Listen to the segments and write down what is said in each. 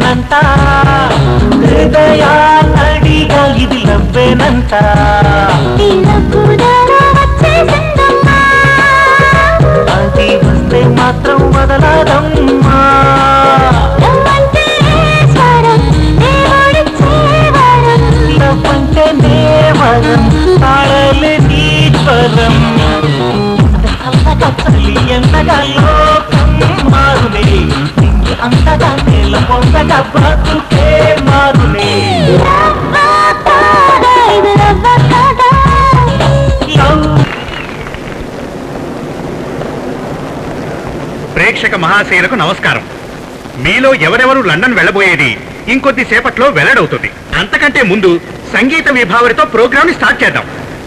లవ్వేనంట హృదయాడిగా ఇది లవ్వేనంట అది వస్తే మాత్రం వదలదమ్మా లవ్ అంటే నేవరం తాళలే నీశ్వరం చలి ఎంతగా లోకం మారునే నింగి అంతగా నేల పొందగా బ్రతుకే మారునే లవ్ ప్రేక్షక మహాశయులకు నమస్కారం మీలో ఎవరెవరు లండన్ వెళ్ళబోయేది ఇంకొద్ది సేపట్లో వెల్లడవుతుంది అంతకంటే ముందు సంగీత విభావరితో ప్రోగ్రామ్ స్టార్ట్ చేద్దాం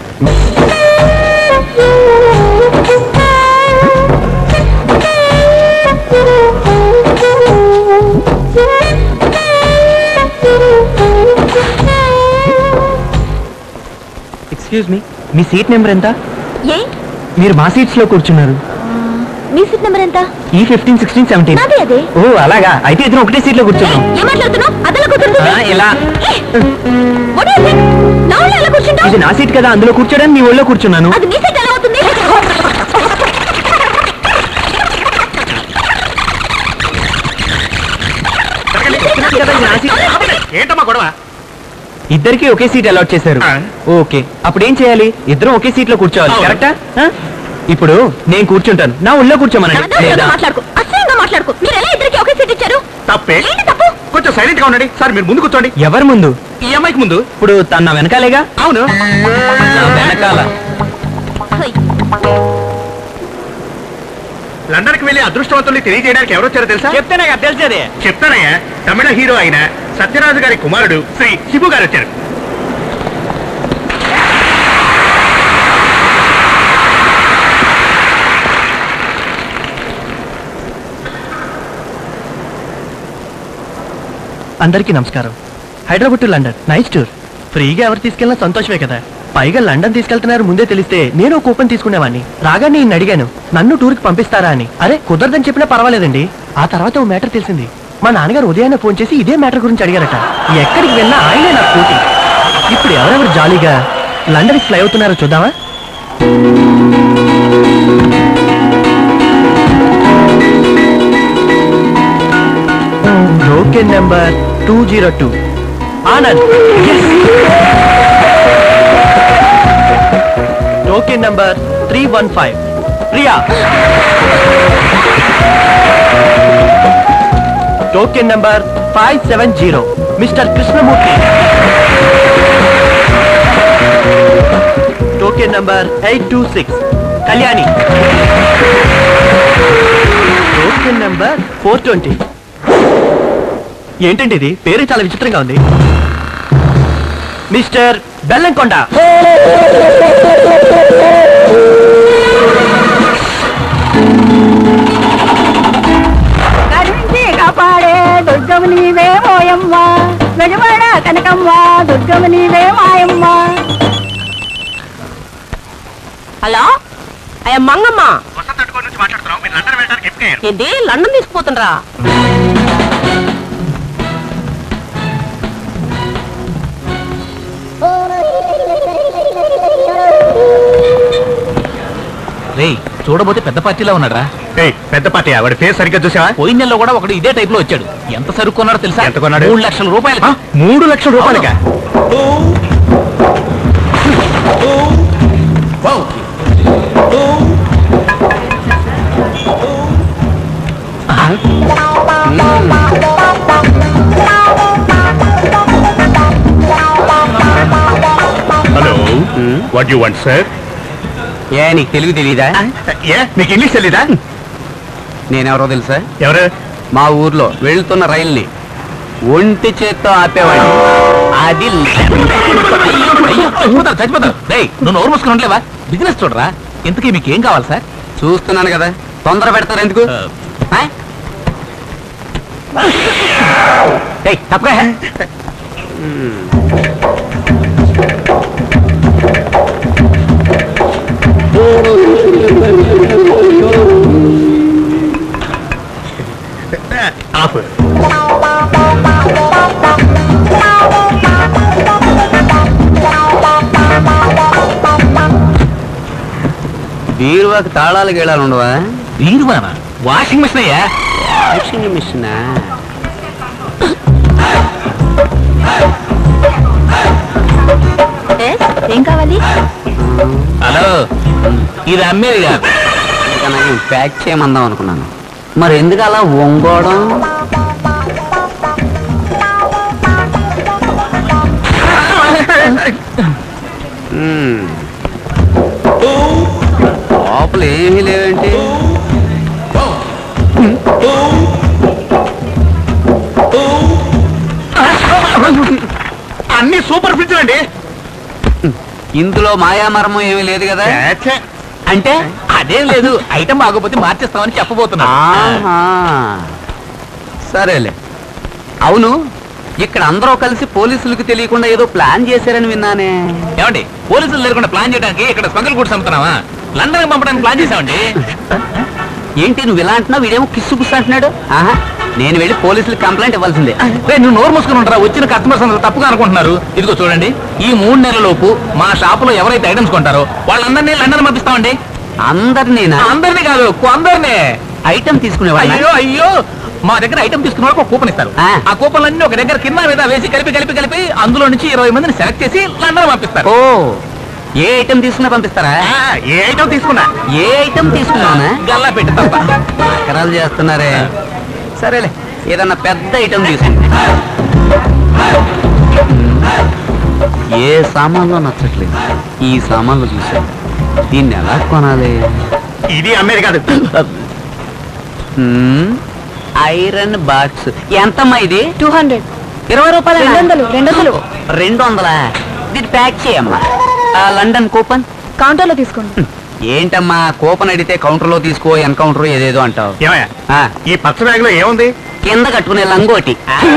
ఎక్స్క్యూజ్ మీ మీ సీట్ నెంబర్ ఎంత ఏ మీరు మా సీట్స్ లో కూర్చున్నారు మీ సీట్ నెంబర్ ఎంత ఈ ఫిఫ్టీన్ సిక్స్టీన్ సెవెంటీన్ నాదే అదే ఓ అలాగా అయితే ఇద్దరు ఒకటే సీట్ లో కూర్చున్నాం ఏం మాట్లాడుతున్నావు అదలా కూర్చుంటుంది ఆ, ఇలా What do you think? నా ఒళ్ళో ఎలా కూర్చుంటావు ఇది నా సీట్ కదా అందులో కూర్చోడానికి మీ ఒళ్ళో కూర్చున్నాను అది నీ సీట్ ఎలా అవుతుంది కదా, ఇది నా సీట్. ఏంటమ్మా గొడవ ఇద్దరికి ఒకే సీట్ అలాట్ చేశారు ఆ. ఓకే అప్పుడు ఏం చేయాలి ఇద్దరం ఒకే సీట్ లో కూర్చోవాలి అవును. కరెక్టా ఆ? ఇప్పుడు నేను కూర్చుంటాను నా ఒళ్ళో కూర్చోమనండి అనాథంగా లేదా మాట్లాడుకో అసహ్యంగా మాట్లాడుకో మీరు ఎలా ఇద్దరికి ఒకే సీట్ ఇచ్చారు తప్పే ఏంటి తప్పు కొంచెం సైలెంట్ గా ఉండండి సార్ మీరు ముందు కూర్చోండి ఎవరి ముందు ఈ అమ్మాయికి ముందు ఇప్పుడు తన నా వెనకాలేగా అవును నా వెనకాల హోయ్. లండన్ కి వెళ్లి అదృష్టవంతుల్ని తెలియజేయడానికి ఎవరు వచ్చారో తెలుసా చెప్తేనే కదా తెలిసేది చెప్తానయ్యా తమిళ హీరో అయిన సత్యరాజు గారి కుమారుడు శ్రీ శివు గారు వచ్చారు అందరికీ నమస్కారం Hyderabad to London nice tour ఫ్రీగా ఎవరు తీసుకెళ్ళినా సంతోషమే కదా పైగా లండన్ తీసుకెళ్తున్నారు ముందే తెలిస్తే నేను ఒక కూపన్ తీసుకునేవాడిని రాగానే నేను అడిగాను నన్ను టూర్కి పంపిస్తారా అని అరే కుదరదని చెప్పినా పర్వాలేదండి ఆ తర్వాత ఓ మ్యాటర్ తెలిసింది మా నాన్నగారు ఉదయాన్నే ఫోన్ చేసి ఇదే మ్యాటర్ గురించి అడిగారట ఎక్కడికి వెళ్ళినా ఆయనే నాకు పోటీ ఇప్పుడు ఎవరెవరు జాలీగా లండన్కి ఫ్లై అవుతున్నారో చూద్దామా token number two zero two Anand token number three one five Priya token number five seven zero mister Krishnamurthy token number eight two six Kalyani token number four twenty ఏంటండి ఇది పేరు చాలా విచిత్రంగా ఉంది మిస్టర్ బెల్లంకొండ కరుణించి కాపాడే దుర్గము నీవే మోయమ్మ వెలువడ కనకమ్మ దుర్గము నీవే మాయమ్మ హలో అయ్యా మంగమ్మ వసంత అడ్డుకోని నుంచి మాట్లాడుతున్నాం మీరు లండన్ వెళ్ళడానికి ఎప్పుడు ఏంటి లండన్ తీసుకుపోతుండ్రా రేయ్ చూడబోతే పెద్ద పార్టీలో ఉన్నాడా ఏయ్, పెద్ద పార్టీ వాడి ఫేస్ సరిగ్గా చూసావా పోయిన నెలలో కూడా ఒకడు ఇదే టైప్ లో వచ్చాడు ఎంత సరుకు కొన్నాడో తెలుసా ఎంత కొన్నాడు? మూడు లక్షల రూపాయలు ఆ, మూడు లక్షల రూపాయలుగా hello what you want sir ఏ నీకు తెలుగు తెలీదా ఏ మీకు ఇంగ్లీష్ తెలీదా నేనెవరో తెలుసా ఎవరు మా ఊర్లో వెళ్తున్న రైల్ని ఒంటి చేత్తో ఆపేవాడిని అది అయ్యో చచ్చిపోతారు చచ్చిపోతారు రేయ్ నువ్వు నోరు మూసుకుని ఉండలేవా బిజినెస్ చూడరా ఇంతకీ మీకు ఏం కావాలి సార్ చూస్తున్నాను కదా తొందర పెడతారు ఎందుకు ఆ? ఏయ్, తప్పగా ఆపు బీరువాకి తాళాలు గీళాలు ఉండవా వీరువాన వాషింగ్ మిషన్ అయ్యా వాషింగ్ మిషన్ ఎస్, ఏం కావాలి హలో ఇది అమ్మేది కాదు ప్యాక్ చేయమందాం అనుకున్నాను మరి ఎందుకు అలా వంగోవడం మ్మ్. లోపల ఏమీ లేవేంటి అన్ని సూపర్ ఫ్రిడ్జ్ అండి ఇందులో మాయామరమం ఏమీ లేదు కదా ఛే, అంటే అదేం లేదు ఐటమ్ బాగోపోతే మార్చేస్తామని చెప్పబోతున్నా ఆహా. సరేలే అవును ఇక్కడ అందరూ కలిసి పోలీసులకు తెలియకుండా ఏదో ప్లాన్ చేశారని విన్నానే ఏమండి పోలీసులు లేకుండా ప్లాన్ చేయడానికి ఇక్కడ స్మగుల్ గుడ్స్ అమ్ముతున్నావా లండన్ పంపడానికి ప్లాన్ చేసామండి ఏంటి నువ్వు ఇలా అంటున్నావు వీడేమో కిస్సు పుస్సు అంటున్నాడు ఆహా నేను వెళ్ళి పోలీసులకు కంప్లైంట్ ఇవ్వాల్సిందే రే, నువ్వు నోరు మూసుకుని ఉంటారా వచ్చిన కస్టమర్స్ అందరూ తప్పుగా అనుకుంటున్నారు ఇదిగో చూడండి ఈ మూడు నెలల లోపు మా షాపులో ఎవరైతే ఐటమ్స్ కొంటారో వాళ్ళందరినీ లండన్ పంపిస్తామండి అందరినీనా అందరినీ కాదు అందరినీ ఐటమ్ తీసుకునేవాళ్ళ అయ్యో అయ్యో మా దగ్గర ఐటమ్ తీసుకున్న వాళ్ళకి ఒక కూపన్ ఇస్తారు ఆ. ఆ కూపన్ అన్ని ఒక దగ్గర కింద మీద వేసి కలిపి కలిపి కలిపి అందులో నుంచి ఇరవై మందిని సెలెక్ట్ చేసి లండన్ పంపిస్తారు ఓ ఏ ఐటమ్ తీసుకున్నా పంపిస్తారా ఆ, ఏ ఐటమ్ తీసుకున్నా ఏ ఐటమ్ తీసుకున్నావునా గల్లా పెట్టి తప్ప ఎకరాలు చేస్తున్నారే సరేలే ఏదన్నా పెద్ద ఐటమ్ తీసుకుంటా ఏ సామాన్లో నచ్చట్లేదు ఈ సామాన్లు చూసాను దీన్ని ఎలా కొనాలి ఇది అమ్మేది కాదు హ్మ్, ఐరన్ బాక్స్ ఎంతమ్మా ఇది టూ హండ్రెడ్ ఇరవై రూపాయలు రెండు వందలు రెండు వందలు రెండు వందలా దీన్ని ప్యాక్ చేయమ్మా ఆ లండన్ కూపన్ కౌంటర్లో తీసుకోండి ఏంటమ్మా కూపన్ అడిగితే కౌంటర్లో తీసుకో ఎన్కౌంటర్ ఏదేదో అంటావు ఏమయ్యా ఆ, ఈ పచ్చ బ్యాగ్ లో ఏముంది కింద కట్టుకునే లంగోటి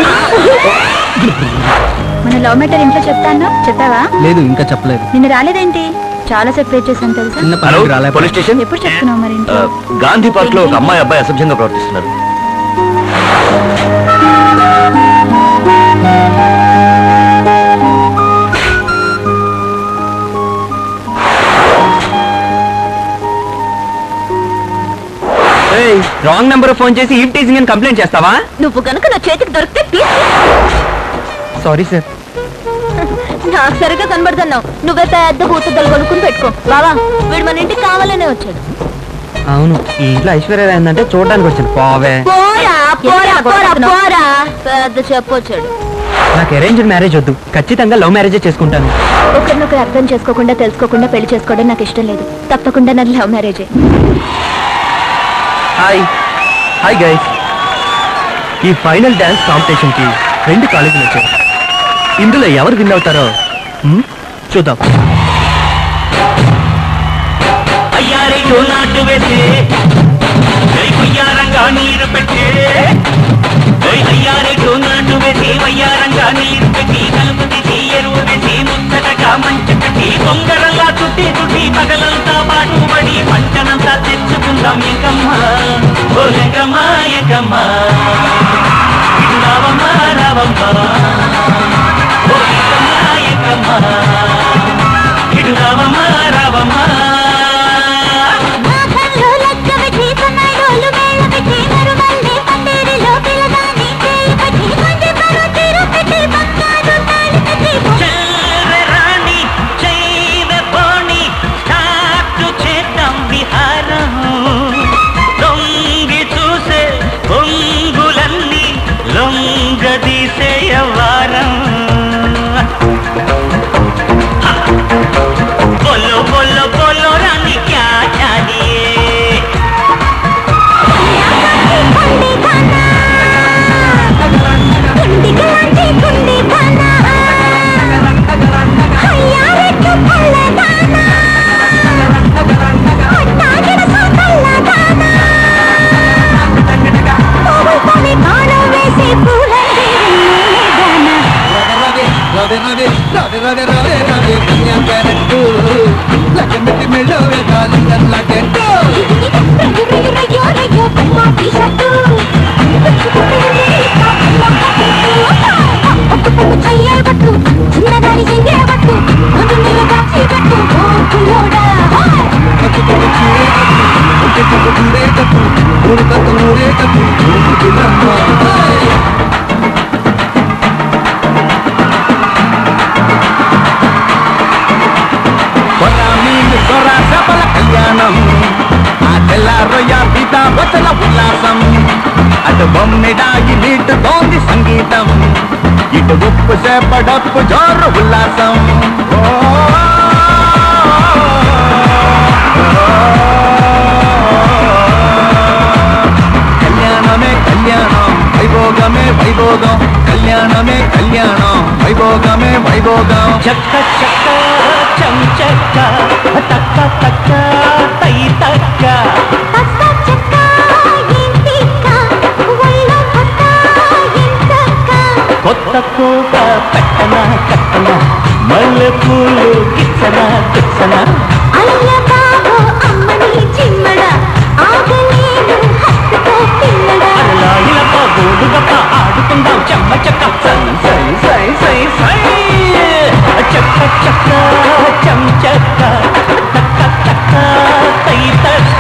మన లవ్ మ్యాటర్ ఇంట్లో చెప్తాను చెప్పావా లేదు ఇంకా చెప్పలేదు నిన్న రాలేదేంటి చాలా సేపు వెయిట్ చేశాను తెలుసా చిన్న పనికి రాలే పోలీస్ స్టేషన్ ఎప్పుడు చెప్తున్నావు మరి ఇంట్లో గాంధీ పార్క్ లో ఒక అమ్మాయి అబ్బాయి అసభ్యంగా ప్రవర్తిస్తున్నారు రాంగ్ నెంబర్ ఫోన్ చేసి ఈవ్ టీజింగ్ అని కంప్లైంట్ చేస్తావా నువ్వు కనుక నా చేతికి దొరికితే తీసి సారీ సార్ నాకు సరిగ్గా కనబడుతున్నావు నువ్వే పెద్ద కూతుద్దలు కొనుక్కుని పెట్టుకో బావా వీడు మన ఇంటికి కావాలనే వచ్చాడు అవును ఈ ఇంట్లో ఐశ్వర్య ఏంటంటే చూడడానికి వచ్చాను పోవే పోరా పోరా పోరా పోరా పెద్ద చెప్పొచ్చాడు నాకు అరేంజ్డ్ మ్యారేజ్ వద్దు ఖచ్చితంగా లవ్ మ్యారేజే చేసుకుంటాను ఒకరినొకరు అర్థం చేసుకోకుండా తెలుసుకోకుండా పెళ్లి చేసుకోవడం నాకు ఇష్టం లేదు తప్పకుండా నాది లవ్ మ్యారేజే హాయ్ హాయ్ గైస్ ఈ ఫైనల్ డాన్స్ కాంపిటీషన్ కి రెండు కాలేజీలు వచ్చాయి ఇందులో ఎవరు విన్ అవుతారో హ్మ్? చూద్దాం అయ్యారే నాటు వేసే వయ్యారంగా నీరు పెట్టే అయ్యారే నాటు వేసి వయ్యారంగా నీరు పెట్టి కలుపు తీసి ఎరువు వేసి ముచ్చటగా మంచ కట్టి కొంగరల్లా చుట్టి చుట్టి పగలంతా పాటుపడి పంటనంతా తెచ్చుకుందాం ఎంకమ్మా ఓ ఎంకమ్మా ఎంకమ్మా రావమ్మా రావమ్మా ఓ ఎంకమ్మా ఎంకమ్మా ఇటు రావమ్మా రావమ్మా చల్రరాణి చైరపోణి స్టార్ట్ చేద్దాం విహారం దొంగి చూసే పొంగులన్నీ లొంగదీసే వారం బొమ్మిడాగి నీటుతోంది సంగీతం ఇటు ఉప్పు సేపడప్పు జోరు ఉల్లాసం ఓ, కళ్యాణమే కళ్యాణం వైభోగమే వైభోగం కళ్యాణమే కళ్యాణం వైభోగమే వైభోగం చక్క చక్క చం చక్క తక్క తక్క తై తక్క కొత్త కోట పెట్టన కట్టన మల్లె పూలు కిచ్చన కిచ్చన అలా ఇలప గోడు గప్ప ఆడుకుందాం చెమ్మ చెక్క సై సై సై సై సై చక్క చక్క చం చక్క తక్క తక్క తై తక్క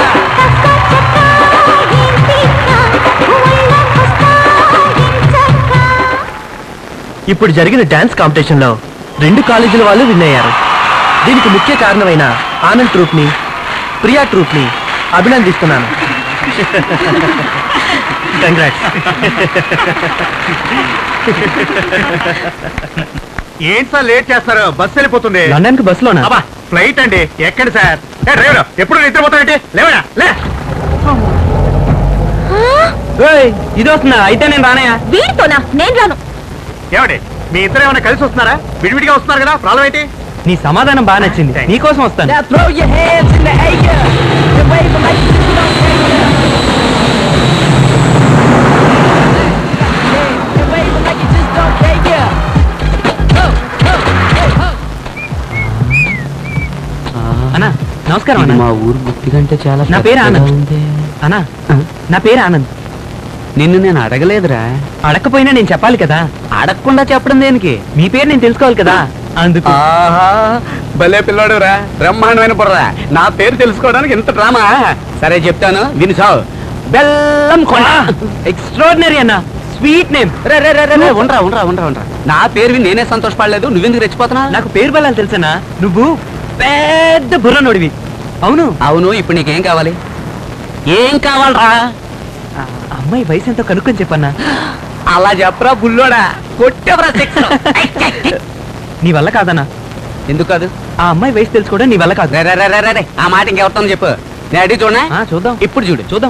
ఇప్పుడు జరిగిన డాన్స్ కాంపిటీషన్ లో రెండు కాలేజీల వాళ్ళు విన్ అయ్యారు దీనికి ముఖ్య కారణమైన ఆనంద్ ట్రూప్ ని ప్రియా ట్రూప్ ని అభినందిస్తున్నాను కంగ్రాట్స్ ఏంటి సార్ లేట్ చేస్తారు బస్సు వెళ్ళిపోతుంది లండన్ కి బస్సులోనా అబ్బా ఫ్లైట్ అండి ఎక్కండి సార్ ఏ డ్రైవర్ ఎప్పుడు నిద్రపోతానంటే లేవడా లే ఇది వస్తుందా అయితే నేను రానయా వీడితోనా నేను రాను ఏమండి మీ ఇద్దరు ఏమైనా కలిసి వస్తున్నారా విడివిడిగా వస్తున్నారు కదా ప్రాబ్లం ఏంటి నీ సమాధానం బాగా నచ్చింది Thanks. నీకోసం వస్తాను Now throw your hands in the air and wave them like you don't care. And wave them like you just don't care. Ho, ho, ho, ho. అన్నా నమస్కారం ఇది అన్న మా ఊరు గుర్తి కంటే చాలా నా పేరు పెద్దగా ఆనంద్. ఉంది. అన్నా ఆ? నా పేరు ఆనంద్ నిన్ను నేను అడగలేదురా అడగకపోయినా నేను చెప్పాలి కదా అడగకుండా చెప్పడం దేనికి మీ పేరు నేను తెలుసుకోవాలి కదా అందుకు ఆహా భలే పిల్లాడు రా బ్రహ్మాండమైన బుర్రా నా పేరు తెలుసుకోవడానికి ఇంత డ్రామా సరే చెప్తాను విను సావు బెల్లం కొండ ఎక్స్ట్రాడినరీ అన్న స్వీట్ నేమ్ రే రే రే రే రే, ఉండరా ఉండరా ఉండరా ఉండరా నా పేరు విని నేనే సంతోషపడలేదు నువ్వెందుకు రెచ్చిపోతున్నా నాకు పేరు బలాలు తెలుసనా నువ్వు పెద్ద బుర్ర నోడివి అవును అవును ఇప్పుడు నీకేం కావాలి ఏం కావాలరా ఆ అమ్మాయి వయసు ఎంతో కనుక్కొని చెప్పన్నా అలా చెప్పరా బుల్లోడా కొట్టెవరా శిక్ష నీ వల్ల కాదన్నా ఎందుకు కాదు ఆ అమ్మాయి వయసు తెలుసుకోవడం నీ వల్ల కాదు రే రే రే రే, రే రే ఆ మాట ఇంకెవరితో చెప్పు నేను అడిగి చూడనా ఆ, చూద్దాం ఇప్పుడు చూడు చూద్దాం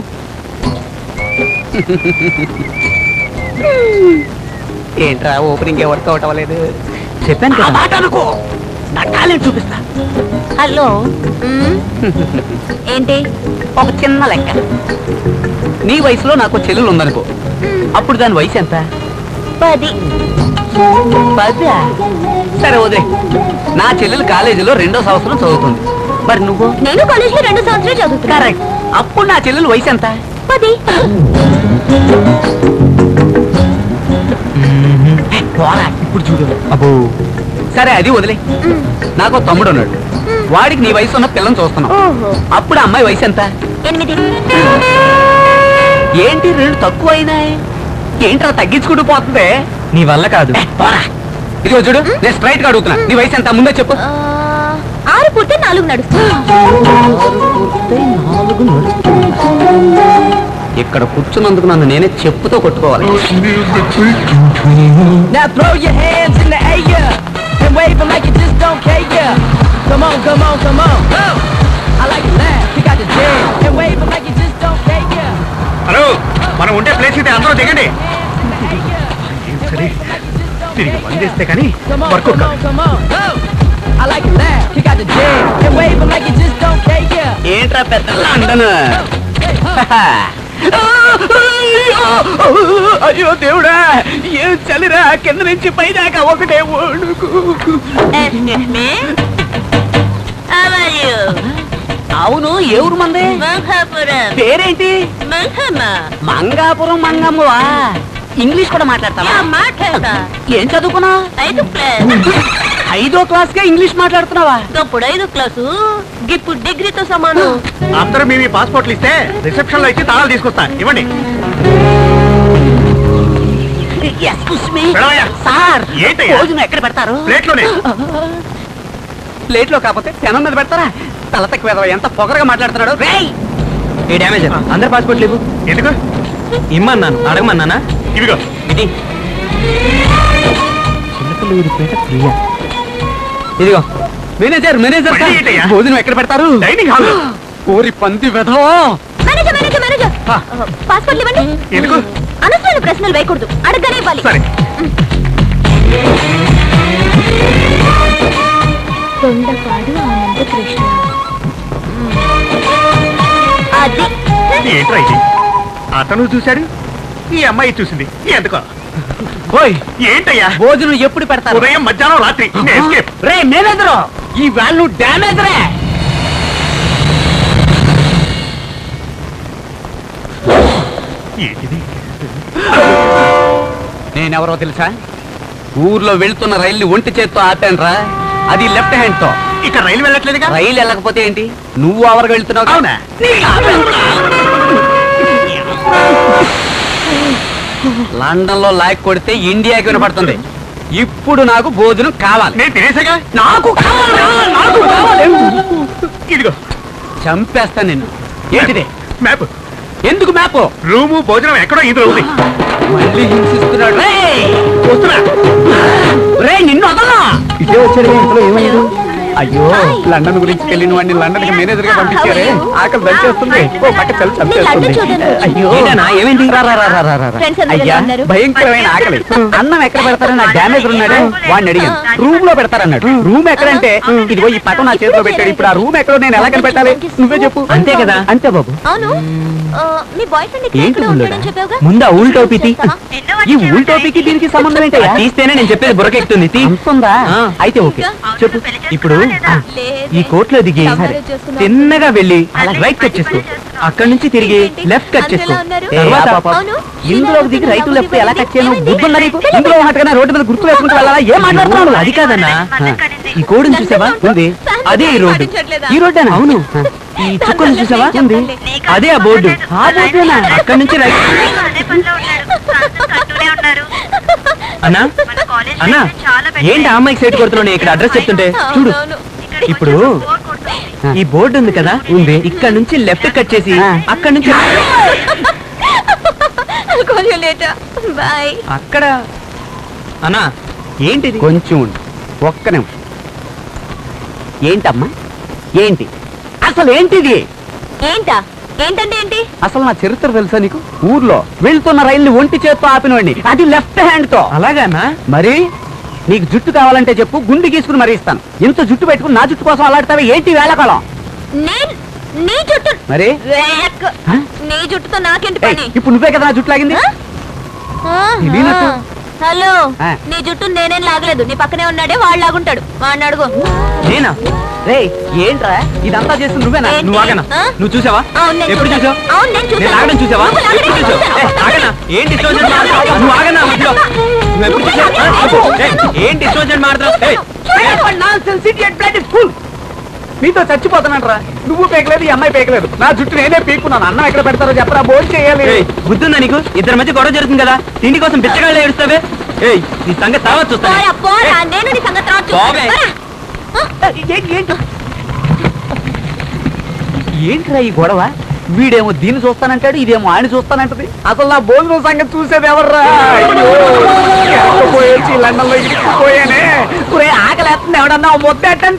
ఏంట్రా ఓపెనింగ్ వర్కౌట్ అవ్వలేదు చెప్పాను ఆ కదా మాట అనుకో నా టాలెంట్ చూపిస్తా హలో మ్మ్? ఏంటి ఒక చిన్న లెక్క నీ వయసులో నాకు చెల్లెలు ఉందనుకో అప్పుడు దాని వయసు ఎంత పది పదా సరే వదిలే నా చెల్లెలు కాలేజీలో రెండో సంవత్సరం చదువుతుంది మరి నువ్వు నేను కాలేజ్ లో రెండు సంవత్సరాలు చదువుతున్నా కరెక్ట్ అప్పుడు నా చెల్లెలు వయసు ఎంత పది పోరా ఇప్పుడు చూడు అబ్బో సరే అది వదిలే నాకు తమ్ముడు ఉన్నాడు వాడికి నీ వయసు ఉన్న పిల్లని చూస్తున్నావు ఓహో అప్పుడు ఆ అమ్మాయి వయసు ఎంత ఎనిమిది ఏంటి రెండు తక్కువ అయినాయి ఏంట్రా తగ్గించుకుంటూ పోతుంది నీ వల్ల కాదు ఏ, పోరా ఇదిగో చూడు నేను స్ట్రైట్ గా అడుగుతున్నా నీ వయసు ఎంత ముందే చెప్పు ఆ, ఆరు పూర్తి నాలుగు నడుస్తుంది ఇక్కడ కూర్చున్నందుకు నన్ను నేనే చెప్పుతో కొట్టుకోవాలి Now throw your hands in the air and wave them like you just don't care. Come on, come on, come on. Go. I like it laugh. You got the jam and wave them like you just don't care. Hello మనం ఉండే place ఇది అందరూ దిగండి సరే తిరిగి బంద్ చేస్తే కానీ Come on, work out come కాదు on, come on. Go. I like it laugh. You got the jam and wave them like you just don't care. ఏంట్రా పెద్ద లండన్ Hey, huh. అయ్యో దేవుడా ఏం చలిరా కింద నుంచి పైదాకా ఒకటే ఓడుకు Excuse me. How are you? అవును ఏ ఊరు మంది మంగాపురం పేరేంటి మంగమ్మ మంగాపురం మంగమ్మవా ఇంగ్లీష్ కూడా మాట్లాడతావా యా, మాట్లాడతా ఏం చదువుకున్నా ఐదు క్లాస్ ఐదో క్లాస్ గా ఇంగ్లీష్ మాట్లాడుతున్నావా అప్పుడు ఐదు క్లాసు ఇప్పుడు డిగ్రీతో సమానం అందరూ మీ మీ పాస్పోర్ట్లు ఇస్తే రిసెప్షన్ లో ఇచ్చి తాళాలు తీసుకొస్తా ఇవ్వండి Excuse me. పిలవయ్యా. సార్ ఏంటయ్యా? భోజనం ఎక్కడ పెడతారు ప్లేట్లోనే ప్లేట్ లో కాకపోతే పెనం మీద పెడతారా తల తక్కువ ఎదవ ఎంత పొగరగా మాట్లాడుతున్నాడు రేయ్ ఏ డ్యామేజ్ అందరి పాస్పోర్ట్ లేవు ఎందుకు ఇమ్మన్నాను అడగమన్నానా ఇదిగో ఇది చిలకలూరిపేట ప్రియ ఇదిగో మేనేజర్ మేనేజర్ మళ్ళీ ఏంటయ్యా? భోజనం ఎక్కడ పెడతారు డైనింగ్ హాల్ కోరి పంది వెధో మేనేజర్ మేనేజర్ మేనేజర్ పాస్పోర్ట్ ఇవ్వండి ఎందుకు అనవసరమైన ప్రశ్నలు వేయకూడదు అడగనే ఇవ్వాలి సరే తొండపాడు ఆనంద కృష్ణ అది ఏంట్రా ఇది అతను చూశాడు ఈ అమ్మాయి చూసింది ఎందుకో ఓయ్ ఏంటయ్యా భోజనం ఎప్పుడు పెడతారు ఉదయం మధ్యాహ్నం రాత్రి నేను escape. రే మేనేజర్ ఈ వాళ్ళు డ్యామేజ్ రే ఏంటిది నేనెవరో తెలుసా ఊర్లో వెళ్తున్న రైల్ని ఒంటి చేత్తో ఆపానురా అది లెఫ్ట్ హ్యాండ్ తో ఇక రైలు వెళ్ళట్లేదుగా రైలు వెళ్ళకపోతే ఏంటి నువ్వు అవరకు వెళ్తున్నావు అవునా లండన్ లో లాక్ కొడితే ఇండియాకి వినపడుతుంది ఇప్పుడు నాకు భోజనం కావాలి నేను తినేసాగా నాకు కావాలిరా, నాకు కావాలి ఇదిగో చంపేస్తాను నిన్ను ఏంటిది మ్యాప్ ఎందుకు మ్యాప్ రూము భోజనం ఎక్కడో ఇందులో ఉంది మళ్ళీ హింసిస్తున్నాడు రేయ్! వస్తున్నా రేయ్, నిన్ను వదలా ఇదే వచ్చాడు ఇంట్లో ఏమైంది అయ్యో లండన్ గురించి వెళ్ళిన వాడిని లండన్ కి మేనేజర్ గా పంపించారే ఆకలి దంచేస్తుంది ఓ పక్క చలి మీ లండన్ చంపేస్తుంది చూడండి. అయ్యో ఏంటన్నా, ఏమైంది? రా, రా, రా, రా, రా, రా. Friends అందరూ అయ్యా ఎలా ఉన్నారు? భయంకరమైన ఆకలి అన్నం ఎక్కడ పెడతారని నా డ్యామేజ్ ఉన్నాడు వాడిని అడిగాను రూమ్ లో పెడతారన్నాడు రూమ్ ఎక్కడంటే ఇదిగో ఈ పటం నా చేతిలో పెట్టాడు ఇప్పుడు ఆ రూమ్ ఎక్కడో నేను ఎలా కనిపెట్టాలి నువ్వే చెప్పు అంతే కదా? అంతే బాబు అవును ఆ, మీ బాయ్ ఫ్రెండ్ ఇక్కడ ఏంటి ఎక్కడో బుల్లోడా? ఉంటాడని చెప్పావుగా ముందు ఆ ఊల్ టోపీ తీ. చేస్తావా? ఈ ఉల్టోపీకి దీనికి సంబంధం ఏంటయ్యా అది తీస్తేనే నేను చెప్పేది బుర్రకెక్కుతుంది తీ. అంతుందా ఆ. అయితే ఓకే చెప్పు ఇప్పుడు లేదే. ఈ కోట్లో దిగి సరే. చేసుకుందాం. తిన్నగా వెళ్ళి రైట్ కట్ చేసుకో అక్కడి నుంచి తిరిగి ఏంటి? లెఫ్ట్ కట్ చేసుకో అందరూ ఎలా ఉన్నారు? ఏ, తర్వాత ఆ పాప. అవును. ఇందులో దిగి రైతు లెఫ్ట్ ఎలా కట్ చేయను ఏమైంది? బుద్ధుందా నీకు ఇందులో ఉన్నట్టుగానే రోడ్డు మీద గుర్తు వేసుకుంటూ వెళ్ళాలా ఏం మాట్లాడుతున్నావు నువ్వు? అది కాదన్నా ఈ కోడిని చూసావా ఉంది అదే ఈ రోడ్డు పాటించట్లేదా? ఈ రోడ్డేనా అవును ఈ చుక్కలు చూసావా ఉంది. అదే ఆ బోర్డు ఆ బోర్డేనా? అక్కడి నుంచి రైట్ అన్నా అన్నా ఏంటి ఆ అమ్మాయికి సైట్ కొడుతున్నావు ఇక్కడ అడ్రస్ చెప్తుంటే చూడు అవునవును. ఇప్పుడు ఈ బోర్డు ఉంది కదా ఉంది ఇక్కడ నుంచి లెఫ్ట్ కట్ చేసి ఆ. అక్కడ నుంచి కొంచెం లేటా బాయ్ అక్కడ అన్నా ఏంటిది కొంచెం ఉండు. ఒక్క నిమిషం ఏంటమ్మా ఏంటి అసలు ఏంటిది ఏంటా ఏంటంటే ఏంటి అసలు నా చరిత్ర తెలుసా నీకు ఊర్లో వెళ్తున్న రైల్ని ఒంటి చేత్తో ఆపినవాడిని అది లెఫ్ట్ హ్యాండ్ తో అలాగానా మరి నీకు జుట్టు కావాలంటే చెప్పు గుండు గీసుకుని మరీ ఇస్తాను ఇంత జుట్టు పెట్టుకుని నా జుట్టు కోసం అలాడతావే ఏంటి వేళకాలం నేను నీ జుట్టు మరి వేక్. హ? నీ జుట్టుతో నాకేంటి ఏయ్, పని ఇప్పుడు నువ్వే కదా నా జుట్టు లాగింది ఆహా. తెలియనట్టు. హలో ఆ. నీ జుట్టు నేనేం లాగలేదు నీ పక్కనే ఉన్నాడే వాడు లాగుంటాడు వాడిని అడుగు నేనా రే ఏంట్రా ఇదంతా చేస్తుంది నువ్వేనా ఏంటి? నువ్వు ఆగనా ఆ? నువ్వు చూసావా అవును, నేను ఎప్పుడు చూశాను. చూసావు అవును, నేను చూశాను. నేను ఆగడం చూసావా నువ్వు లాగడం ఎప్పుడు చూసావు చూశాను. ఏ, ఆగనా ఏంటి ఇష్టం వచ్చినట్టు మాట్లాడుతున్నావు? నువ్వు ఆగనా మధ్యలో నువ్వు ఎప్పుడు చూసావు ఆ, చెప్పు. ఏ, ఏంటి ఇష్టం వచ్చినట్టు మాట్లాడుతున్నావు? ఏ, నీతో చచ్చిపోతానంటరా నువ్వు పేకలేదు ఈ అమ్మాయి పేకలేదు నా జుట్టు నేనే పీక్కున్నాను అన్నం ఎక్కడ పెడతారో చెప్పరా భోజనం చేయాలి ఏయ్, బుద్ధుందా నీకు ఇద్దరి మధ్య గొడవ జరుగుతుంది కదా తిండి కోసం బిచ్చగాళ్ళు ఏడుస్తావే ఏయ్ నీ సంగతి తావా చూస్తాను పోరా, పోరా, నేను నీ సంగతి తర్వాత చూస్తాను. పోవే. పోరా. ఏంటి ఏంటి ఏంట్రా ఈ గొడవ వీడేమో దీన్ని చూస్తానంటాడు ఇదేమో ఆయన చూస్తానంటది అసలు నా భోజనం సంగతి చూసేది ఎవర్రా అయ్యో, ఎక్కడిపోయేసి లండన్ లో ఇరికిపోయానే ఒరే, ఆకలి వేస్తుంది ఎవడన్నా ఓ ముద్ద ఎట్టండి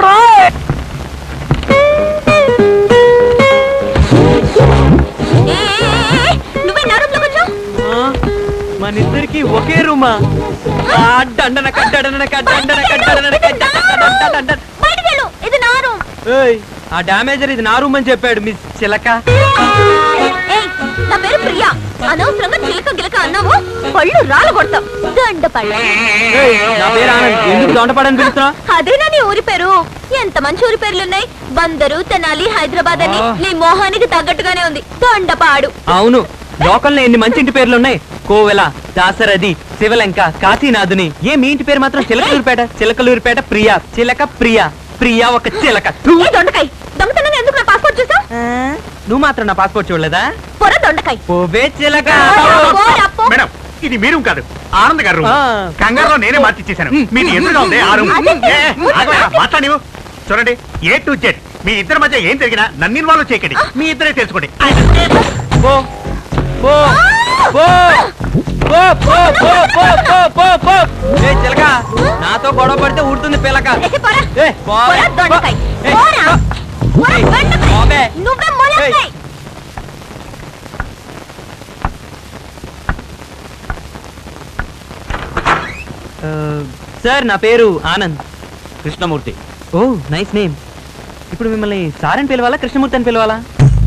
ఏ, ఏ, ఏ, ఏ, నువ్వే నా రూమ్ లోకి వచ్చావు మన ఇద్దరికి ఒకే రూమా ఆ, డండనక, డండనక, డండనక, డండనక, డండనక, డండనక. బయటికి వెళ్ళు ఇది నా రూమ్ ఏయ్, ఆ డామేజర్ ఇది నా రూమ్ అని చెప్పాడు మిస్ చిలక ఏయ్ నా పేరు ప్రియా అనవసరంగా చిలక గిలక అన్నావు పళ్ళు రాలు కొడతాం దండ పళ్ళ ఏయ్, నా పేరు ఆనంద్ ఎందుకు దొండపడని పిలుస్తున్నా అదేనా నీ ఊరి పేరు ఎంత మంచి ఊరి పేర్లున్నాయి బందరు తెనాలి హైదరాబాద్ అని ఆ. నీ మోహానికి తగ్గట్టుగానే ఉంది దొండపాడు అవును లోకల్లో ఎన్ని మంచి ఇంటి పేర్లు ఉన్నాయి కోవెల దాసరథి శివలంక కాశీనాథుని ఏ మీ ఇంటి పేరు మాత్రం చిలకలూరిపేట చిలకలూరిపేట ప్రియా చిలక ప్రియా ప్రియా ఒక చిలక థు. ఏ దొండకాయ దొంగతనంగా ఎందుకు నా పాస్పోర్ట్ చూసావు నువ్వు మాత్రం నా పాస్పోర్ట్ చూడలేదా పొర దొండకాయ పోవే చిలక పోరా, పో. మేడం ఇది మీరు కాదు ఆనంద్ గారు ఆ. కంగారులో నేనే మార్చిచ్చేశాను మీరు ఎదురుగా ఉంది ఆ రూమ్ ఏ, ఆగవయ్యా, మాట్లాడివు చూడండి ఏ టు జెడ్ మీ ఇద్దరి మధ్య ఏం జరిగినా నన్ను ఇన్వాల్వ్ చేయకండి మీ ఇద్దరే తెలుసుకోండి పో పో పో పో పో పో పో పో పో పో ఏ చిలక నాతో గొడవ పడితే ఊడుతుంది పిలక ఏసి పోరా. ఏ, పోవే. పోరా, దొండకాయ. ఏ, పోరా. పోరా, ఏయ్, దొండకాయ. పోవే. నువ్వే మొలకాయ. ఏయ్. సార్ నా పేరు ఆనంద్ కృష్ణమూర్తి ఓ నైస్ నేమ్ ఇప్పుడు మిమ్మల్ని సార్ అని పిలవాలా కృష్ణమూర్తి అని పిలవాలా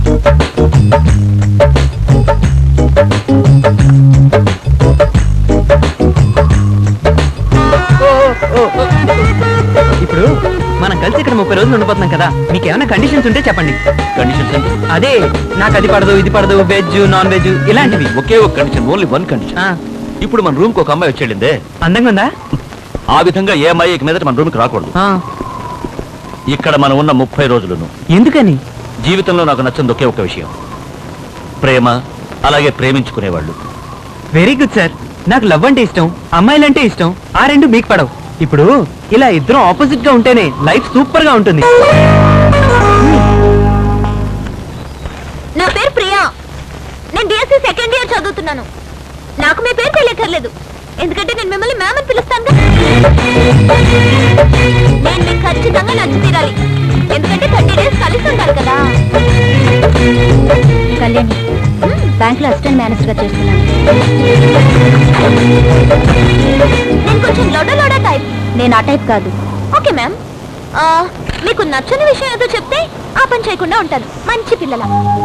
ఓ, ఓ, ఓ. ఇప్పుడు మనం కలిసి ఇక్కడ ముప్పై రోజులు ఉండిపోతున్నాం కదా మీకు ఏమైనా కండిషన్స్ ఉంటే చెప్పండి కండిషన్స్ అంటే అదే నాకు అది పడదు ఇది పడదు వెజ్ నాన్ వెజ్ ఇలాంటివి ఒకే ఒక కండిషన్ ఓన్లీ వన్ కండిషన్ ఆ, ఇప్పుడు మన రూమ్ కి ఒక అమ్మాయి వచ్చేళ్ళిందే అందంగా ఉందా ఆ విధంగా ఏ అమ్మాయి ఇక మీదట మన రూమ్ కి రాకూడదు ఆ, ఇక్కడ మనం ఉన్న ముప్పై రోజులను ఎందుకని జీవితంలో నాకు నచ్చింది ఒకే ఒక విషయం ప్రేమ అలాగే ప్రేమించుకునేవాళ్ళు వెరీ గుడ్ సార్ నాకు లవ్ అంటే ఇష్టం అమ్మాయిలంటే ఇష్టం ఆ రెండు మీకు పడవు ఇప్పుడు ఇలా ఇద్దరం ఆపోజిట్ గా ఉంటేనే లైఫ్ సూపర్ గా ఉంటుంది నా పేరు ప్రియా నేను డిఎస్సి సెకండ్ ఇయర్ చదువుతున్నాను నాకు మీ పేరు తెలియకర్లేదు ఎందుకంటే నేను మిమ్మల్ని మ్యామ్ అని పిలుస్తాను నేను మీకు ఖచ్చితంగా నచ్చి తీరాలి ఎందుకంటే థర్టీ డేస్ కలిసి ఉండాలి కదా కళ్యాణి బ్యాంక్ లో అసిస్టెంట్ మేనేజర్ గా చేస్తున్నాను నేను కొంచెం లోడ లోడ టైప్ నేను ఆ టైప్ కాదు ఓకే మ్యామ్ మీకు నచ్చని విషయం ఏదో చెప్తే ఆ పని చేయకుండా ఉంటాను మంచి పిల్లల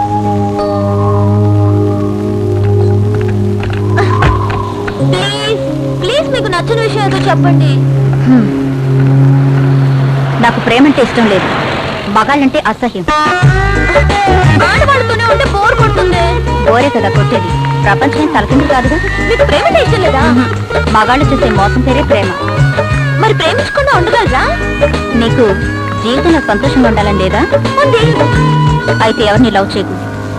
ప్లీజ్ ప్లీజ్ మీకు నచ్చని విషయం ఏదో చెప్పండి నాకు ప్రేమ అంటే ఇష్టం లేదు మగాళ్ళంటే అసహ్యం ఆడవాళ్ళతోనే ఉంటే బోర్ కొడుతుంది బోరే కదా కొట్టేది ప్రపంచం తలకింది కాదుగా మీకు ప్రేమ అంటే ఇష్టం లేదా మగాళ్ళు చేసే మోసం పేరే ప్రేమ మరి ప్రేమించకుండా ఉండగలరా నీకు జీవితంలో సంతోషంగా ఉండాలని లేదా ఉంది అయితే ఎవరిని లవ్ చేయకు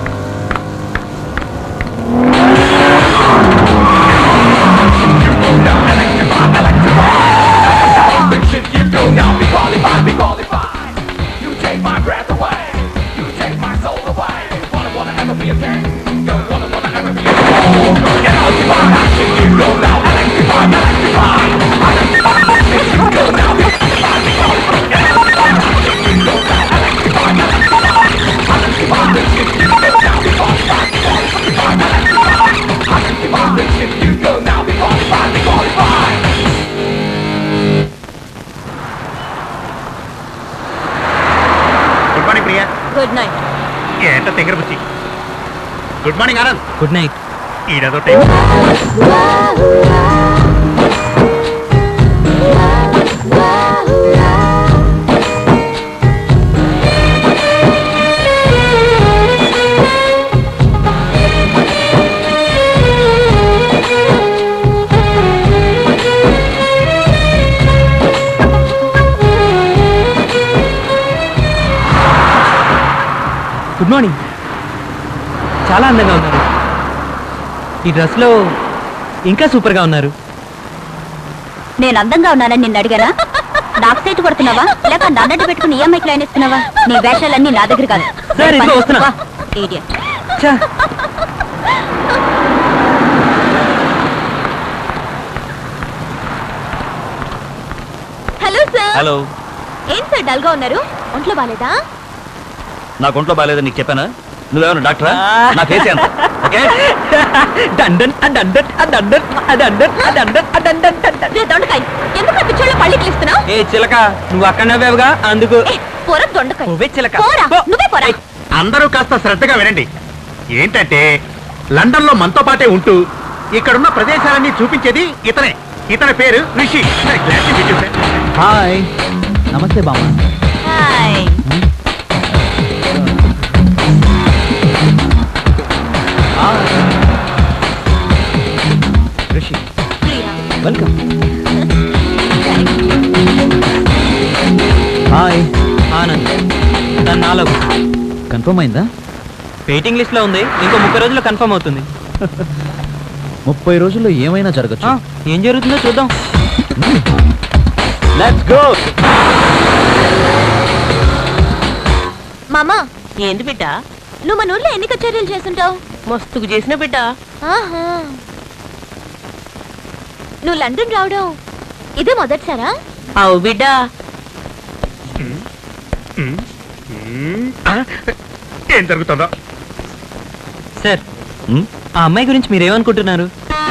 good morning Priya good night ఏంట తెంగర బుచ్చి good morning Anand good night ఈడదో time good morning చాలా అందంగా ఉన్నారు ఈ డ్రెస్లో ఇంకా సూపర్గా ఉన్నారు నేను అందంగా ఉన్నానని నిన్ను అడిగానా నాకు సైట్ కొడుతున్నావా లేక నన్నట్టు పెట్టుకుని ఈఎంఐ క్లైన్ ఇస్తున్నావా నీ వేషాలన్నీ నా దగ్గర కాదు సరే, ఇదిగో వస్తున్నా. వా, idiot. ఛా, హలో సార్ హలో ఏం సార్ డల్ గా ఉన్నారు ఒంట్లో బాలేదా నాకు ఒంట్లో బాగాలేదని నీకు చెప్పానా నువ్వేమన్నా డాక్టరా నా ఫేస్ ఎంత ఓకే డండన్ ఆ డండన్ ఆ డండన్ ఆ డండన్ ఆ డండన్ ఆ డండన్ డండన్. రే దొండకాయ ఎందుకు పిచ్చోళ్ళు పళ్ళి ఇస్తున్నావు ఏ చిలక నువ్వు అక్కడ నవ్వేవుగా అందుకు పోర దొండకాయ నువ్వే చిలక పోరా పో. నువ్వే పోరా అందరూ కాస్త శ్రద్ధగా వినండి ఏంటంటే లండన్ లో మనతో పాటే ఉంటూ ఇక్కడున్న ప్రదేశాలన్నీ చూపించేది ఇతనే ఇతని పేరు Rishi Glad to meet you, sir. Hi నమస్తే బామ్మ hi Rishi Priya welcome hi Anand తను నాలుగు కన్ఫర్మ్ అయిందా వెయిటింగ్ లిస్ట్ లో ఉంది ఇంకో ముప్పై రోజుల్లో కన్ఫర్మ్ అవుతుంది ముప్పై రోజుల్లో ఏమైనా జరగచ్చు ఆ, ఏం జరుగుతుందో చూద్దాం లెట్స్ గో మామా ఏంది బిడ్డ నువ్వు మన ఊర్లో ఎన్ని కచేరీలు చేస్తుంటావు మస్తుకు చేసిన బిడ్డ ఆహా నువ్వు లండన్ రావడం ఇదే మొదటిసారా అవు బిడ్డా ఉమ్, ఆ, ఏం జరుగుతుందో సార్ ఉమ్, ఆ అమ్మాయి గురించి మీరేమనుకుంటున్నారు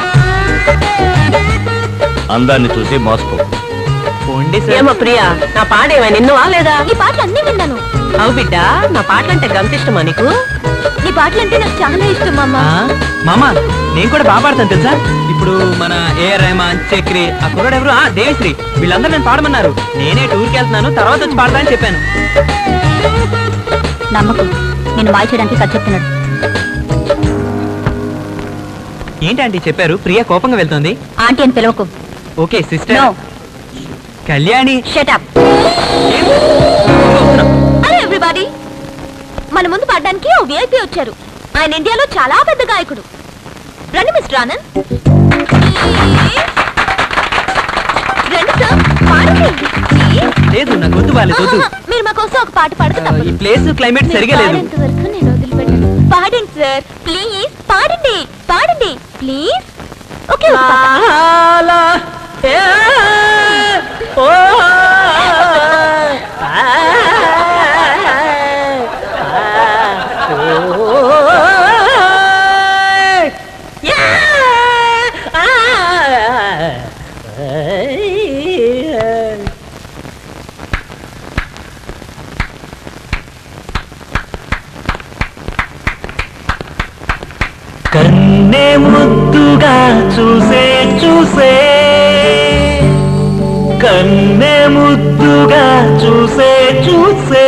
అందాన్ని చూసి మోసపో పోండి ఏమో ప్రియా నా పాట ఏమైనా నిన్నవా లేదా నీ పాటలు అన్నీ విన్నాను అవు బిడ్డ నా పాటలంటే గంత ఇష్టమా నీకు నీ పాటలంటే నాకు చాలా ఇష్టం అమ్మా మామా నేను కూడా బాగా పాడతాను తెలుసా ఇప్పుడు మన ఏఆర్ రెహమాన్ చక్రి ఆ కుర్రాడు ఎవరు ఆ దేవిశ్రీ వీళ్ళందరూ నేను పాడమన్నారు నేనే టూర్కి వెళ్తున్నాను తర్వాత వచ్చి పాడతానని చెప్పాను నమ్మకం నేను మాయ చేయడానికి ఖర్చు చెప్తున్నాడు ఏంటంటే చెప్పారు ప్రియా కోపంగా వెళ్తుంది ఆంటీ అని పిలవకు okay sister no Kalyani shut up అరే ఎవ్రీబాడీ మన ముందు పాడడానికి ఓ విఐపి వచ్చారు ఆయన ఇండియాలో చాలా పెద్ద గాయకుడు రండి మిస్టర్ ఆనంద్ రండి సార్ పాడండి Please. లేదు నా గొంతు బాలేదు వద్దు ఆహా, మీరు మా కోసం ఒక పాట పాడక ఈ తప్పదు ప్లేస్ క్లైమేట్ సరిగా లేదు పాడేంత వరకు నేను వదిలిపెట్టను పాడండి సార్ ప్లీజ్ పాడండి పాడండి ప్లీజ్ ఓకే ఒక పాట. కన్నే ముద్దుగా చూసే చూసే కన్నే ముద్దుగా చూసే చూసే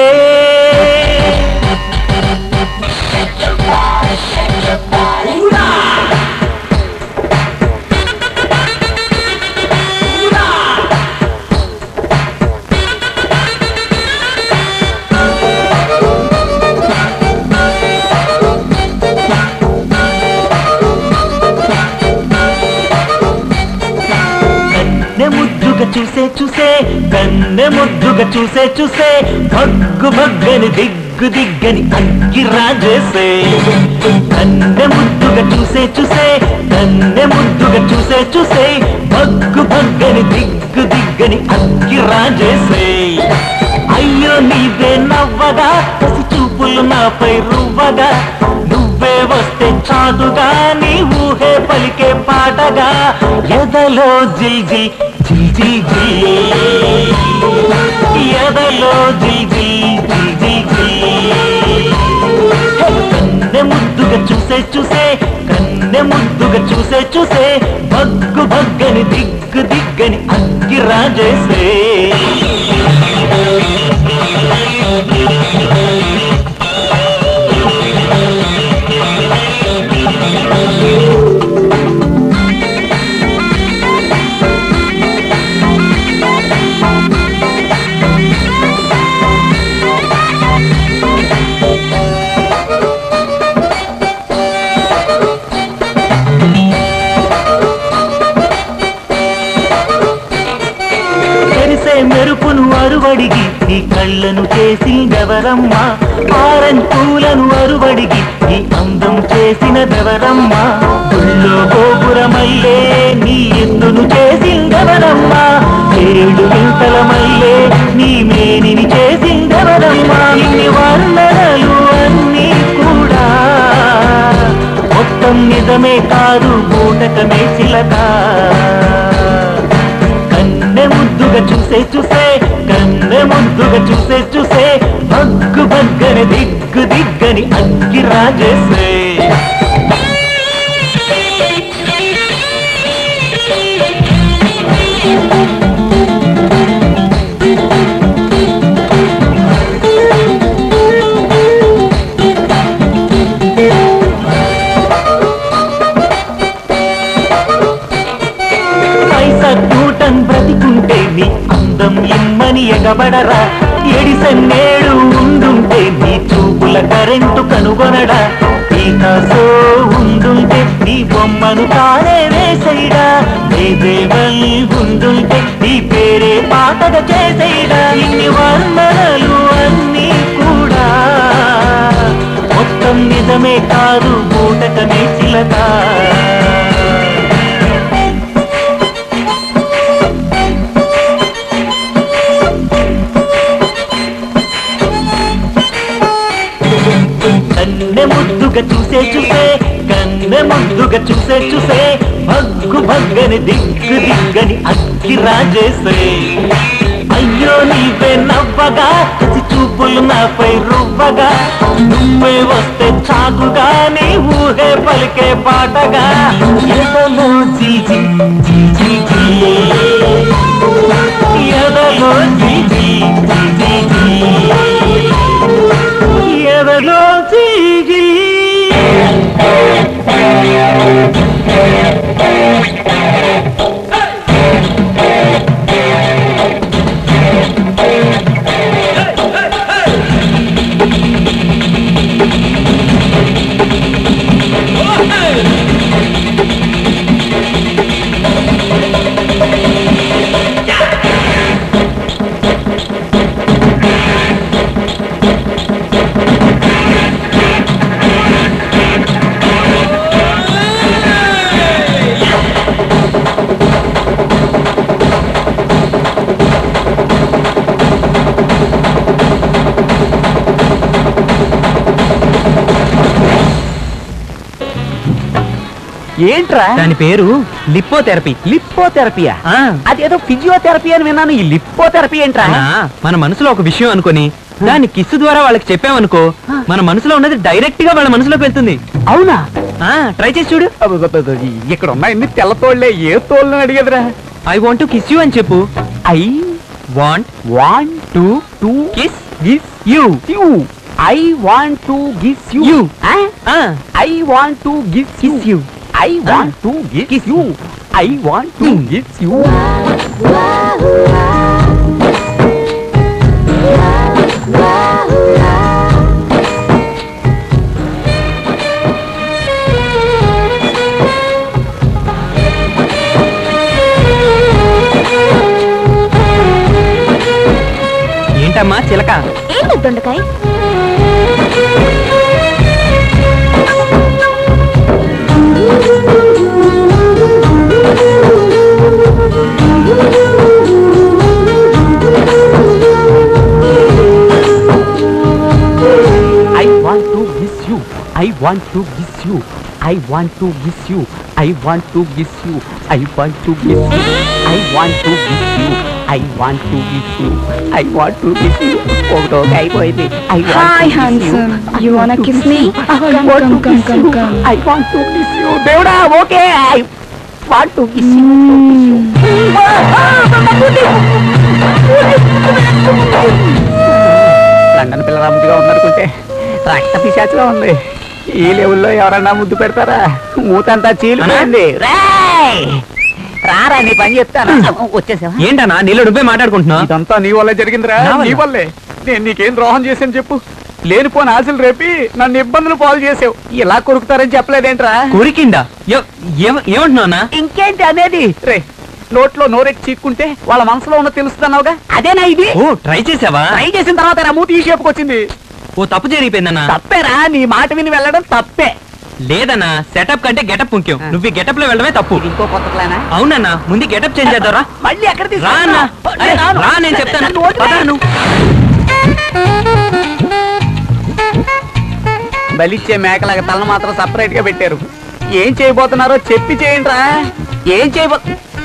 కన్నె ముద్దుగా చూసే చూసే కన్నె ముద్దుగా చూసే చూసే భగ్గు భగ్గని దిగ్గు దిగ్గని అగ్గి రాజేసే కన్నె ముద్దుగా చూసే చూసే కన్నె ముద్దుగా చూసే చూసే భగ్గు భగ్గని దిగ్గు దిగ్గని అగ్గి రాజేసే అయ్యో నీవే నవ్వగా పసి చూపులు నాపై రువ్వగా నువ్వే వస్తే చాదుగా నీ ఊహే పలికే పాటగా ఎదలో జిల్ జిల్ జిల్ జిల్ జిల్ ఎదలో జిల్ జిల్ జిల్ జిల్ జిల్ కన్నె ముద్దుగా చూసే చూసే కన్నె ముద్దుగా చూసే చూసే భగ్గు భగ్గని దిగ్గు దిగ్గని అగ్గి రాజేసే తెరిసే మెరుపును అరువడిగి ఈ కళ్ళను చేసిందెవరమ్మా ఆరెంజ్ పూలను అరువడిగి ఈ అందం చేసినదెవరమ్మా గుళ్ళో గోపురమల్లే నీ ఎత్తును చేసిందెవరమ్మా ఏడు వింతల మల్లే నీ మేనిని చేసిందెవరమ్మా ఇన్ని వర్ణనలు అన్నీ కూడా మొత్తం నిజమే కాదు బూటకమే చిలక కన్నె ముద్దుగా చూసే చూసే కన్నె ముద్దుగా చూసే చూసే భగ్గు భగ్గని దిగ్గు దిగ్గని అగ్గి రాజేసే ఐసాక్ న్యూటన్ బ్రతికుంటే నీ అందం ఇమ్మని ఎగబడరా ఎడిసన్నేడు ఉండుంటే నీ చూపుల కరెంటు కనుగొనడా పీకాసో ఉండుంటే నీ బొమ్మను తానే వేసైడా దేవల్ ఉండుంటే నీ పేరే పాటగా చేసేయడా ఇన్ని వర్ణనలు అన్నీ కూడా మొత్తం నిజమే కాదు బూటకమే చిలక కన్నె ముద్దుగా చూసే చూసే కన్నె ముద్దుగా చూసే చూసే భగ్గు భగ్గని దిగ్గు దిగ్గని అక్కి రాజేసే అయ్యో నీవే నవ్వగా కసి చూపులు నాపై రువ్వగా నువ్వే వస్తే చాకుగా నీ ఊహే పలికే పాటగా ఎదలో జీజీ జీజీ జీ. ఎదలో జీజీ జీజీ జీ. ఎదలో జీజీ ఏంట్రా దాని పేరు లిప్పోథెరపీ లిప్పోథెరపీయా అదేదో ఫిజియోథెరపీ అని విన్నాను ఈ లిప్పోథెరపీ ఏంట్రా అన్నా, మన మనసులో ఒక విషయం అనుకొని దాన్ని కిస్ ద్వారా వాళ్ళకి చెప్పామనుకో మన మనసులో ఉన్నది డైరెక్ట్ గా వాళ్ళ మనసులోకి వెళ్తుంది అవునా ఆ ట్రై చేసి చూడు అబ్బబ్బబ్బబ్బ, ఇక్కడ ఉన్న ఇన్ని తెల్ల తోళ్లే ఏ తోళ్ళని అడిగదురా I want to kiss you అని చెప్పు I want want to to kiss గిస్ you you I want to గిస్ you You. I want to గిస్ kiss you I want to గిస్ you I want to గిస్ you ఏంటమ్మా చిలక ఏంటి దొండకాయ I want to గిస్ you I want to గిస్ you I want to గిస్ you I want to గిస్ you I want to గిస్ you I want to గిస్ you I want to గిస్ you I want to గిస్ you ఒకటో అయిపోయింది I Hi, handsome. You wanna kiss me? Come, come, come, come, come. I want to గిస్ you దేవుడా okay I want to గిస్ you London పిల్ల రమ్మగా ఉందనుకుంటే రక్త పిశాచిగా ఉంది ఈ లెవెల్లో ఎవరన్నా ముద్దు పెడతారా మూతంతా చీలిపోయింది రేయ్! రారా నీ పని చెప్తాను వచ్చేసావా ఏంటన్నా నీళ్ళు నువ్వే మాట్లాడుకుంటున్నావు ఇదంతా నీ వల్లే జరిగిందిరా నా వల్ల? నీ వల్లే నేను నీకేం ద్రోహం చేశాను చెప్పు లేనిపోని ఆశలు రేపి నన్ను ఇబ్బందులు పాలు చేసావు ఇలా కొరుకుతారని చెప్పలేదేంట్రా కొరికిందా ఎవ- ఏమ- ఏమంటున్నావునా ఇంకేంటి అనేది రే నోట్లో నోరెట్టి చీక్కుంటే వాళ్ళ మనసులో ఉన్న తెలుస్తున్నావుగా అదేనా ఇది ఓ ట్రై చేసావా ట్రై చేసిన తర్వాత నా మూతి ఈ షేపుకి వచ్చింది ఓ తప్పు జరిగిపోయిందన్నా తప్పేరా నీ మాట విని వెళ్ళడం తప్పే లేదన్నా సెటప్ కంటే గెటప్ ముఖ్యం నువ్వు ఈ గెటప్ లో వెళ్ళడమే తప్పు ఇంకో కొత్త ప్లానా అవునన్నా ముందు గెటప్ చేంజ్ చేద్దారా మళ్ళీ ఎక్కడ రా అన్నా. అరే, రా నేను చెప్తాను పద నువ్వు. బలిచ్చే మేకలాగా తల మాత్రం సపరేట్ గా పెట్టారు ఏం చేయబోతున్నారో చెప్పి చేయండి రా ఏం చేయబో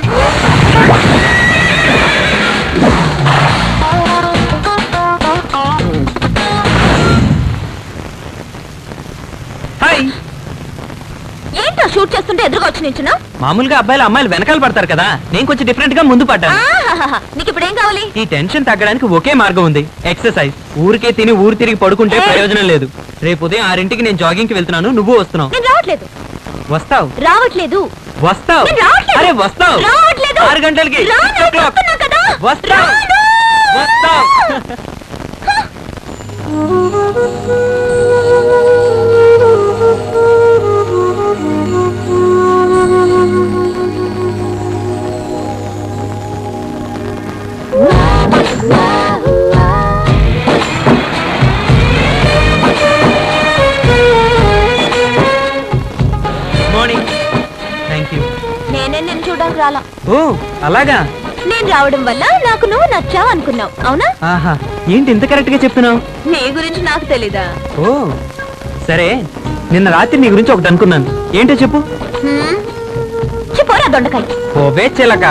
హాయ్ ఏంటో షూట్ చేస్తుంటే ఎదురుగా వచ్చి నించున్నా మామూలుగా అబ్బాయిలు అమ్మాయిలు వెనకాల పడతారు కదా నేను కొంచెం డిఫరెంట్ గా ముందు పడ్డాను ఆహాహాహా. నీకు ఇప్పుడు ఏం కావాలి ఈ టెన్షన్ తగ్గడానికి ఒకే మార్గం ఉంది ఎక్సర్సైజ్ ఊరికే తిని ఊరు తిరిగి పడుకుంటే ఏయ్! ప్రయోజనం లేదు రేపు ఉదయం ఆరింటికి నేను జాగింగ్ కి వెళ్తున్నాను నువ్వు వస్తున్నావు నేను రావట్లేదు వస్తావు రావట్లేదు వస్తావు నేను రావట్లేదు. అరే వస్తావు రావట్లేదు. ఆరు గంటలకి రాను, Six o'clock. చెప్తున్నా కదా. వస్తావు రాను. వస్తావు ఆ నేనే నేను చూడడానికి రాలా ఓ అలాగా నేను రావడం వల్ల నాకు నువ్వు నచ్చావు అనుకున్నావు అవునా ఆహా ఏంటి ఇంత కరెక్ట్ గా చెప్తున్నావు నీ గురించి నాకు తెలీదా ఓ సరే నిన్న రాత్రి నీ గురించి ఒకటి అనుకున్నాను ఏంటో చెప్పు హ్మ్? చెప్పోరా దొండకాయ ఓవే చిలక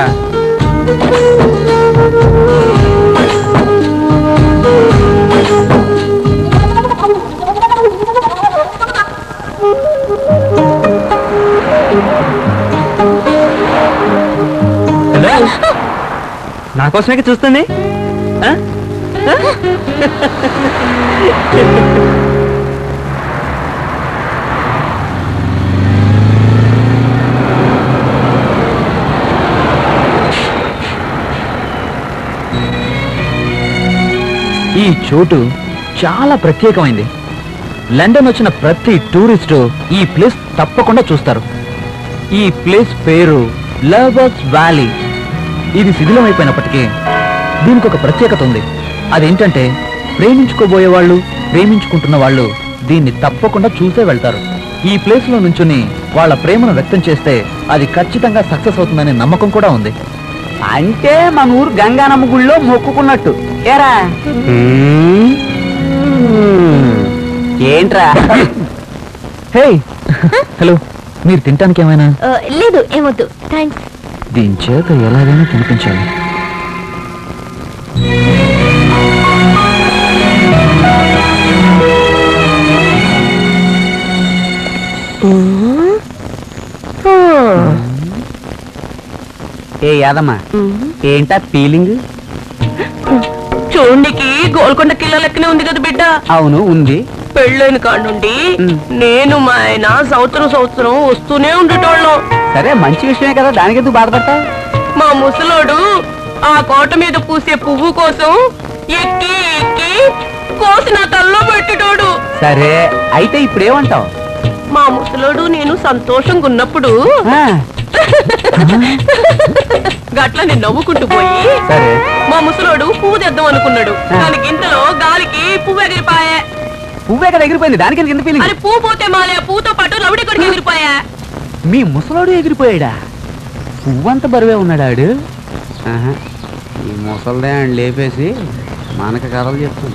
హలో నా కోసమే చూస్తుంది ఆ? ఈ చోటు చాలా ప్రత్యేకమైంది లండన్ వచ్చిన ప్రతి టూరిస్టు ఈ ప్లేస్ తప్పకుండా చూస్తారు ఈ ప్లేస్ పేరు లవర్స్ వ్యాలీ ఇది శిథిలమైపోయినప్పటికీ దీనికి ఒక ప్రత్యేకత ఉంది అదేంటంటే ప్రేమించుకోబోయే వాళ్ళు ప్రేమించుకుంటున్న వాళ్ళు దీన్ని తప్పకుండా చూసే వెళ్తారు ఈ ప్లేస్ లో నుంచుని వాళ్ళ ప్రేమను వ్యక్తం చేస్తే అది ఖచ్చితంగా సక్సెస్ అవుతుందనే నమ్మకం కూడా ఉంది అంటే మన ఊరు గంగానమ్మ గుళ్ళో మొక్కుకున్నట్టు ఏరా ఏంట్రా హే హలో మీరు తినటానికి ఏమైనా ఆ, లేదు ఏమొద్దు థ్యాంక్స్ దీని చేత ఎలాగైనా తినిపించాలి ఏ యాదమ్మా ఏంటా ఫీలింగ్ చూడనికి గోల్కొండ కిలో లెక్కనే ఉంది కదా బిడ్డ అవును ఉంది పెళ్ళైన కాడ నుండి నేను మా ఆయన సంవత్సరం సంవత్సరం వస్తూనే ఉండేటోళ్ళం సరే మంచి విషయమే కదా దానికి ఎందుకు బాధపడతా మా ముసలోడు ఆ కోట మీద పూసే పువ్వు కోసం ఎక్కి ఎక్కి కోసి నా తల్లో పెట్టేటోడు సరే అయితే ఇప్పుడు ఏమంటావు మా ముసలోడు నేను సంతోషంగా ఉన్నప్పుడు గట్ల నేను నవ్వుకుంటూ పోయి సరే మా ముసలోడు పువ్వు తెద్దాం అనుకున్నాడు కానీ గింతలో గాలికి పువ్వు ఎగిరిపాయే పువ్వే కదా ఎగిరిపోయింది దానికి ఎందుకు ఇంత ఫీలింగ్ అరే పువ్వు పోతే మాలే పూతో పాటు రవిడి కొడుకు ఎగిరిపోయా మీ ముసలోడు ఎగిరిపోయాడా పువ్వంత బరువే ఉన్నాడు ఆడు ఆహా. ఈ ముసల్దే ఆయన లేపేసి మనకి కథలు చెప్తుంది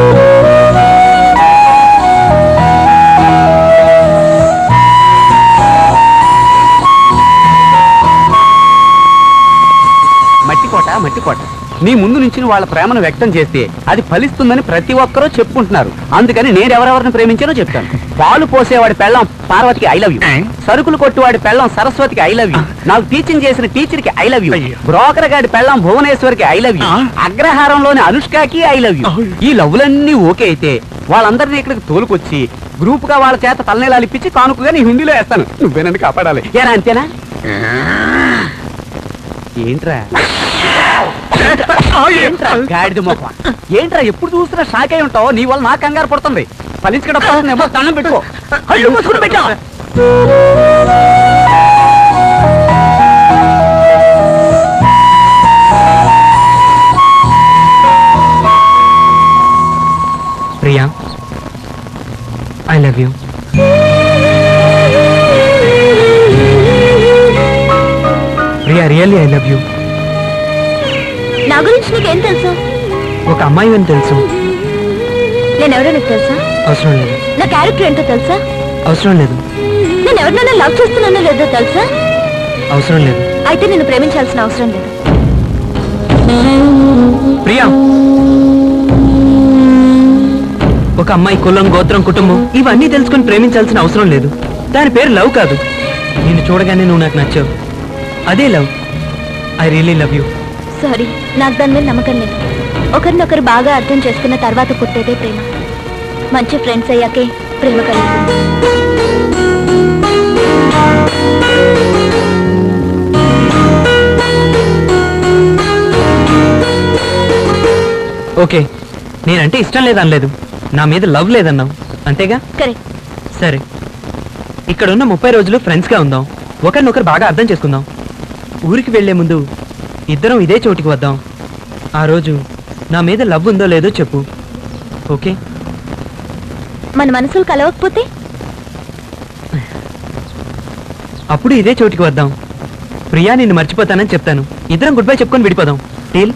మట్టికోట మట్టికోట నీ ముందు నుంచి వాళ్ళ ప్రేమను వ్యక్తం చేస్తే అది ఫలిస్తుందని ప్రతి ఒక్కరూ చెప్పుకుంటున్నారు అందుకని నేను ఎవరెవరిని ప్రేమించానో చెప్తాను పాలు పోసేవాడి పెళ్ళం పార్వతికి ఐ లవ్ యూ సరుకులు కొట్టువాడి పెళ్ళం సరస్వతికి ఐ లవ్ యూ నాకు టీచింగ్ చేసిన టీచర్ కి ఐ లవ్ యూ బ్రోకర్ గాడి పెళ్ళం భువనేశ్వర్కి I love you అగ్రహారంలోని అనుష్కకి I love you ఈ లవ్లన్నీ ఓకే అయితే వాళ్ళందరినీ ఇక్కడికి తోలుకొచ్చి గ్రూప్ గా వాళ్ళ చేత తలనీలాలు ఇప్పించి కానుకగా నీ హుండీలో వేస్తాను నువ్వే నన్ను కాపాడాలి ఏరా అంతేనా ఏంట్రా ఏంట్రా గాడిద మొక్క ఏంట్రా ఎప్పుడు చూసినా షాక్ అయి ఉంటావు నీ వల్ల నాకు కంగారు పడుతుంది ఫలించడం దండం పెట్టుకో అయ్యో మూసుకుని పెట్టా Priya I love you Priya really I love you నా గురించి నీకేం తెలుసు ఒక అమ్మాయి అని తెలుసు నేను ఎవరో నీకు తెలుసా అవసరం లేదు నా క్యారెక్టర్ ఏంటో తెలుసా అవసరం లేదు నేను ఎవరినైనా లవ్ చేస్తున్నానో లేదో తెలుసా అవసరం లేదు అయితే నేను ప్రేమించాల్సిన అవసరం లేదు ప్రియా ఒక అమ్మాయి కులం గోత్రం కుటుంబం ఇవన్నీ తెలుసుకొని ప్రేమించాల్సిన అవసరం లేదు దాని పేరు లవ్ కాదు నిన్ను చూడగానే నువ్వు నాకు నచ్చావు అదే love I really love you sorry నాకు దాని మీద నమ్మకం లేదు ఒకరినొకరు బాగా అర్థం చేసుకున్న తర్వాత పుట్టేదే ప్రేమ మంచి ఫ్రెండ్స్ అయ్యాకే ప్రేమ కలుగుతుంది ఓకే నేనంటే ఇష్టం లేదనలేదు నా మీద లవ్ లేదన్నావు అంతేగా కరెక్ట్ సరే ఇక్కడ ఉన్న ముప్పై రోజులు ఫ్రెండ్స్గా ఉందాం ఒకరినొకరు బాగా అర్థం చేసుకుందాం ఊరికి వెళ్లే ముందు ఇద్దరం ఇదే చోటికి వద్దాం ఆ రోజు నా మీద లవ్ ఉందో లేదో చెప్పు ఓకే మన మనసులు కలవకపోతే అప్పుడు ఇదే చోటికి వద్దాం ప్రియా నిన్ను మర్చిపోతానని చెప్తాను ఇద్దరం గుడ్ బై చెప్పుకొని విడిపోదాం డీల్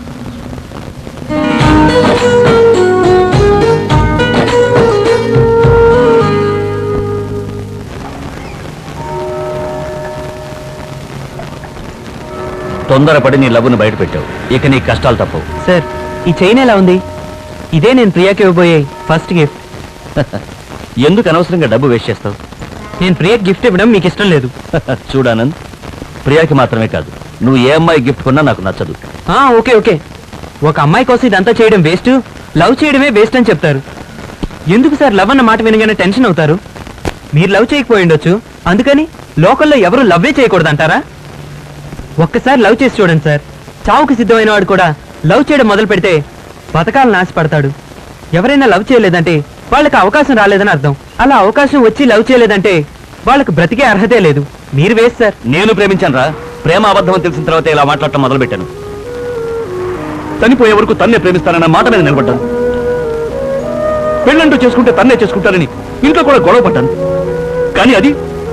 తొందరపడి నీ లవ్వును బయట పెట్టావు ఇక నీ కష్టాలు తప్పవు సార్ ఈ చైన్ ఎలా ఉంది ఇదే నేను ప్రియాకి ఇవ్వబోయే ఫస్ట్ గిఫ్ట్ ఎందుకు అనవసరంగా డబ్బు వేస్ట్ చేస్తావు నేను ప్రియకి గిఫ్ట్ ఇవ్వడం మీకు ఇష్టం లేదు చూడానంద్ ప్రియాకి మాత్రమే కాదు నువ్వు ఏ అమ్మాయి గిఫ్ట్ కొన్నా నాకు నచ్చదు ఆ, ఓకే ఓకే ఒక అమ్మాయి కోసం ఇదంతా చేయడం వేస్ట్ లవ్ చేయడమే వేస్ట్ అని చెప్తారు ఎందుకు సార్ లవ్ అన్న మాట వినగానే టెన్షన్ అవుతారు మీరు లవ్ చేయకపోయి ఉండొచ్చు అందుకని లోకల్లో ఎవరు లవ్వే చేయకూడదు అంటారా ఒక్కసారి లవ్ చేసి చూడండి సార్ చావుకి సిద్ధమైన వాడు కూడా లవ్ చేయడం మొదలు పెడితే బతకాలను ఆశపడతాడు ఎవరైనా లవ్ చేయలేదంటే వాళ్ళకి అవకాశం రాలేదని అర్థం అలా అవకాశం వచ్చి లవ్ చేయలేదంటే వాళ్ళకి బ్రతికే అర్హతే లేదు మీరు వేస్ట్ సార్ నేను ప్రేమించాను రా ప్రేమ అబద్ధం అని తెలిసిన తర్వాత ఇలా మాట్లాడటం మొదలు పెట్టాను చనిపోయే వరకు తన్నే ప్రేమిస్తానన్న మాట మీద నిలబడ్డాను పెళ్ళంటూ చేసుకుంటే తన్నే చేసుకుంటానని ఇంట్లో కూడా గొడవ పడ్డాను కానీ అది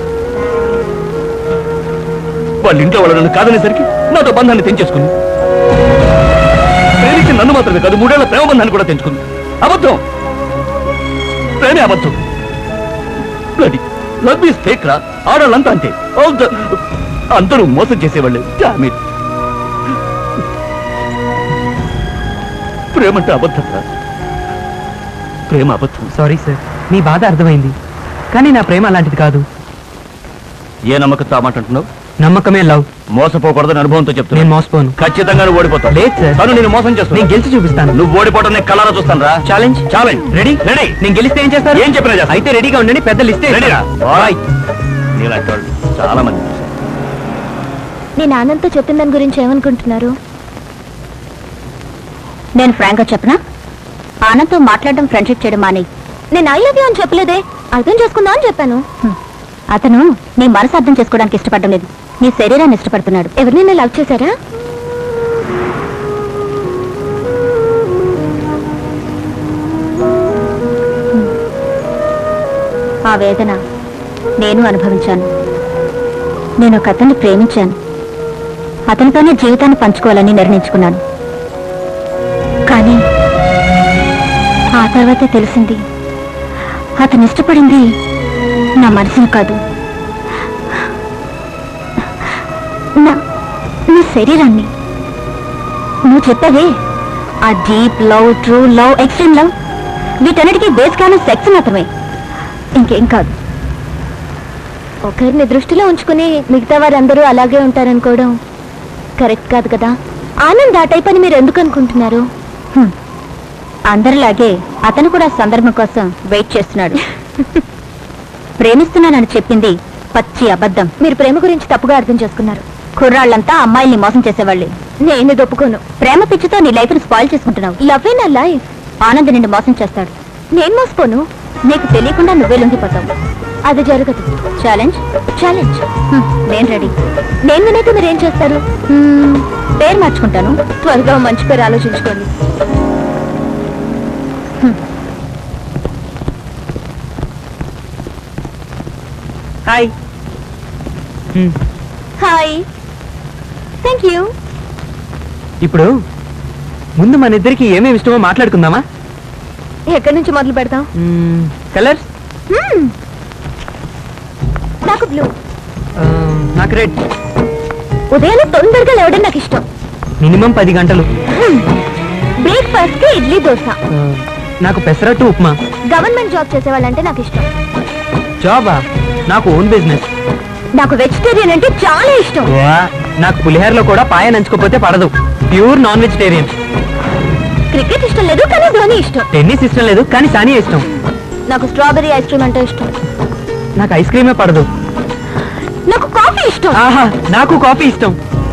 వాళ్ళ ఇంట్లో వాళ్ళు నన్ను కాదనేసరికి నాతో బంధాన్ని తెంచేసుకుంది ప్రేమించి నన్ను మాత్రమే కాదు మూడేళ్ల ప్రేమ బంధాన్ని కూడా తెంచుకుంది అబద్ధం ప్రేమే అబద్ధం బ్లడీ లవ్ ఈస్ ఫేక్ రా ఆడాలంతా అంతే All the- అందరూ మోసం చేసేవాళ్ళు Damn it. ప్రేమంటే అబద్ధం రా ప్రేమ అబద్ధం సారీ సార్ మీ బాధ అర్థమైంది కానీ నా ప్రేమ అలాంటిది కాదు ఏ నమ్మకంతో ఆ మాట అంటున్నావు నమ్మకమే లవ్ మోసపోకూడదని అనుభవంతో నేను చెప్తున్నా మోసపోను ఖచ్చితంగా నువ్వు ఓడిపోతావు లేదు సార్ తను నేను మోసం చేస్తాను నేను గెలిచి చూపిస్తాను నువ్వు ఓడిపోవడం నేను కలరా చూస్తాను రా ఛాలెంజ్ ఛాలెంజ్ రెడీ రెడీ నేను గెలిస్తే ఏం చేస్తారు ఏం చెప్పినా చేస్తా. అయితే రెడీగా ఉండండి పెద్ద లిస్ట్ రెడీరా బాయ్ నీలాంటి వాళ్ళు చాలా మంది చూశాను. నేను ఆనంద్తో చెప్పిన దాని గురించి ఏమనుకుంటున్నారు నేను ఫ్రాంక్ గా చెప్పనా ఆనంద్తో మాట్లాడడం ఫ్రెండ్షిప్ చేయడం మాని నేను ఐ లవ్ యూ అని చెప్పలేదే అర్థం చేసుకుందా అని చెప్పాను అతను నీ మనసు అర్థం చేసుకోవడానికి ఇష్టపడడం లేదు నీ శరీరాన్ని ఇష్టపడుతున్నాడు ఎవరినైనా లవ్ చేశారా ఆ వేదన నేను అనుభవించాను నేను ఒక అతన్ని ప్రేమించాను అతనితోనే జీవితాన్ని పంచుకోవాలని నిర్ణయించుకున్నాను కానీ ఆ తర్వాతే తెలిసింది అతను ఇష్టపడింది నా మనసును కాదు నా నా శరీరాన్ని నువ్వు చెప్పావే ఆ deep love true love extreme love వీటన్నిటికీ బేస్ కాను సెక్స్ మాత్రమే ఇంకేం కాదు ఒకరిని దృష్టిలో ఉంచుకుని మిగతా వారందరూ అలాగే ఉంటారనుకోవడం కరెక్ట్ కాదు కదా ఆనంద్ ఆ టైప్ అని మీరు ఎందుకు అనుకుంటున్నారు హ్మ్. అందరిలాగే అతను కూడా సందర్భం కోసం వెయిట్ చేస్తున్నాడు ప్రేమిస్తున్నానని చెప్పింది పచ్చి అబద్ధం మీరు ప్రేమ గురించి తప్పుగా అర్థం చేసుకున్నారు కుర్రాళ్ళంతా అమ్మాయిల్ని మోసం చేసేవాళ్ళే నేను ఇది ఒప్పుకోను ప్రేమ పిచ్చితో నీ లైఫ్ ని స్పాయిల్ చేసుకుంటున్నావు లవ్ నా లైఫ్ ఆనంద్ నిన్ను మోసం చేస్తాడు నేను మోసపోను నీకు తెలియకుండా నువ్వే లొంగిపోతావు అది జరగదు ఛాలెంజ్ ఛాలెంజ్ నేను రెడీ నేను వినైతే మీరు ఏం చేస్తారు హ్మ్, పేరు మార్చుకుంటాను త్వరగా ఓ మంచి పేరు ఆలోచించుకోండి హాయ్ హాయ్ థ్యాంక్ యూ ఇప్పుడు ముందు మన ఇద్దరికి ఏమేమి ఇష్టమో మాట్లాడుకుందామా ఎక్కడి నుంచి మొదలు పెడతాం కలర్స్ Hmm. నాకు బ్లూ నాకు రెడ్ ఉదయాన్నే తొందరగా లేవడం నాకు ఇష్టం మినిమం పది గంటలు బ్రేక్ఫాస్ట్ కి ఇడ్లీ దోశ ఆ, నాకు పెసరట్టు ఉప్మా గవర్నమెంట్ జాబ్ చేసేవాళ్ళంటే నాకు ఇష్టం జాబా నాకు ఓన్ బిజినెస్ నాకు వెజిటేరియన్ అంటే చాలా ఇష్టం నాకు పులిహోరలో కూడా పాయ నంచుకోపోతే పడదు ప్యూర్ నాన్ వెజిటేరియన్ క్రికెట్ ఇష్టం లేదు కానీ ధోని ఇష్టం టెన్నిస్ ఇష్టం లేదు కానీ సానియా ఇష్టం నాకు స్ట్రాబెరీ ఐస్ క్రీమ్ అంటే ఇష్టం నాకు ఐస్ క్రీమే పడదు నాకు కాఫీ ఇష్టం ఆహా నాకు కాఫీ ఇష్టం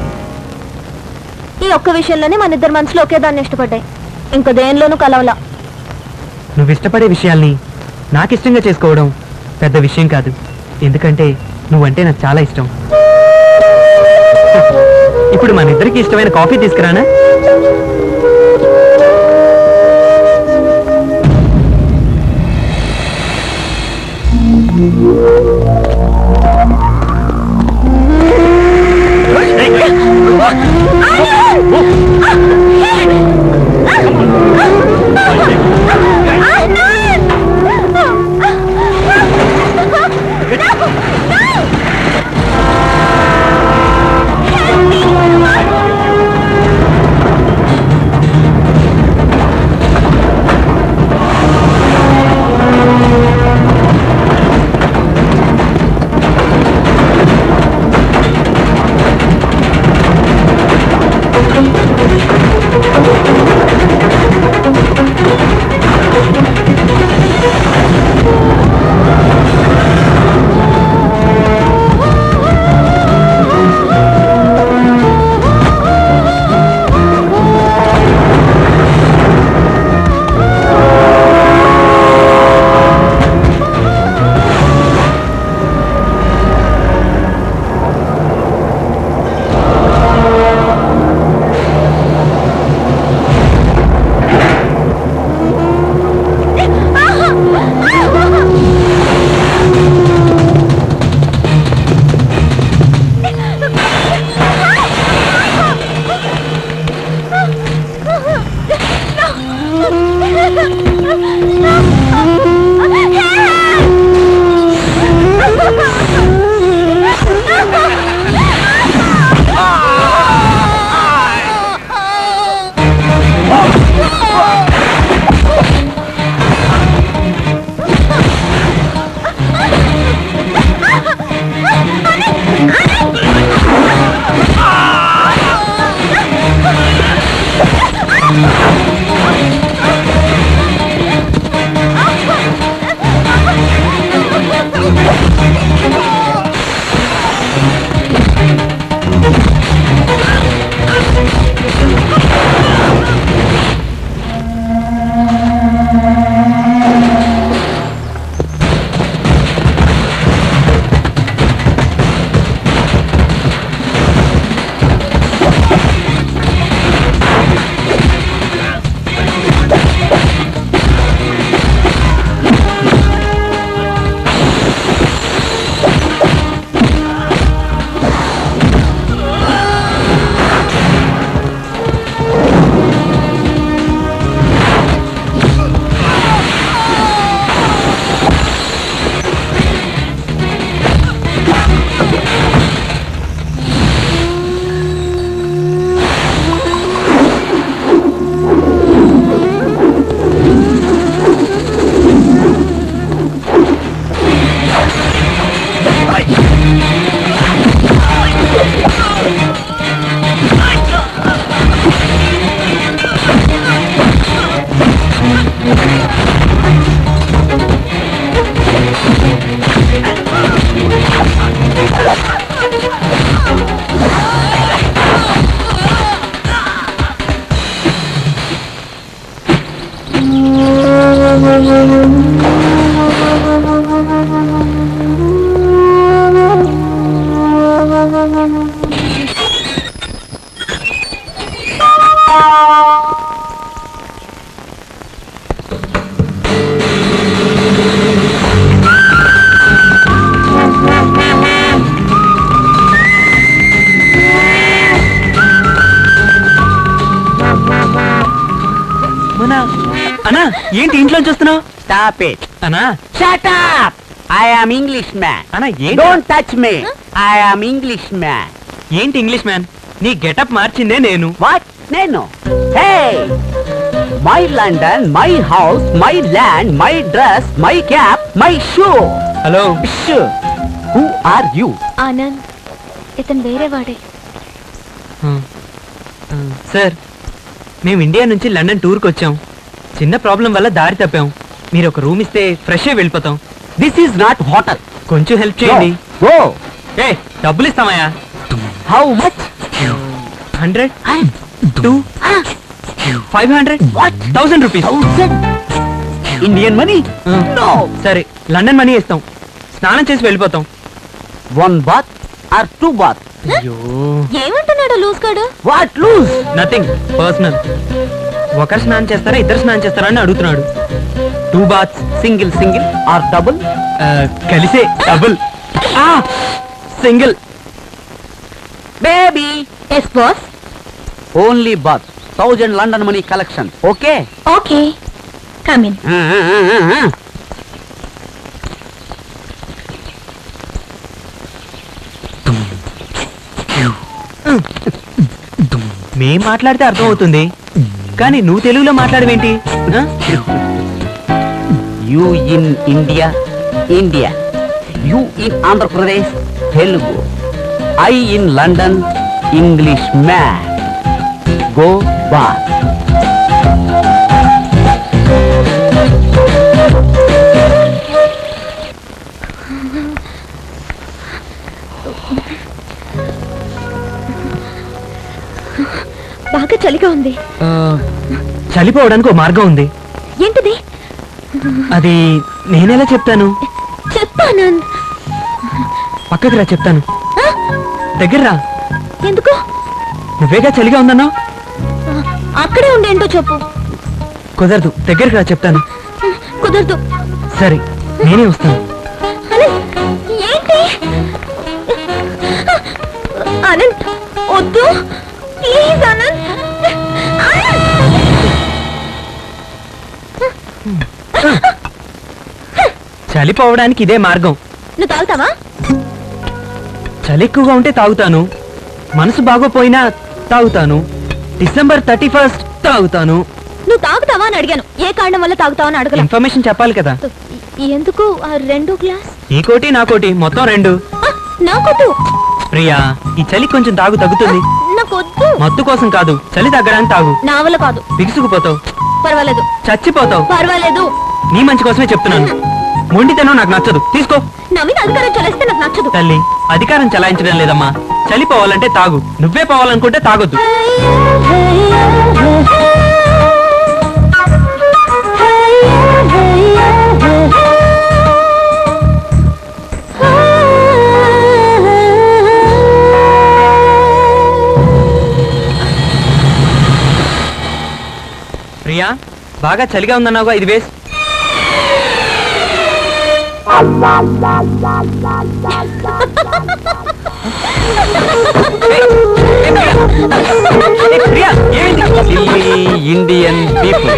ఈ ఒక్క విషయంలోనే మన ఇద్దరు మనసులో ఒకే దాన్ని ఇష్టపడ్డాయి ఇంకో దేనిలోనూ కలవలా నువ్వు ఇష్టపడే విషయాల్ని నాకు ఇష్టంగా చేసుకోవడం పెద్ద విషయం కాదు ఎందుకంటే నువ్వంటే నాకు చాలా ఇష్టం ఇప్పుడు మన ఇద్దరికి ఇష్టమైన కాఫీ తీసుకురానా ఏయ్, మన అన్నా ఏంటి ఇంట్లో చూస్తున్నావు స్టాప్ ఇట్ అన్నా shut up I am English man అన్నా ఏంటి don't touch me I am English man ఏంటి ఇంగ్లీష్ మ్యాన్ నీ గెటప్ మార్చిందే నేను వాట్ నేను hey my London my house my land my dress my cap my shoe hello who are you Anand ఇతను వేరే వాడే sir మేము ఇండియా నుంచి లండన్ టూర్కి వచ్చాం చిన్న ప్రాబ్లం వల్ల దారి తప్పాం మీరు ఒక రూమ్ ఇస్తే ఫ్రెష్ అయి వెళ్ళిపోతాం దిస్ ఈజ్ నాట్ హోటల్ కొంచెం హెల్ప్ చేయండి గో ఏ డబ్బులు ఇస్తామయ్యా how much hundred two five hundred thousand rupees Indian money no సరే లండన్ మనీ ఇస్తాం స్నానం చేసి వెళ్ళిపోతాం one bath are two bath అయ్యో ఏమంటున్నాడు లూస్ గాడు వాట్ లూజ్ నథింగ్ పర్సనల్ ఒకరు స్నానం చేస్తారా ఇద్దరు స్నానం చేస్తారా అని అడుగుతున్నాడు two baths single single or double కలిసే double single baby yes boss only bath thousand London money collection okay okay come in మేం మాట్లాడితే అర్థమవుతుంది కానీ నువ్వు తెలుగులో మాట్లాడవేంటి ఆ? You in India India you in Andhra Pradesh Telugu I in London English man go bath బాగా చలిగా ఉంది ఆ, చలిపోవడానికి ఒక మార్గం ఉంది ఏంటిది అది నేనెలా చెప్తాను చెప్పానంద్ పక్కకి రా చెప్తాను దగ్గర రా ఎందుకు నువ్వేగా చలిగా ఉందన్నావు అక్కడే ఉండేంటో చెప్పు కుదరదు దగ్గరికి రా చెప్తాను కుదరదు సరే నేనే వస్తాను ఆనంద్ ఏంటి ఆనంద్ వద్దు ప్లీజ్ ఆనంద్ ఆనంద్! చలిపోవడానికి ఇదే మార్గం నువ్వు తాగుతావా చలి ఎక్కువగా ఉంటే తాగుతాను మనసు బాగోపోయినా తాగుతాను డిసెంబర్ థర్టీ ఫస్ట్ తాగుతాను నువ్వు తాగుతావా అని అడిగాను ఏ కారణం వల్ల తాగుతావా అని అడగల ఇన్ఫర్మేషన్ చెప్పాలి కదా ఎందుకు ఆ రెండు గ్లాస్ ఈ కోటి నా కోటి మొత్తం రెండు ఆ, నాకొద్దు ప్రియా ఈ చలి కొంచెం తాగు తగ్గుతుంది నాకొద్దు మత్తు కోసం కాదు చలి తగ్గడానికి తాగు నా వల్ల కాదు బిగుసుకుపోతావు పర్వాలేదు చచ్చిపోతావు పర్వాలేదు నీ మంచి కోసమే చెప్తున్నాను మొండితనం నాకు నచ్చదు తీసుకో నా మీద అధికారం చలేస్తే నాకు నచ్చదు తల్లి అధికారం చలాయించడం లేదమ్మా చలి పోవాలంటే తాగు నువ్వే పోవాలనుకుంటే తాగొద్దు ప్రియా బాగా చలిగా ఉందన్నావుగా ఇది వేస్ ప్రియా ఏమైంది Indian people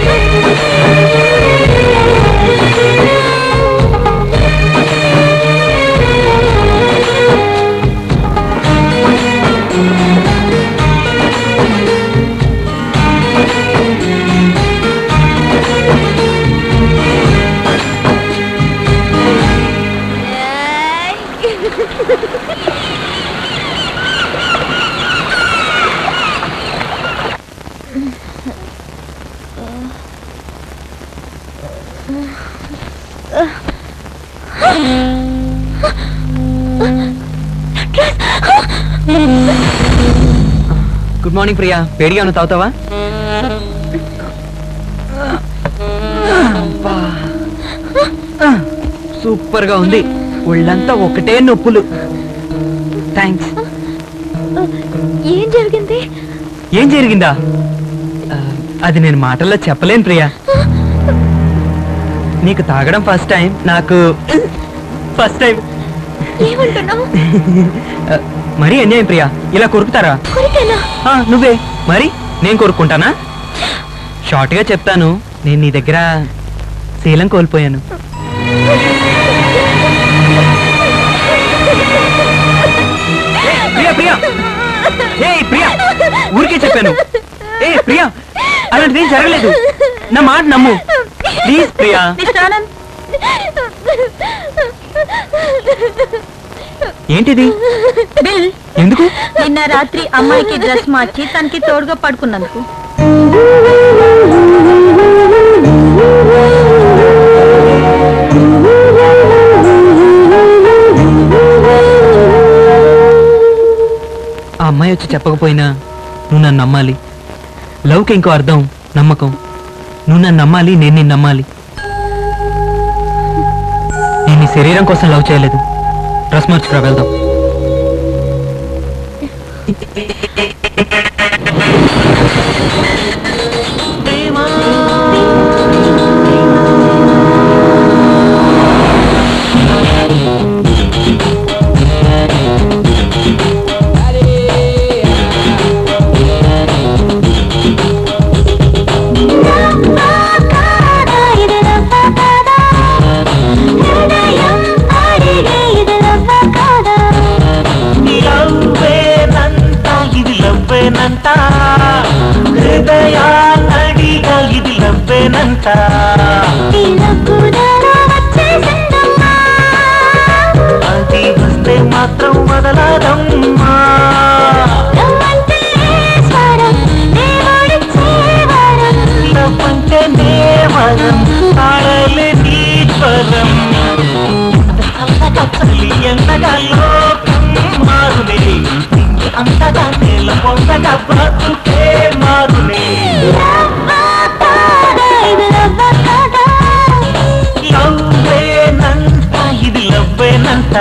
good morning Priya వేడిగా ఉన్న తాగుతావా సూపర్ గా ఉంది ఒళ్ళంతా ఒకటే నొప్పులు థ్యాంక్స్ ఏం జరిగింది ఏం జరిగిందా అది నేను మాటల్లో చెప్పలేను ప్రియా నీకు తాగడం ఫస్ట్ టైం నాకు ఫస్ట్ టైం ఏమంటున్నావు మరీ అన్యాయం ప్రియా ఇలా కొరుకుతారా కొరికేనా ఆ, నువ్వే మరి నేను కొరుక్కుంటానా షార్ట్ గా చెప్తాను నేను నీ దగ్గర శీలం కోల్పోయాను ప్రియా ప్రియా ఏ ప్రియా ఊరికే చెప్పాను ఏ ప్రియా అలాంటిది ఏం జరగలేదు నా మాట నమ్ము ప్లీజ్ ప్రియా మిస్టర్ ఆనంద్ ఏంటిది బిల్ ఎందుకు నిన్న రాత్రి అమ్మాయికి డ్రెస్ మార్చి తనకి తోడుగా పడుకున్నందుకు ఆ అమ్మాయి వచ్చి చెప్పకపోయినా నువ్వు నన్ను నమ్మాలి లవ్కి ఇంకో అర్థం నమ్మకం నువ్వు నన్ను నమ్మాలి నేను నిన్ను నమ్మాలి నేను నీ శరీరం కోసం లవ్ చేయలేదు డ్రెస్ మార్చుకురా వెళ్దాం లవ్వేనంట ఇది లవ్వేనంట హృదయాడిగా ఇది లవ్వేనంట అది వస్తే మాత్రం వదలదమ్మా లవ్వంటే నేవరం తాళలే నీశ్వరం ఎంతగా లోకం మారునే అంతగా నేల పొందగా బ్రతుకే మారునే లవ్వేనంట ఇది లవ్వేనంట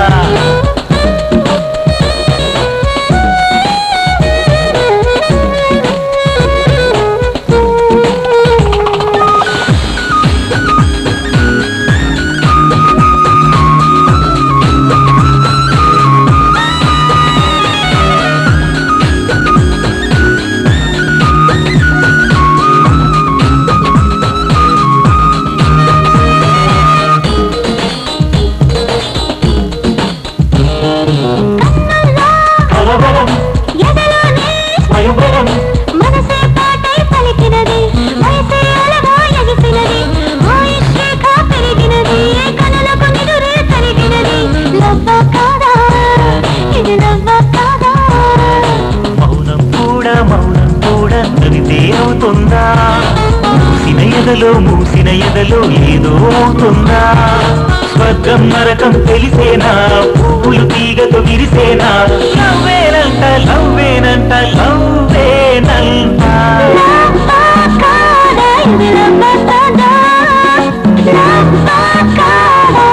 కలవరం స్వయంవరం మనసే పాటై పలికినది వయసే అలగా ఎగిసినది ఆయుష్ రేఖ పెరిగినది కనులకు నిదురే తరిగినది లవ్వ కాదా ఇది లవ్వ కాదా మౌనం కూడా మౌనం కూడా కవితే అవుతుందా మూసిన ఎదలో మూసిన ఎదలో ఏదో అవుతుందా స్వర్గం నరకం తెలిసేనా పువ్వులు తీగతో విరిసేనా లవ్వేనంట లవ్వేనంట లవ్వేనంట లవ్వ కాదా ఇది లవ్వ కాదా లవ్వ కాదా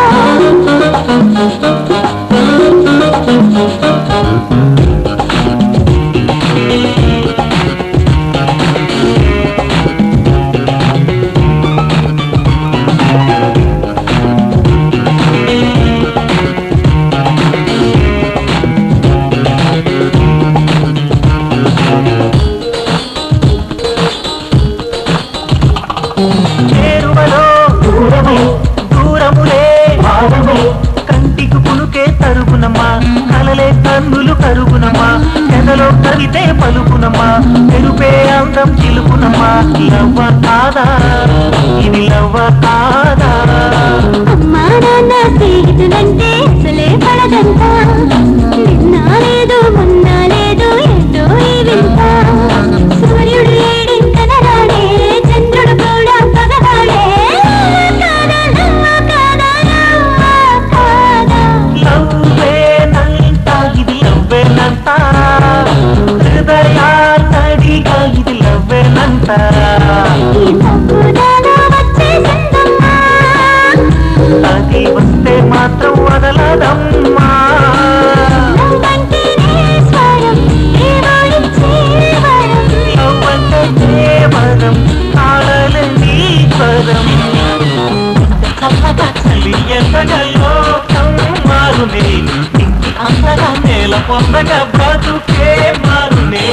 చేరువలో దూరము దూరములే భారము కంటికి పులుకే తరుగునమ్మా కలలే కన్నులు కరుగునమ్మా ఎదలో కవితే పలుకునమ్మా తెరుపే అందం చిలుకునమ్మా లవ్వ కాదా ఇది లవ్వ కాదా అమ్మా నాన్న స్నేహితులంటే అసలే పడదంట నిన్న లేదు మొన్న లేదు ఏదో ఈ వింత సూర్యుడు ఏడింతన రాడే చంద్రుడు కూడా పగవాడే కాదా లవ్వ కాదా లవ్వ కాదా లవ్వేనంట ఇది లవ్వేనంట హృదయాడిగా ఇది లవ్వేనంట ఈ తప్పుదాలో వచ్చేసిందమ్మా పొందక బ్రతుకే మారునే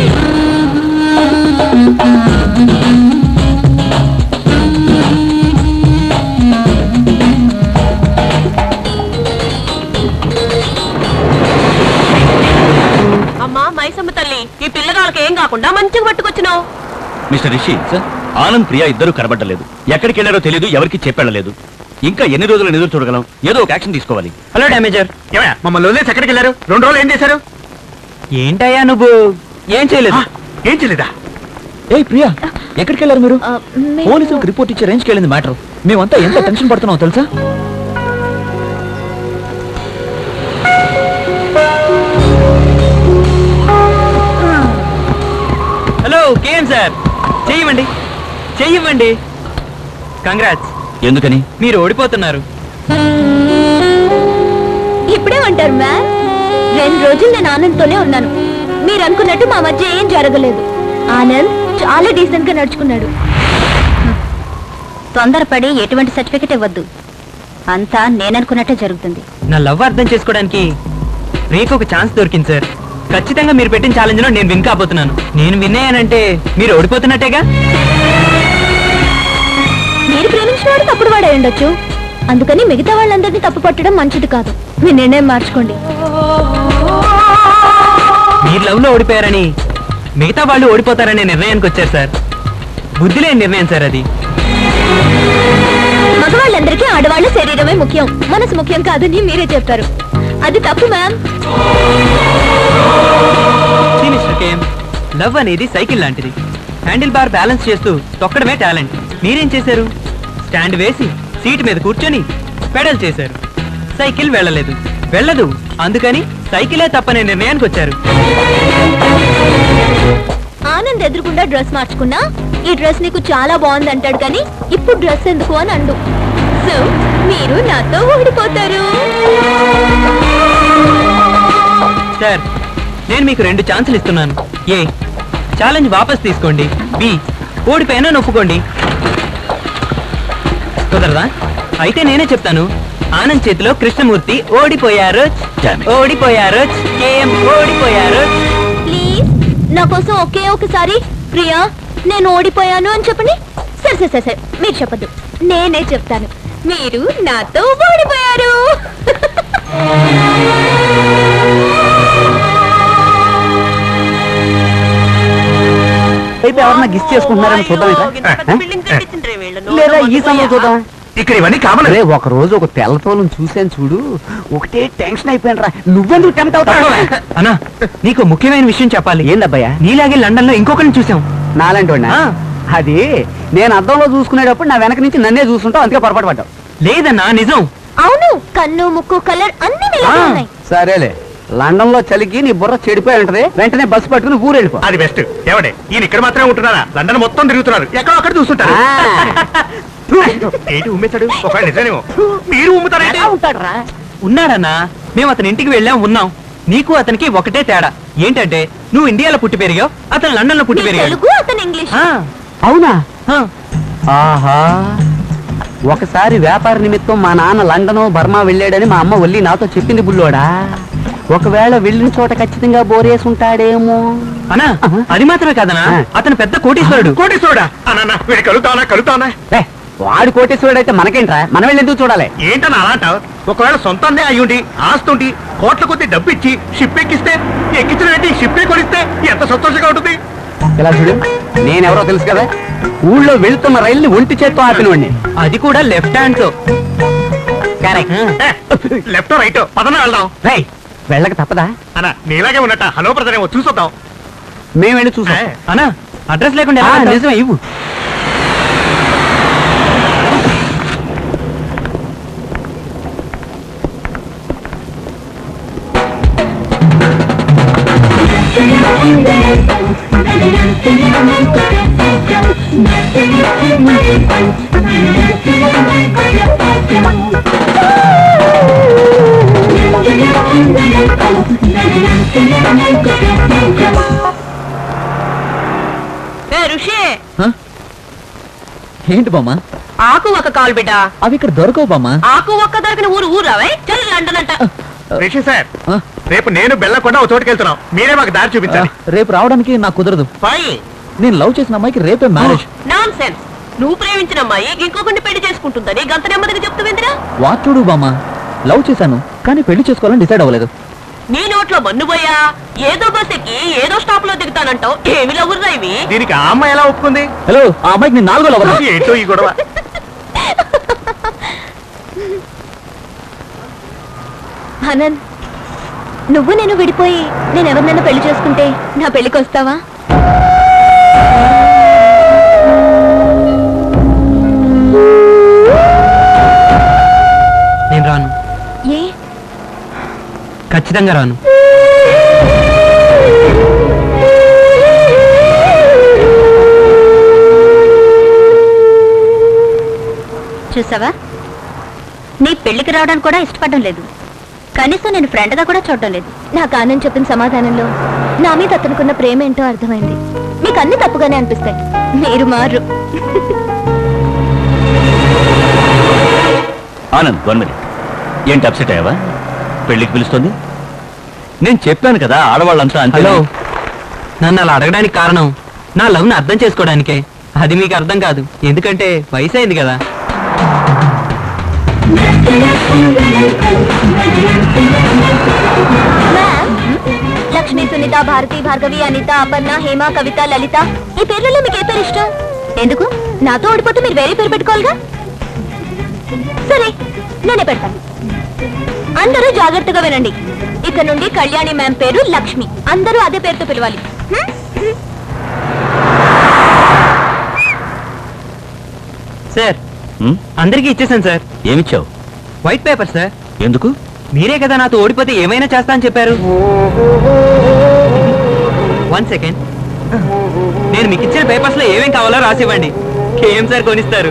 అమ్మా మైసమ్మ తల్లి ఈ పిల్లగాళ్ళకి ఏం కాకుండా మంచిగా పట్టుకొచ్చినావు మిస్టర్ రిషి ఆనంద్ ప్రియ ఇద్దరు కనబడలేదు ఎక్కడికి వెళ్ళారో తెలియదు ఎవరికి చెప్పెళ్ళలేదు ఇంకా ఎన్ని రోజులు ఎదురు చూడగలం ఏదో ఒక యాక్షన్ తీసుకోవాలి హలో డామేజర్ ఏమయ్యా మమ్మల్ని వదిలేసి ఎక్కడికి వెళ్ళారు రెండు రోజులు ఏం చేశారు ఏంటయ్యా నువ్వు ఏం చేయలేదు ఆ, ఏం చేయలేదా ఏ ప్రియా ఎక్కడికి వెళ్ళారు మీరు ఆ, మేము- పోలీసులకు రిపోర్ట్ ఇచ్చే రేంజ్కి వెళ్ళింది మ్యాటర్ మేమంతా ఎంత టెన్షన్ పడుతున్నాం తెలుసా హలో కేఎం సార్ చెయ్యమండి చెయ్యమండి కంగ్రాట్స్ ఎందుకని మీరు ఓడిపోతున్నారు ఇప్పుడే అంటారు మ్యామ్ రెండు రోజులు నేను ఆనంద్తోనే ఉన్నాను మీరు అనుకున్నట్టు మా మధ్య ఏం జరగలేదు ఆనంద్ చాలా డీసెంట్ గా నడుచుకున్నాడు తొందరపడి ఎటువంటి సర్టిఫికెట్ ఇవ్వద్దు అంతా నేననుకున్నట్టే జరుగుతుంది నా లవ్ అర్థం చేసుకోవడానికి రేపు ఒక ఛాన్స్ దొరికింది సార్ ఖచ్చితంగా మీరు పెట్టిన ఛాలెంజ్ లో నేను విన్ కాబోతున్నాను నేను విన్ అయ్యానంటే మీరు ఓడిపోతున్నట్టేగా మీరు ప్రేమించిన వాడు తప్పుడు వాడే ఉండొచ్చు అందుకని మిగతా వాళ్ళందరినీ తప్పు పట్టడం మంచిది కాదు మీ నిర్ణయం మార్చుకోండి మీరు లవ్ లో ఓడిపోయారని మిగతా వాళ్ళు ఓడిపోతారనే నిర్ణయానికి వచ్చారు సార్ బుద్ధి లేని నిర్ణయం సార్ అది మగవాళ్ళందరికీ ఆడవాళ్ళ శరీరమే ముఖ్యం మనసు ముఖ్యం కాదని మీరే చెప్పారు అది తప్పు ma'am See, Mr. KM, love అనేది సైకిల్ లాంటిది హ్యాండిల్ బార్ బ్యాలెన్స్ చేస్తూ తొక్కడమే టాలెంట్ మీరేం చేశారు స్టాండ్ వేసి సీట్ మీద కూర్చొని పెడల్ చేశారు సైకిల్ వెళ్ళలేదు వెళ్ళదు అందుకని సైకిలే తప్పనే నిర్ణయానికి వచ్చారు ఆనంద్ ఎదురుకుండా డ్రెస్ మార్చుకున్నా ఈ డ్రెస్ నీకు చాలా బాగుంది అంటాడు కానీ ఇప్పుడు డ్రెస్ ఎందుకు అని అండు సో మీరు నాతో ఓడిపోతారు సార్ నేను మీకు రెండు ఛాన్సులు ఇస్తున్నాను ఏ ఛాలెంజ్ వాపస్ తీసుకోండి బి ఓడిపోయినా ఒప్పుకోండి కుదరదా అయితే నేనే చెప్తాను ఆనంద్ చేతిలో కృష్ణమూర్తి ఓడిపోయారు Damn it. ఓడిపోయారు కేఎం ఓడిపోయారు ప్లీజ్ నా కోసం ఒకే ఒకసారి ప్రియా నేను ఓడిపోయాను అని చెప్పండి సరే సరే సరే సరే మీరు చెప్పదు నేనే చెప్తాను మీరు నాతో ఓడిపోయారు అయితే ఎవరన్నా గిస్ చేసుకుంటున్నారని చూద్దాం అయ్యో, ఇక. ఇంత పెద్ద ఆ? బిల్డింగ్ కట్టించిండ్రే వీళ్ళు. లేదా ఈ సమయం చూద్దాం ఇక్కడ ఇవన్నీ కామన్ అరే ఒక రోజు ఒక తెల్లతోలను చూశాను చూడు ఒకటే టెన్షన్ అయిపోయాను రా నువ్వెందుకు టెంప్ట్ అవుతావు అన్నా నీకు ముఖ్యమైన విషయం చెప్పాలి ఏందబ్బయ్యా నీలాగే లండన్ లో ఇంకొకరిని చూసాం నాలంటి వాడినా? ఆ. అది నేను అద్దంలో చూసుకునేటప్పుడు నా వెనక నుంచి నన్నే చూస్తుంటావు అందుకే పొరపాటు పడ్డావు లేదన్నా నిజం అవును కన్ను ముక్కు కలర్ అన్ని మీలాగే ఆ. ఉన్నాయి సరేలే లండన్ లో చలికి నీ బుర్ర చెడిపోయి ఉంటది వెంటనే బస్సు పట్టుకుని ఊరు వెళ్ళిపో అది బెస్ట్ ఏమండే ఈయన ఇక్కడ మాత్రమే ఉంటున్నారా లండన్ మొత్తం తిరుగుతున్నారు ఎక్కడో అక్కడ చూస్తుంటారు ఏంటి ఉమ్మేశాడు ఒక నిజమేమో మీరు ఉమ్ముతారేంటి ఉంటాడరా ఉన్నాడన్నా మేము అతని ఇంటికి వెళ్ళాం ఉన్నాం నీకు అతనికి ఒకటే తేడా ఏంటంటే నువ్వు ఇండియాలో పుట్టి పెరిగావు అతను లండన్ లో పుట్టి నీ పెరిగాడు తెలుగు అతను ఇంగ్లీష్ ఆ, అవునా ఆ. ఆహా ఒకసారి వ్యాపార నిమిత్తం మా నాన్న లండను బర్మా వెళ్ళాడని మా అమ్మ వల్లి నాతో చెప్పింది బుల్లోడా ఒకవేళ వెళ్ళిన చోట ఖచ్చితంగా బోరేసి ఉంటాడేమో అన్నా ఆహా. అది మాత్రమే కాదనా ఆ. అతను పెద్ద కోటీశ్వరుడు కోటేశ్వరుడా అన్న వీడు కలుతానా కలుతానా రే, వాడు కోటేశ్వరుడు అయితే మనకేంట్రా మనం వెళ్ళి ఎందుకు చూడాలి ఏంటని అలా అంటావు ఒకవేళ సొంతందే అయ్యుండి ఆస్తుండి కోట్ల కొద్ది డబ్బు ఇచ్చి షిప్ ఎక్కిస్తే ఎక్కించిన ఏంటి షిప్ కొనిస్తే ఎంత సంతోషంగా ఉంటుంది ఇలా చూడు నేనెవరో తెలుసు కదా ఊళ్ళో వెళ్తున్న రైల్ని ఒంటి చేత్తో ఆపినవాడిని అది కూడా లెఫ్ట్ హ్యాండ్ తో లెఫ్ట్ రైట్ పదన వెళ్దాం రై వెళ్ళక తప్పదా అన్న నీలాగే ఉన్నట్ట హలో బ్రదర్ ఏమో చూసొద్దాం మేము వెళ్ళి చూసాం ఏ, అన్నా అడ్రస్ లేకుండా ఆ, ఎలా వెళ్తావ్? నిజమే ఇవ్వు ఏ ఋషి ఏంటి బామ్మ ఆకు ఒక కాలు బిడ్డ అవి ఇక్కడ దొరకవు బామ్మ ఆకు ఒక్క దొరికిన ఊరు ఊరావే చల్ లండన్ అంట రిషి సార్ ఆ? రేపు నేను బెల్లకుండా ఒక చోటుకి వెళ్తున్నాం మీరే మాకు దారి చూపించాలి రేపు రావడానికి నాకు కుదరదు ఫైన్ నేను లవ్ చేసిన అమ్మాయికి రేపే మ్యారేజ్ నాన్ సెన్స్ నువ్వు ప్రేమించిన అమ్మాయి ఇంకొకరిని పెళ్లి చేసుకుంటుందని గంత నెమ్మదిగా చెప్తావేందిరా వాటుడు బామ్మ లవ్ చేశాను కానీ పెళ్లి చేసుకోవాలని డిసైడ్ అవ్వలేదు నీ నోట్లో మన్నుపోయా ఏదో బస్ ఎక్కి ఏదో స్టాప్ లో దిగుతానంటావు ఏమి లవ్వురా ఇవి దీనికి ఆ అమ్మాయి ఎలా ఒప్పుకుంది హలో ఆ అమ్మాయికి నేను నాలుగో లవ్ ఏంటో ఈ గొడవ ఆనంద్ నువ్వు నేను విడిపోయి నేను ఎవరినైనా పెళ్లి చేసుకుంటే నా పెళ్లికి వస్తావా నేను రాను ఏ ఖచ్చితంగా రాను చూసావా నీ పెళ్లికి రావడానికి కూడా ఇష్టపడడం లేదు కనీసం నేను ఫ్రెండ్గా కూడా చూడడం లేదు నాకు ఆనంద్ చెప్పిన సమాధానంలో నా మీద అతనుకున్న ప్రేమ ఏంటో అర్థమైంది మీకు అన్ని తప్పుగానే అనిపిస్తాయి మీరు మారు ఆనంద్ వన్ మినిట్ ఏంటి అప్సెట్ అయ్యావా పెళ్లికి పిలుస్తుంది నేను చెప్పాను కదా ఆడవాళ్ళంతా అంతే హలో నన్ను అలా అడగడానికి కారణం నా లవ్ని అర్థం చేసుకోవడానికే అది మీకు అర్థం కాదు ఎందుకంటే వయసు అయింది కదా మ్యామ్ లక్ష్మి సునీత భారతి భార్గవి అనిత అపర్ణ హేమ కవిత లలిత ఈ పేర్లలో మీకు ఏ పేరు ఇష్టం ఎందుకు నాతో ఓడిపోతే మీరు వేరే పేరు పెట్టుకోవాలిగా సరే నేనే పెడతాను అందరూ జాగ్రత్తగా వినండి ఇక నుండి కళ్యాణి మ్యామ్ పేరు లక్ష్మి అందరూ అదే పేరుతో పిలవాలి హ్మ్? సార్ హ్మ్? అందరికీ ఇచ్చేసాను సార్ ఏమిచ్చావు వైట్ పేపర్ సార్ ఎందుకు మీరే కదా నాతో ఓడిపోతే ఏమైనా చేస్తా అని చెప్పారు వన్ సెకండ్ నేను మీకు ఇచ్చిన పేపర్స్ లో ఏమేం కావాలో రాసివ్వండి ఏం సార్ కొనిస్తారు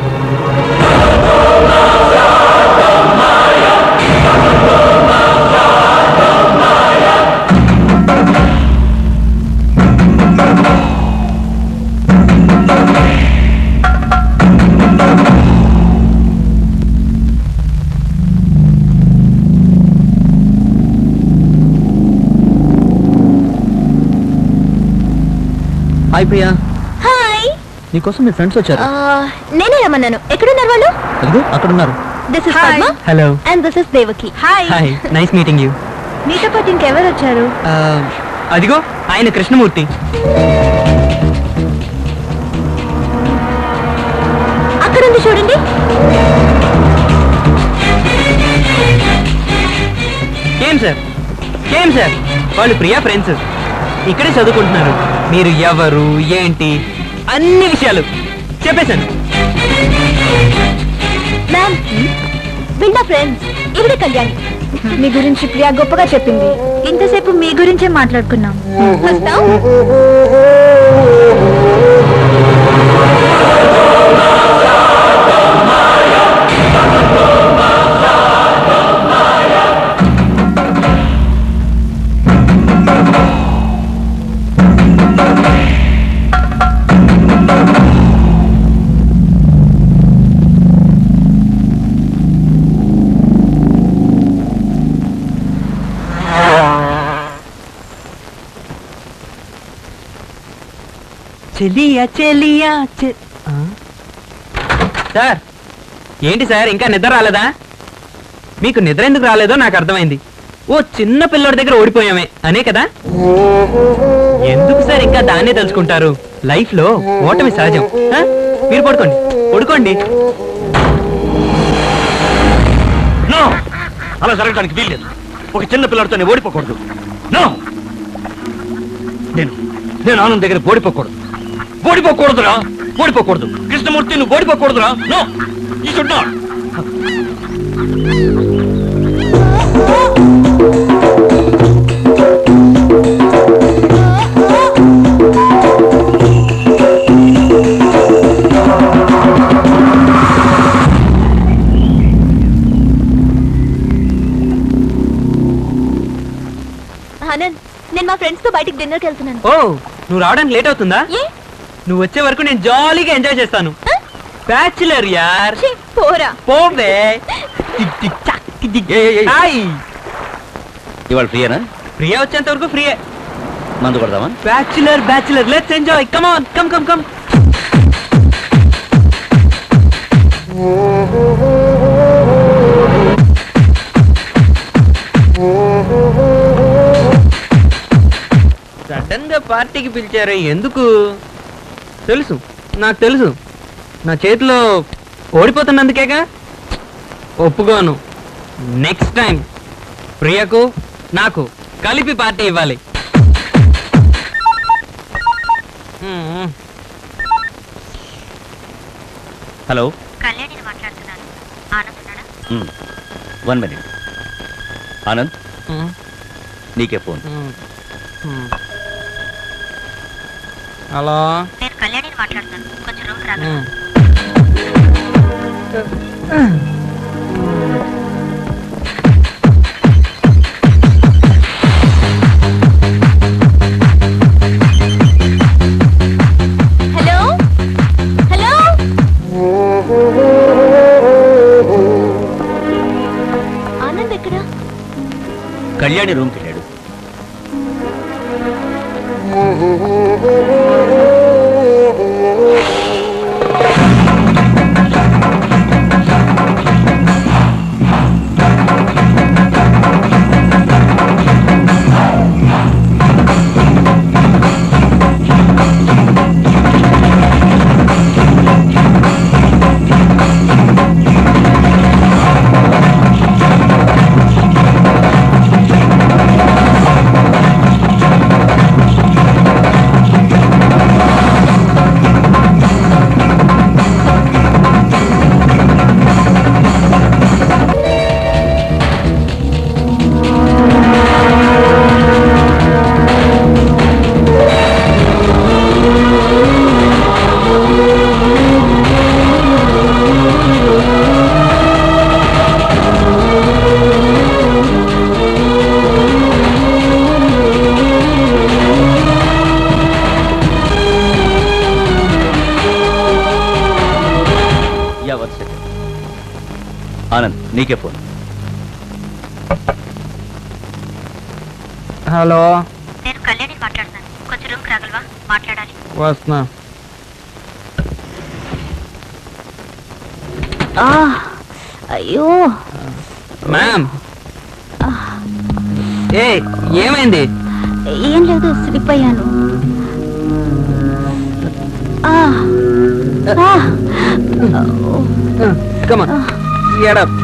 హాయ్ ప్రియా హాయ్ నీకోసం మీ ఫ్రెండ్స్ వచ్చారు ఆ, నేనే రమ్మన్నాను ఎక్కడున్నారు వాళ్ళు అదిగో అక్కడ ఉన్నారు this is Padma hello and this is Devaki hi hi nice meeting you మీతో పాటు ఇంకెవరు వచ్చారు అదిగో ఆయన కృష్ణమూర్తి అక్కడ ఉంది చూడండి ఏం సార్ ఏం సార్ వాళ్ళు ప్రియా ఫ్రెండ్స్ ఇక్కడే చదువుకుంటున్నారు మీరు ఎవరు ఏంటి అన్ని విషయాలు చెప్పేశాను మ్యామ్ వీళ్ళ ఫ్రెండ్స్ ఇవిడే కళ్యాణి మీ గురించి ప్రియా గొప్పగా చెప్పింది ఇంతసేపు మీ గురించే మాట్లాడుకున్నాం వస్తాం చెలియా చెలియా చె- ఆ? సార్ ఏంటి సార్ ఇంకా నిద్ర రాలేదా మీకు నిద్ర ఎందుకు రాలేదో నాకు అర్థమైంది ఓ చిన్న పిల్లోడి దగ్గర ఓడిపోయామే అనే కదా ఎందుకు సార్ ఇంకా దాన్నే తెలుసుకుంటారు లైఫ్ లో ఓటమి సహజం ఆ? మీరు పడుకోండి పడుకోండి నో అలా జరగడానికి వీల్లేదు ఒక చిన్న పిల్లడితో నేను ఓడిపోకూడదు నో నేను నేను ఆనంద్ దగ్గర ఓడిపోకూడదు ఓడిపోకూడదురా ఓడిపోకూడదు కృష్ణమూర్తి నువ్వు ఓడిపోకూడదురా నో ఈ షుడ్ నాట్ ఆనంద్ నేను మా ఫ్రెండ్స్ తో బయటికి డిన్నర్కి వెళ్తున్నాను ఓ నువ్వు రావడానికి లేట్ అవుతుందా ఏ నువ్వు వచ్చే వరకు నేను జాలీగా ఎంజాయ్ చేస్తాను బ్యాచులర్ యార్ ఛీ, పోరా పోవే tick tick chalk tick tick. Hi ఇవాళ ఫ్రీయేనా ప్రియా వచ్చేంత వరకు ఫ్రీయే మందు కొడదామా bachelor bachelor let's enjoy come on come come come sudden గా పార్టీకి పిలిచారే ఎందుకు తెలుసు నాకు తెలుసు నా చేతిలో ఓడిపోతున్నందుకేగా ఒప్పుకోను నెక్స్ట్ టైం ప్రియకు నాకు కలిపి పార్టీ ఇవ్వాలి మ్మ్. హలో కళ్యాణిని మాట్లాడుతున్నాను ఆనంద్ ఉన్నాడా వన్ మినిట్ ఆనంద్ మ్మ్. నీకే ఫోన్ మ్మ్. మ్మ్. హలో నేను కళ్యాణిని మాట్లాడుతున్నాను కొంచెం రూమ్కి రాగలరా మ్మ్. హలో హలో ఆనంద్ ఎక్కడ కళ్యాణి రూమ్కి వెళ్ళాడు యా వన్ సెకండ్ ఆనంద్ నీకే ఫోన్ హలో నేను కళ్యాణిని మాట్లాడుతున్నాను కొంచెం రూమ్కి రాగలవా మాట్లాడాలి వస్తున్నా ఆ, అయ్యో మ్యామ్ ఏ ఏమైంది ఏం లేదు స్లిప్ అయ్యాను ఆ, ఆ, కమన్ ఎడప్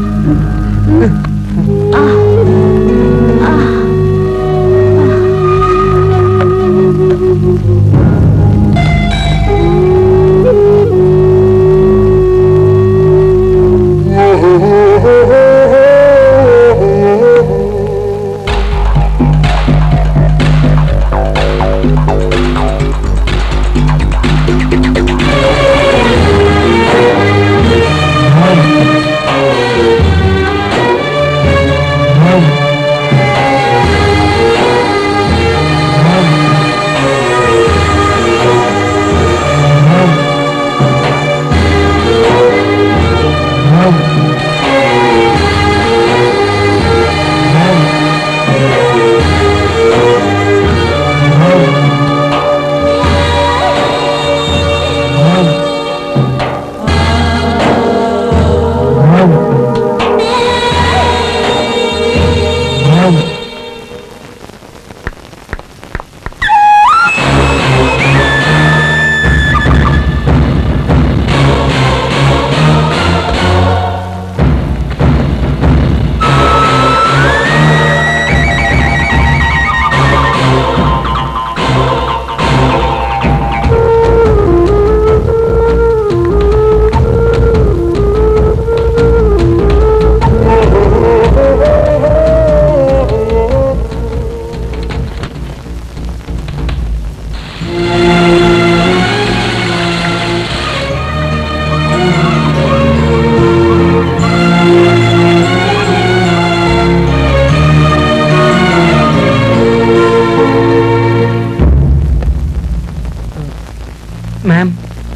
మ్యామ్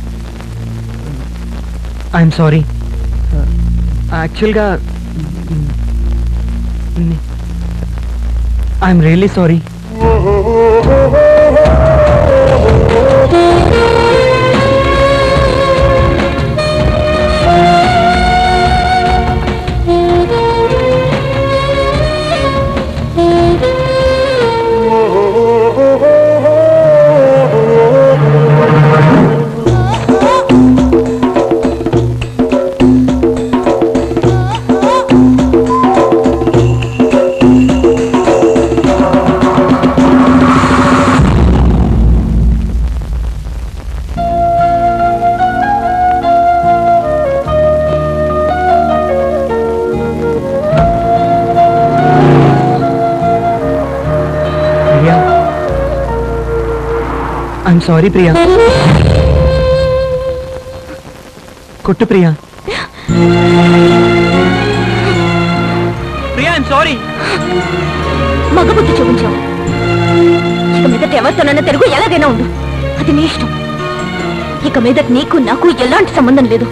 ఐఎమ్ సారీ యాక్చువల్గా I'm really sorry Priya I'm sorry Priya కొట్టు ప్రియా ప్రియా ఐఎమ్ సారీ మగబుద్ధి చూపించావు ఇక మీదట ఎవరితోనైనా తెలుగు ఎలాగైనా ఉండు అది నీ ఇష్టం ఇక మీదట నీకు నాకు ఎలాంటి సంబంధం లేదు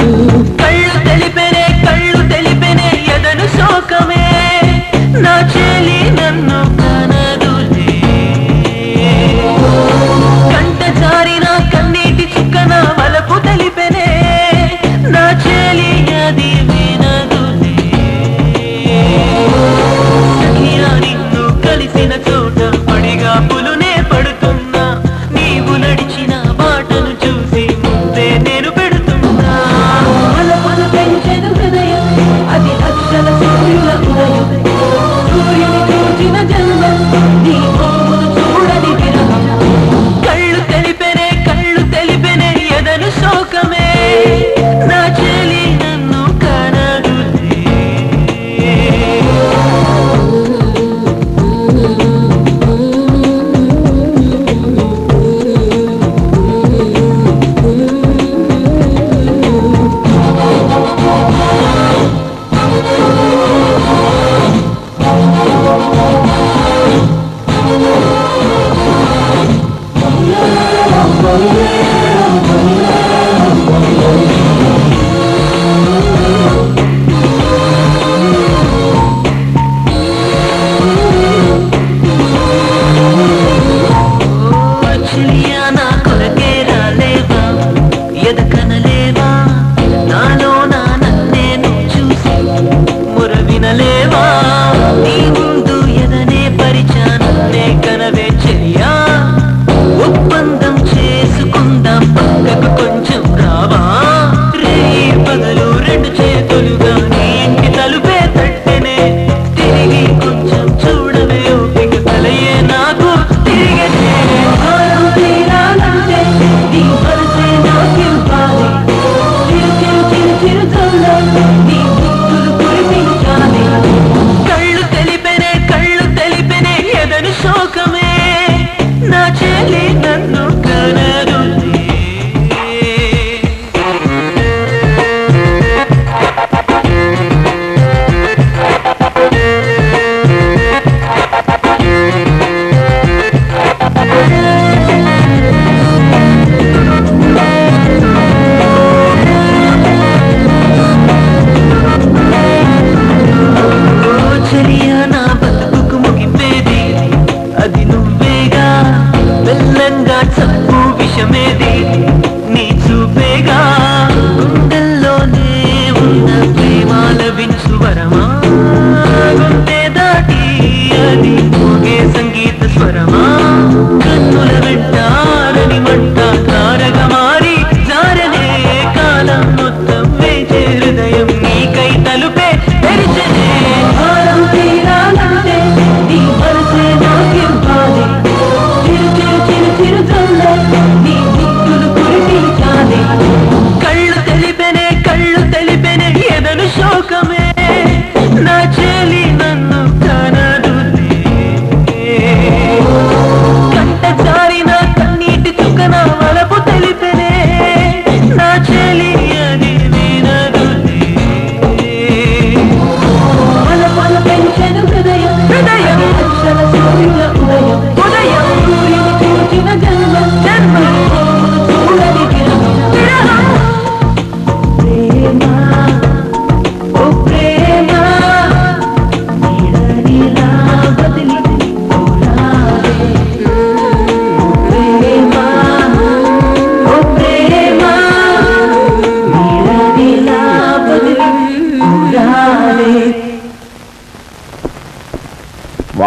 కళ్ళు తెలిపెనే కళ్ళు తెలిపెనే ఎదను శోకమే నా చే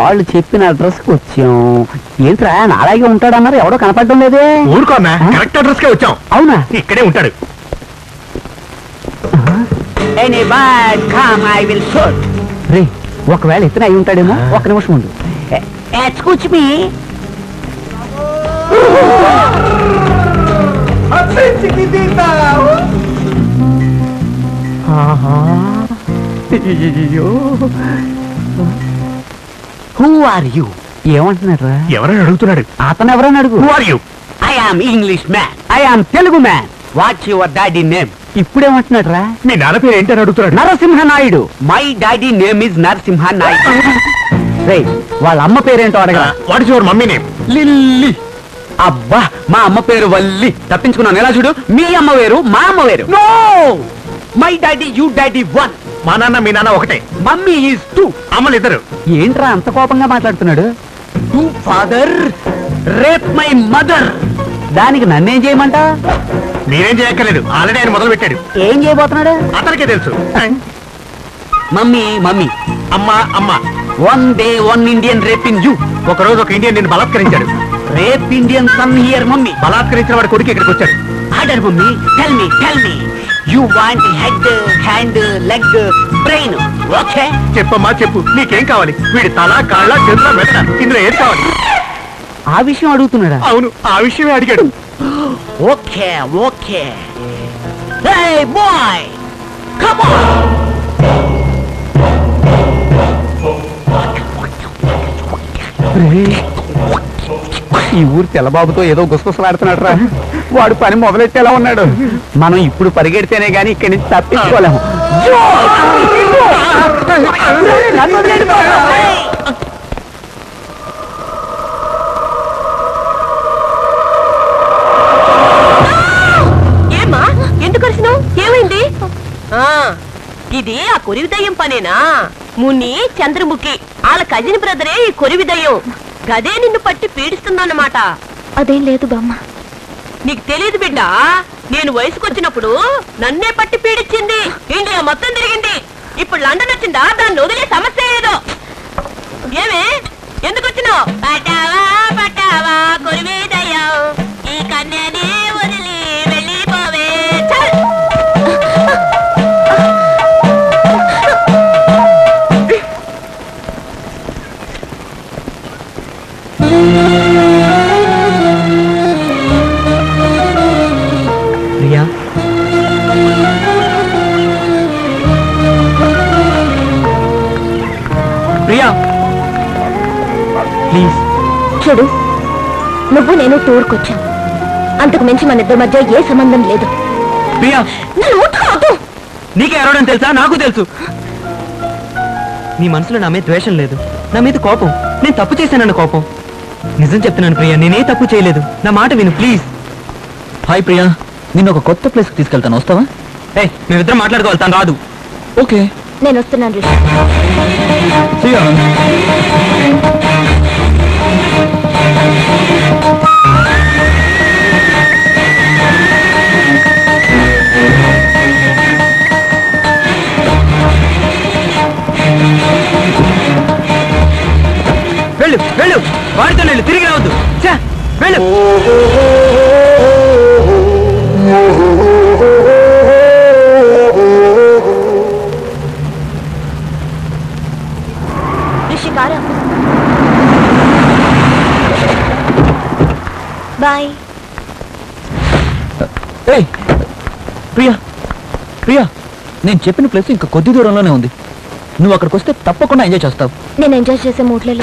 వాళ్ళు చెప్పిన అడ్రస్ కి వచ్చాం ఏంట్రా అలాగే ఉంటాడన్నారు ఎవడో కనపడడం లేదే ఊరుకో అన్నా కరెక్ట్ అడ్రస్ కే వచ్చాం అవునా ఇక్కడే ఉంటాడు any bird come I will shoot రే ఒకవేళ ఇతనే అయి ఉంటాడేమో ఒక నిమిషం ఉండు ఎచ్చుకొచ్చి మీ హూ ఆర్ యు ఏమంటున్నాడు ఎవరైనా అడుగుతున్నాడు అతను ఎవరని అడుగు who are you I am English man I am Telugu man what's your daddy name ఇప్పుడేమంటున్నాడు రా మీ నాన్న పేరు ఏంటని అడుగుతున్నాడు Narasimha Naidu my daddy name is Narasimha Naidu రే వాళ్ళ అమ్మ పేరేంటో అడగా what is your mummy name lily అబ్బా మా అమ్మ పేరు వల్లి తప్పించుకున్నాను ఎలా చూడు మీ అమ్మ వేరు మా అమ్మ వేరు no my daddy you daddy one మా నాన్న మీ నాన్న ఒకటే మమ్మీ ఈజ్ టూ అమ్మలు ఇద్దరు ఏంట్రా అంత కోపంగా మాట్లాడుతున్నాడు to father rape my mother దానికి నన్నేం చేయమంటా మీరేం చేయక్కర్లేదు ఆల్రెడీ ఆయన మొదలు పెట్టాడు ఏం చేయబోతున్నాడు అతనికే తెలుసు మమ్మీ మమ్మీ అమ్మ అమ్మ one day one Indian rape in you ఒక రోజు ఒక ఇండియన్ నిన్ను బలాత్కరించాడు rape Indian son here mummy బలాత్కరించిన వాడి కొడుకు ఇక్కడికి వచ్చాడు order mummy tell me tell me you want head hand leg brain okay చెప్పమ్మా చెప్పు నీకేం కావాలి వీడి తల కాళ్ళ చేతుల మెడ ఇందులో ఏది కావాలి ఆ విషయం అడుగుతున్నాడా అవును ఆ విషయమే అడిగాడు okay okay hey boy come on ఈ ఊరు తెల్లబాబుతో ఏదో గుసగుసలాడుతున్నాడు రా వాడు పని మొదలెట్టేలా ఉన్నాడు మనం ఇప్పుడు పరిగెడితేనే గాని ఇక్కడి నుంచి తప్పించుకోలేము నన్ను వదిలేయండి బాబు. ఏమ్మా ఎందుకు అరిసినావు ఏమైంది ఆ ఇది ఆ కొరివి దయ్యం పనేనా ముని చంద్రముఖి వాళ్ళ కజిన్ బ్రదరే ఈ కొరివి దయ్యం గదే నిన్ను పట్టి పీడిస్తుందన్నమాట అదేం లేదు బామ్మ నీకు తెలియదు బిడ్డ నేను వయసుకొచ్చినప్పుడు నన్నే పట్టి పీడించింది ఇండియా మొత్తం తిరిగింది ఇప్పుడు లండన్ వచ్చిందా దాన్ని వదిలే సమస్య ఏదో ఏమే ఎందుకు వచ్చినావు పటావా పటావా కొరివి దయ్యం ఈ కన్యని వదిలి వెళ్ళిపోవే చల్ ప్రియా ప్రియా ప్లీజ్ చూడు నువ్వు నేను టూర్కొచ్చాం అంతకు మించి మన ఇద్దరి మధ్య ఏ సంబంధం లేదు ప్రియా నన్ను ముట్టుకోవద్దు నీకే ఎవరని తెలుసా నాకు తెలుసు నీ మనసులో నా మీద ద్వేషం లేదు నా మీద కోపం నేను తప్పు చేశానన్న కోపం నిజం చెప్తున్నాను ప్రియా నేనే తప్పు చేయలేదు నా మాట విను ప్లీజ్ హాయ్ ప్రియా నిన్ను ఒక కొత్త ప్లేస్కి తీసుకెళ్తాను వస్తావా ఏ మేమిద్దరం మాట్లాడుకోవాలి తను రాదు ఓకే నేను వస్తున్నాను రిషి వెళ్ళు వెళ్ళు వాడితో వెళ్ళు తిరిగి రావద్దు ఛే, వెళ్ళు రిషి కారా బాయ్ ఏయ్ ప్రియా ప్రియా నేను చెప్పిన ప్లేస్ ఇంకా కొద్ది దూరంలోనే ఉంది నువ్వు అక్కడికి వస్తే తప్పకుండా ఎంజాయ్ చేస్తావు నేను ఎంజాయ్ చేసే మూడ్లలో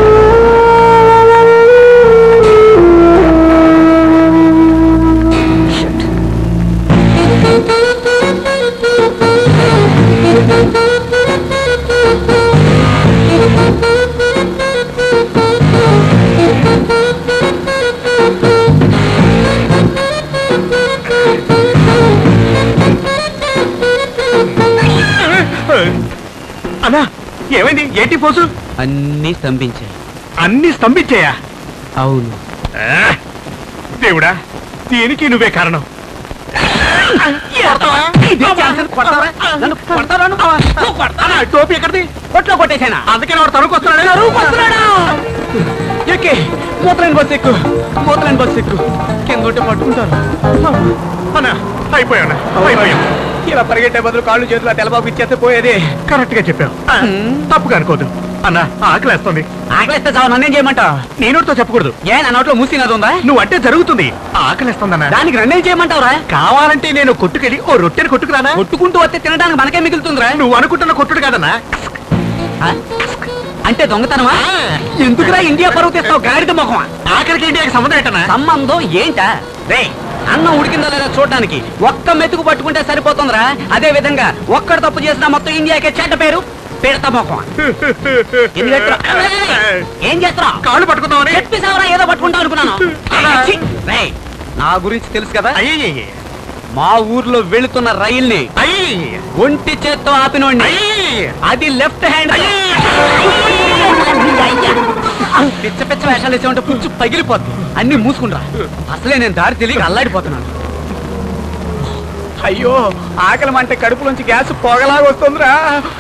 అన్నా ఏమైంది ఏంటి పోసు అన్నీ స్తంభించాయి అన్ని స్తంభించాయా అవును ఆ, దేవుడా దీనికి నువ్వే కారణం ఇదే ఛాన్స్ అని కొడతావా? నన్ను కొడతావా నువ్వు? నువ్వు కొడతావా? టోపీ ఎక్కడిది కొట్లో కొట్టేశానా అందుకే వాడు తరువుకు వస్తున్నాడు తరువుకు వస్తున్నాడా? ఎక్కి మూత్రలేని బస్సు ఎక్కు మూత్రలేని బస్సు ఎక్కు కింద ఉంటే పట్టుకుంటారు అన్న అయిపోయాను అయిపోయాం ఇలా పరిగెట్టే బదులు కాళ్ళు చేతులు తెలబాబు ఇచ్చేస్తే పోయేది కరెక్ట్ గా చెప్పావు తప్పుగా అనుకోదు అన్న ఆకలేస్తుంది ఆకలిస్తే చావు నన్నేం చేయమంటావు నీ నోటితో చెప్పకూడదు ఏ నా నోట్లో మూసినది ఉందా నువ్వు అంటే జరుగుతుంది ఆకలేస్తుందన్న దానికి నన్నేం చేయమంటావురా కావాలంటే నేను కొట్టుకెళ్ళి ఓ రొట్టెని కొట్టుకురానా కొట్టుకుంటూ వస్తే తినడానికి మనకే మిగులుతుందిరా నువ్వు అనుకుంటున్న కొట్టుడు కాదన్నా ఆ? అంటే దొంగతనమా ఎందుకురా ఇండియా పరువు తెస్తావు గాడిద ముఖమా ఆఖరికి ఇండియాకి సంబంధం ఏంటన్నా సంబంధం ఏంటా రే అన్నం ఉడికిందో లేదో చూడడానికి ఒక్క మెతుకు పట్టుకుంటే సరిపోతుందిరా అదే విధంగా ఒక్కడు తప్పు చేసినా మొత్తం ఇండియాకే చెడ్డ పేరు పెడతా ముఖం ఎందుకు ఎత్తురా? ఏం చేస్తున్నావు కాళ్ళు పట్టుకుందామని చెప్పేసావరా ఏదో పట్టుకుంటావు అనుకున్నాను ఛీ! రేయ్, నా గురించి తెలుసు కదా అయ్యయ్యయ్య. మా ఊర్లో వెళుతున్న రైల్ని అయ్యయ్యయ్య. ఒంటి చేత్తో ఆపినోడిని అయ్యయ్యయ్య. అది లెఫ్ట్ హ్యాండ్ పిచ్చ పిచ్చ వేషాలు వేసే ఉంటే పుచ్చు పగిలిపోద్ది అన్ని మూసుకుంటా అసలే నేను దారి తెలియక అల్లాడిపోతున్నాను అయ్యో ఆకలి అంటే కడుపులోంచి గ్యాస్ పొగలాగా వస్తుందిరా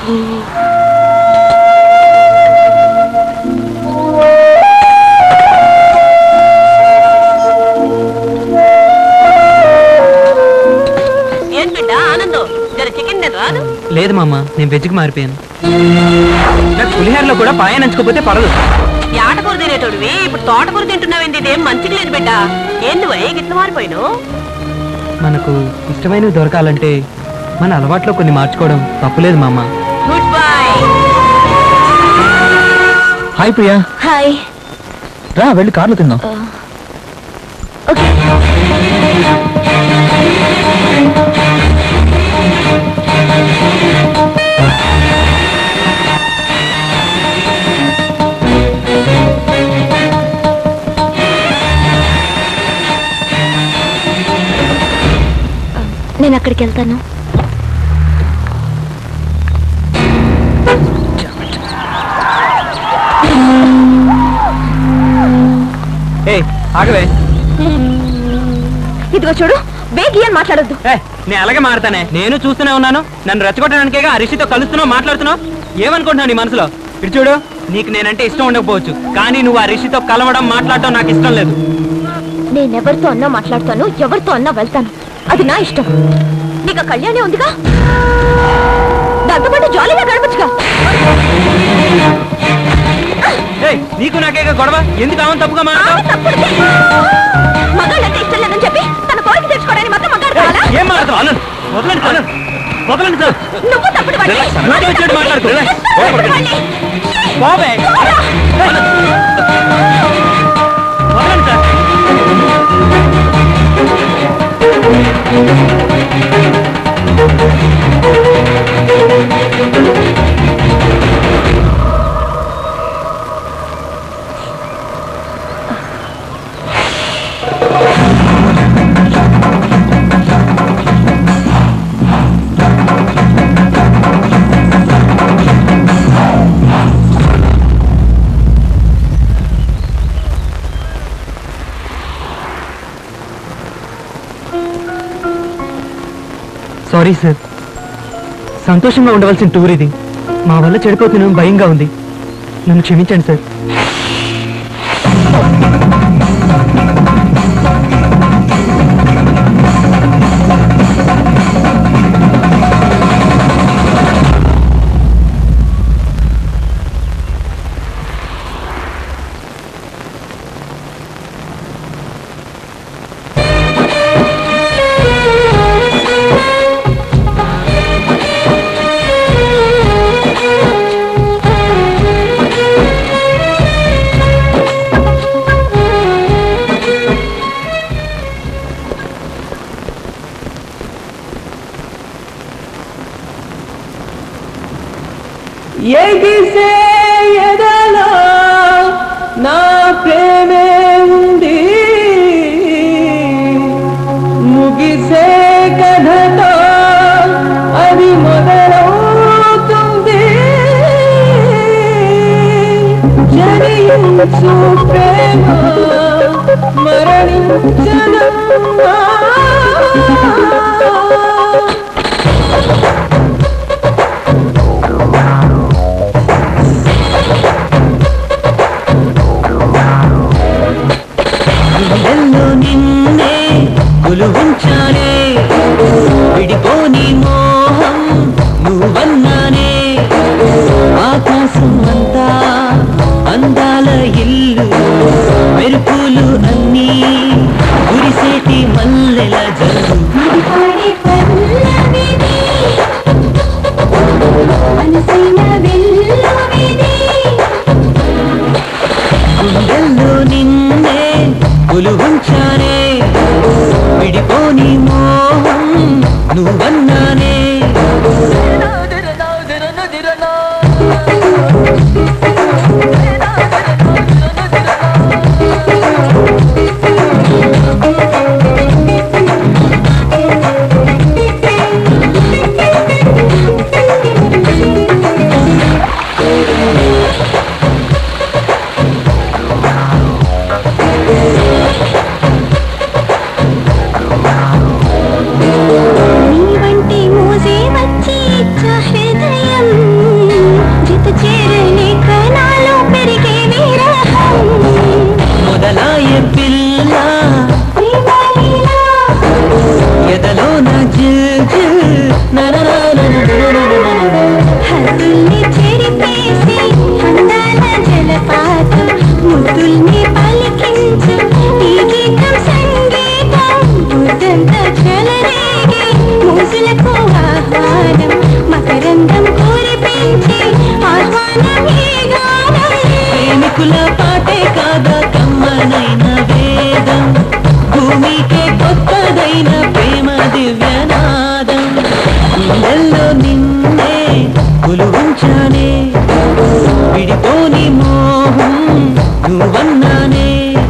ఏం బిడ్డ ఆనందం జర చికెన్ నేను రాదు లేదు మామ నేను వెజ్కి మారిపోయాను నాకు పులిహోరలో కూడా పాయ నంచుకోపోతే పడదు ఆటకూర తినేటోడివి ఇప్పుడు తోటకూర తింటున్నావేంది ఇదేం మంచిగా లేదు బిడ్డ ఏంది వై గిట్ల మారిపోయిను మనకు ఇష్టమైనవి దొరకాలంటే మన అలవాట్లో కొన్ని మార్చుకోవడం తప్పులేదు మామ good bye hi Priya hi రా వెళ్ళి కార్లో తిందాం ఓకే నేను అక్కడికి వెళ్తాను ఏ ఆగవే ఇదిగో చూడు వేగి అని మాట్లాడొద్దు ఏ నేను అలాగే మారతానే నేను చూస్తూనే ఉన్నాను నన్ను రెచ్చగొట్టడానికేగా ఆ రిషితో కలుస్తున్నావు మాట్లాడుతున్నావు ఏమనుకుంటున్నావు నీ మనసులో ఇటు చూడు నీకు నేనంటే ఇష్టం ఉండకపోవచ్చు కానీ నువ్వు ఆ రిషితో కలవడం మాట్లాడటం నాకు ఇష్టం లేదు నేనెవరితో అన్నా మాట్లాడతాను ఎవరితో అన్నా వెళ్తాను అది నా ఇష్టం నీకు ఆ కళ్యాణి ఉందిగా దాంతో పాటు జాలీగా గడపచ్చుగా ఏయ్ నీకు నాకేగా గొడవ ఎందుకు ఆమెను తప్పుగా మాట్లాడతావు మగాళ్ళంటే ఇష్టం లేదని చెప్పి తన కోరిక తెచ్చుకోవడానికి మాత్రం మగాడు కావాలా ఏం మాట్లాడతావు ఆనంద్ వదలండి సార్ వదలండి సార్ నువ్వు తప్పుడు వాడివి. నోటి వచ్చేట్టు మాట్లాడుకో. తప్పుడు వాడివి. పోవే పోరా. వదలండి సార్ సారీ సార్ సంతోషంగా ఉండవలసిన టూర్ ఇది మా వల్ల చెడిపోతున్నాం భయంగా ఉంది నన్ను క్షమించండి సార్ ఎగిసే ఎదలో నా ప్రేమే ఉంది ముగిసే కథతో అది మొదలవుతుంది జనించు ప్రేమ మరణించదమ్మా విడిపోని మోహం నువ్వన్నానే ఆకాశం అంతా అందాల ఇల్లు మెరుపులు అన్నీ కురిసేటి మల్లెల జల్లు గుండెల్లో నిన్నే కొలువుంచానే విడిపోని మోహం నువ్వన్నానే నీ వంటి మూసే వచ్చి ఇచ్చా హృదయం జత చేరని కణాలు పెరిగే విరహం మొదలాయ పిల్ల ఎదలో నా జిల్ జిల్ హద్దుల్ని చెరిపేసి అందాల జలపాతం ముద్దుల్ని పలికించు ఈ గీతం సంగీతం ముద్దంతా చెలరేగి మూసులకు ఆహ్వానం మకరందం కురిపించి ఆహ్వానం ఈ గానం ప్రేమికుల పాటే కాదా కమ్మనైన వేదం భూమికే కొత్తదైన ప్రేమ దివ్యనాదం గుండెల్లో నిన్నే కొలువుంచానే విడిపోని మోహం నువ్వన్నానే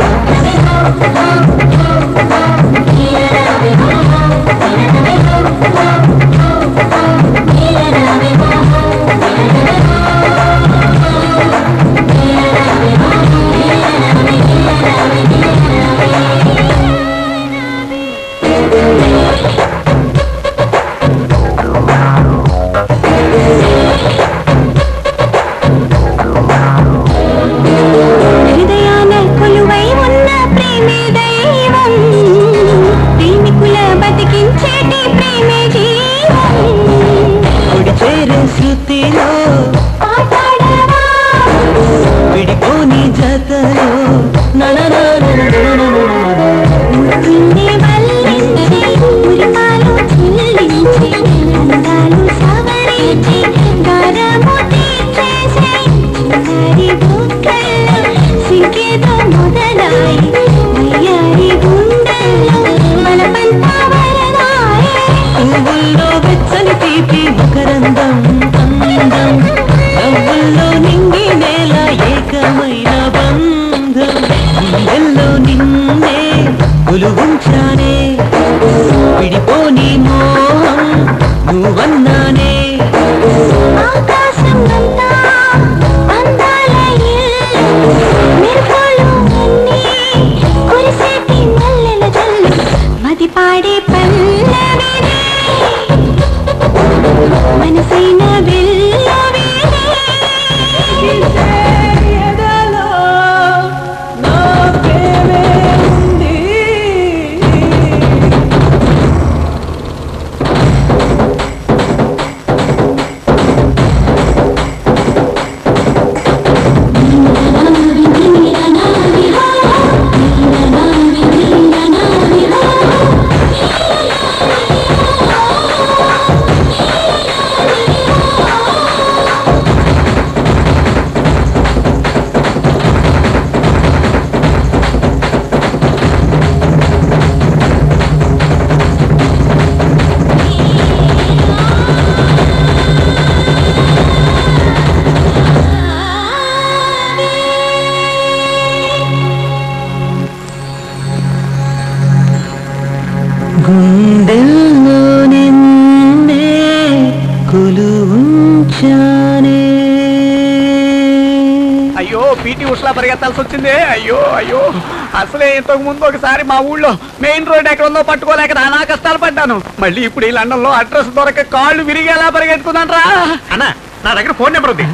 హృదయాన కొలువై ఉన్న ప్రేమే దైవం ప్రేమికుల బతికించేటి ప్రేమే జీవం ఒడి చేరే శృతిలో విడిపోని జతలో ముద్దుల్ని వల్లించి మురిపాలు చిల్లించి అందాలు సవరించి గారము తీర్చేసే చిన్నారి బుక్కల్లో సిగ్గేదో మొదలాయి అయ్యారి గుండెల్లో బలపంతా వరదాయి పువ్వుల్లో వెచ్చని తీపి మకరందం అందం నవ్వుల్లో నింగి నేల ఏకమైన బంధం గుండెల్లో నిన్నే కొలువుంచానే విడిపోని మోహం నువ్వన్నానే ఆకాశం అంతా అందాల ఇల్లు మెరుపులు అన్నీ కురిసేటి మల్లెల జల్లు మది పాడే పల్లవిని మనసైన వెళ్ళవిని గుండెల్లో నిన్నే కొలువుంచానే అయ్యో పీటీ ఉషలా పరిగెత్తాల్సి వచ్చింది అయ్యో అయ్యో అసలే ఇంతకు ముందు ఒకసారి మా ఊళ్ళో మెయిన్ రోడ్ ఎక్కడ ఉందో పట్టుకోలేక నానా కష్టాలు పడ్డాను మళ్ళీ ఇప్పుడు ఈ లండన్ లో అడ్రస్ దొరక కాళ్ళు విరిగేలా పరిగెత్తుకున్నాను రా అన్న నా దగ్గర ఫోన్ నెంబర్ ఉంది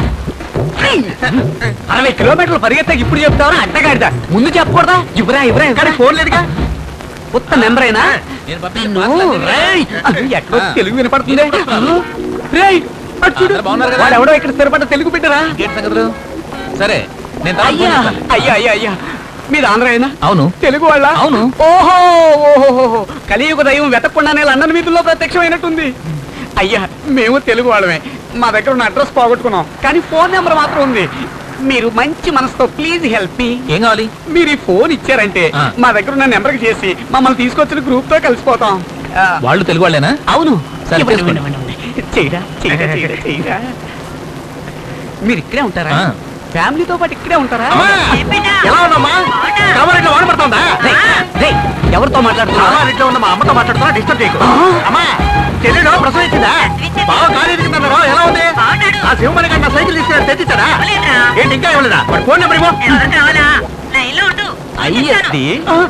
అరవై కిలోమీటర్లు పరిగెత్తాక ఇప్పుడు చెప్తావా అడ్డగాడిదా ముందు చెప్పకూడదా ఇవ్వరా ఇవ్వరా కానీ ఫోన్ లేదుగా ఉత్త నెంబర్ అయినా నేను పంపించిన నిన్ను, పాటలన్నీ విన్నా. రేయ్, అది ఎక్కడో ఆ. తెలుగు వినపడుతుంది వినపడుతున్నారు. రేయ్, అటు చూడు. అందరూ బాగున్నారు కదా? వాడెవడో ఇక్కడ స్థిరపడ్డ తెలుగు బిడ్డరా ఇంకేంటి సంగతులు సరే నేను తర్వాత అయ్యా ఫోన్ చేస్తాను. అయ్యా అయ్యా అయ్యా మీరు ఆంధ్ర అయినా అవును తెలుగు వాళ్ళ అవును. ఓహో ఓహో కలియుగ దైవం వెతకుండానే లండన్ వీధుల్లో ప్రత్యక్షమైనట్టుంది అయ్యా మేము తెలుగు వాళ్ళమే మా దగ్గర ఉన్న అడ్రస్ పోగొట్టుకున్నాం కానీ ఫోన్ నెంబర్ మాత్రం ఉంది మీరు మంచి మనసుతో ప్లీజ్ హెల్ప్ మీ ఏం కావాలి మీరు ఈ ఫోన్ ఇచ్చారంటే ఆ. మా దగ్గర ఉన్న నెంబర్కి చేసి మమ్మల్ని తీసుకొచ్చిన గ్రూప్ తో కలిసిపోతాం ఆ, వాళ్ళు తెలుగు వాళ్ళేనా అవును సరే, ఇవ్వండి, తీసుకోండి. ఇవ్వండి, ఇవ్వండి. చెయ్యరా చెయ్యరా చెయ్యరా చెయ్యరా మీరు ఇక్కడే ఉంటారా ఆ. ఫ్యామిలీతో పాటు ఇక్కడే ఉంటారా ఎలా ఉందమ్మా కవరిట్లో వాన పడుతుందా రేయ్, రేయ్, ఎవరితో మాట్లాడుతున్నా ఇంట్లో ఉన్న మా అమ్మతో మాట్లాడుతున్నా డిస్టర్బ్ చేయకు అమ్మా చెల్లెడు ప్రసవించిందా బాగా గాలి ఎదుగుతున్నారు ఎలా ఉంది ఆ శివమణి గంట సైకిల్ తీసుకుని తెచ్చిచ్చాడా ఏంటి ఇంకా ఇవ్వలేదా వాడి ఫోన్ నెంబర్ ఇవ్వు అయ్యేది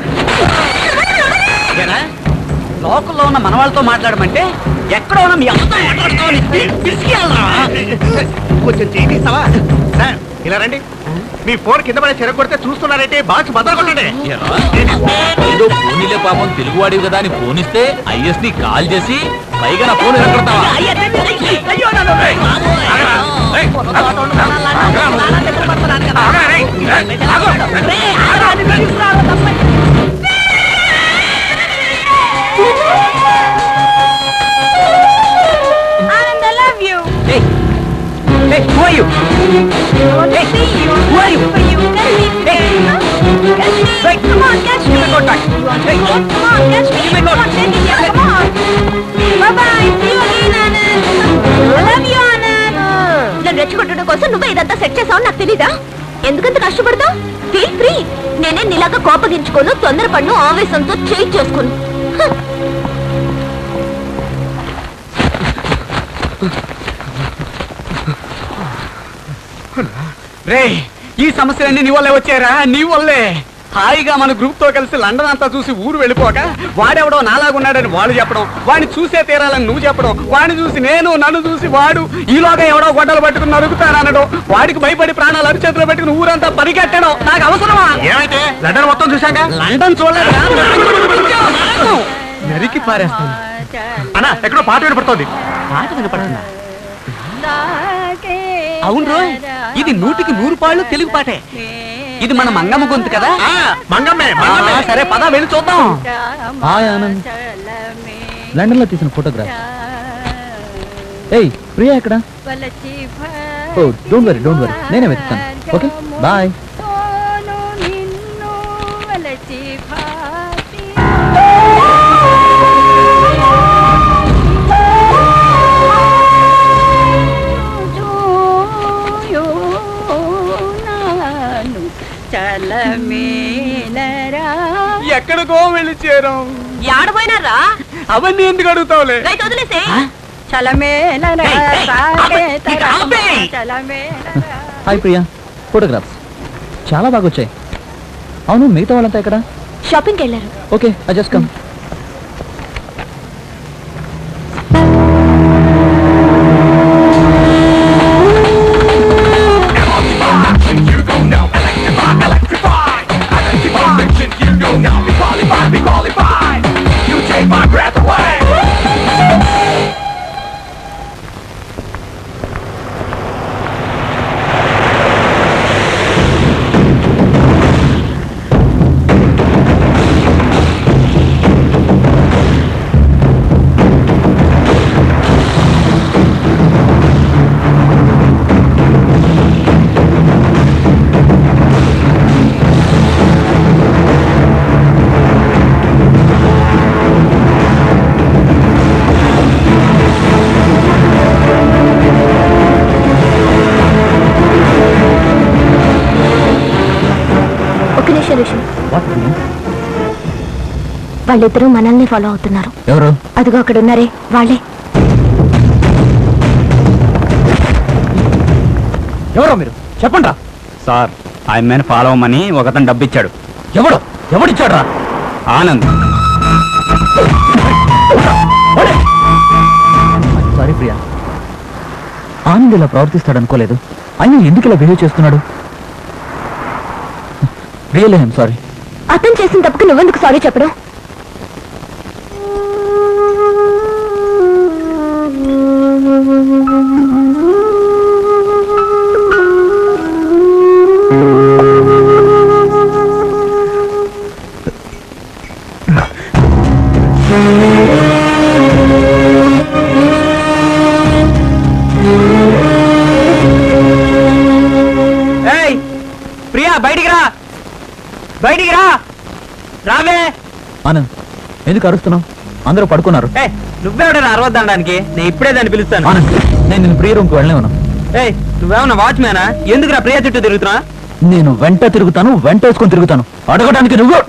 ఏరా, లోకల్లో ఉన్న మన వాళ్ళతో మాట్లాడమంటే ఎక్కడో ఉన్న మీ అమ్మతో మాట్లాడుకోవాలి పిసికేయాలరా? కొంచెం చేయి తీస్తావా సార్ ఇలా రండి మీ ఫోన్ కింద పడే చెరగ కొడితే చూస్తున్నారంటే బాక్స్ బద్దలు కొట్టండి ఏరా, ఏదో ఫోన్లే పాపం తెలుగు వాడివి కదా అని ఫోన్ ఇస్తే ఐఎస్ ని కాల్ చేసి పైగా నా ఫోన్ ఎరగొడతావా అయ్య, అయ్య, అయ్యో, నన్ను, రేయ్, ఆగరా, ఏయ్, ఆగరా, రేయ్, ఆగు. రేయ్, ఆగు, అది తీసుకురావాలి, తప్ప. Anand, I love you. Hey, hey, who are you? I want to see you. Who are you? For you. Catch me today. Catch me. Right. Come on, catch me. Give me contact. You want to Hey. go? Come on, catch me. Give me Come on, contact. take it here. Come on. Bye-bye. See you again, Anand. I love you, Anand. నన్ను రెచ్చగొట్టడం కోసం నువ్వే ఇదంతా set చేసావు నాకు తెలీదా ఎందుకంత కష్టపడతావు feel free నేనే నీలాగా కోపగించుకోను తొందరపడ్ను ఆవేశంతో చేయి చేసుకోను హ. రే ఈ సమస్యలన్నీ నీ వల్లే వచ్చారా నీ వల్లే హాయిగా మన గ్రూప్ తో కలిసి లండన్ అంతా చూసి ఊరు వెళ్ళిపోక వాడెవడో నాలాగున్నాడని వాడు చెప్పడం వాడిని చూసే తీరాలని నువ్వు చెప్పడం వాడిని చూసి నేను నన్ను చూసి వాడు ఈలోగా ఎవడో గొడ్డలు పట్టుకుని నరుకుతారనడం వాడికి భయపడి ప్రాణాలు అరిచేతిలో పెట్టుకుని ఊరంతా పరిగెట్టడం నాకు అవసరమా ఏమైతే లండన్ మొత్తం చూశాక లండన్ చూడలేదా నరికి పారేస్తాను అన్నా ఎక్కడో పాట వినపడుతోంది పాట వినపడుతుందా అవును రోయ్ ఇది నూటికి నూరు పాళ్ళు తెలుగు పాటే ఇది మన మంగమ్మ గొంతు కదా ఆ, మంగమ్మే ఆ, మంగమ్మే సరే పద వెళ్ళి చూద్దాం హాయ్ ఆనంద్ లండన్ లో తీసిన ఫోటోగ్రాఫ్ ఏయ్ ప్రియా ఎక్కడ ఓ డోంట్ వరీ డోంట్ వరీ నేనే వెతుకుతాను ఓకే బాయ్ ఎక్కడికో వెళ్ళి చేరాం ఆడపోయినారా అవన్నీ ఎందుకు అడుగుతావులే రైతు వదిలేసే హాయ్ ప్రియా ఫోటోగ్రాఫ్స్ చాలా బాగా వచ్చాయి అవును మిగతా వాళ్ళంతా ఎక్కడ షాపింగ్కి వెళ్ళారు ఓకే ఐ జస్ట్ కమ్ ఒక నిమిషం ఋషి వాళ్ళిద్దరూ మనల్ని ఫాలో అవుతున్నారు ఎవరు అదిగో అక్కడ ఉన్నారే వాళ్ళే ఎవరో మీరు చెప్పండి సార్ ఆయన ఫాలో అవ్వమని ఒకతను డబ్బు ఇచ్చాడు ఎవడు ఎవడిచ్చాడ్రా ఆనంద్ సారీ ప్రియా ఆనంద్ ఇలా ప్రవర్తిస్తాడు అనుకోలేదు ఆయన ఎందుకు ఇలా బిహేవ్ చేస్తున్నాడు రియల్ ఐఎమ్ సారీ అతను చేసిన తప్పుకు నువ్వెందుకు సారీ చెప్పడం బయటికి రా రావే ఆనంద్ ఎందుకు అరుస్తున్నావు అందరూ పడుకున్నారు ఏ నువ్వెవడరా అరవద్దనడానికి నేను ఇప్పుడే దాన్ని పిలుస్తాను ఆనంద్ నేను నేను ప్రియ రూమ్కి వెళ్ళే ఉన్నా ఏయ్ నువ్వేమన్నా వాచ్మేనా ఎందుకురా ప్రియ చుట్టూ తిరుగుతున్నా నేను వెంట తిరుగుతాను వెంట వేసుకొని తిరుగుతాను అడగడానికి నువ్వు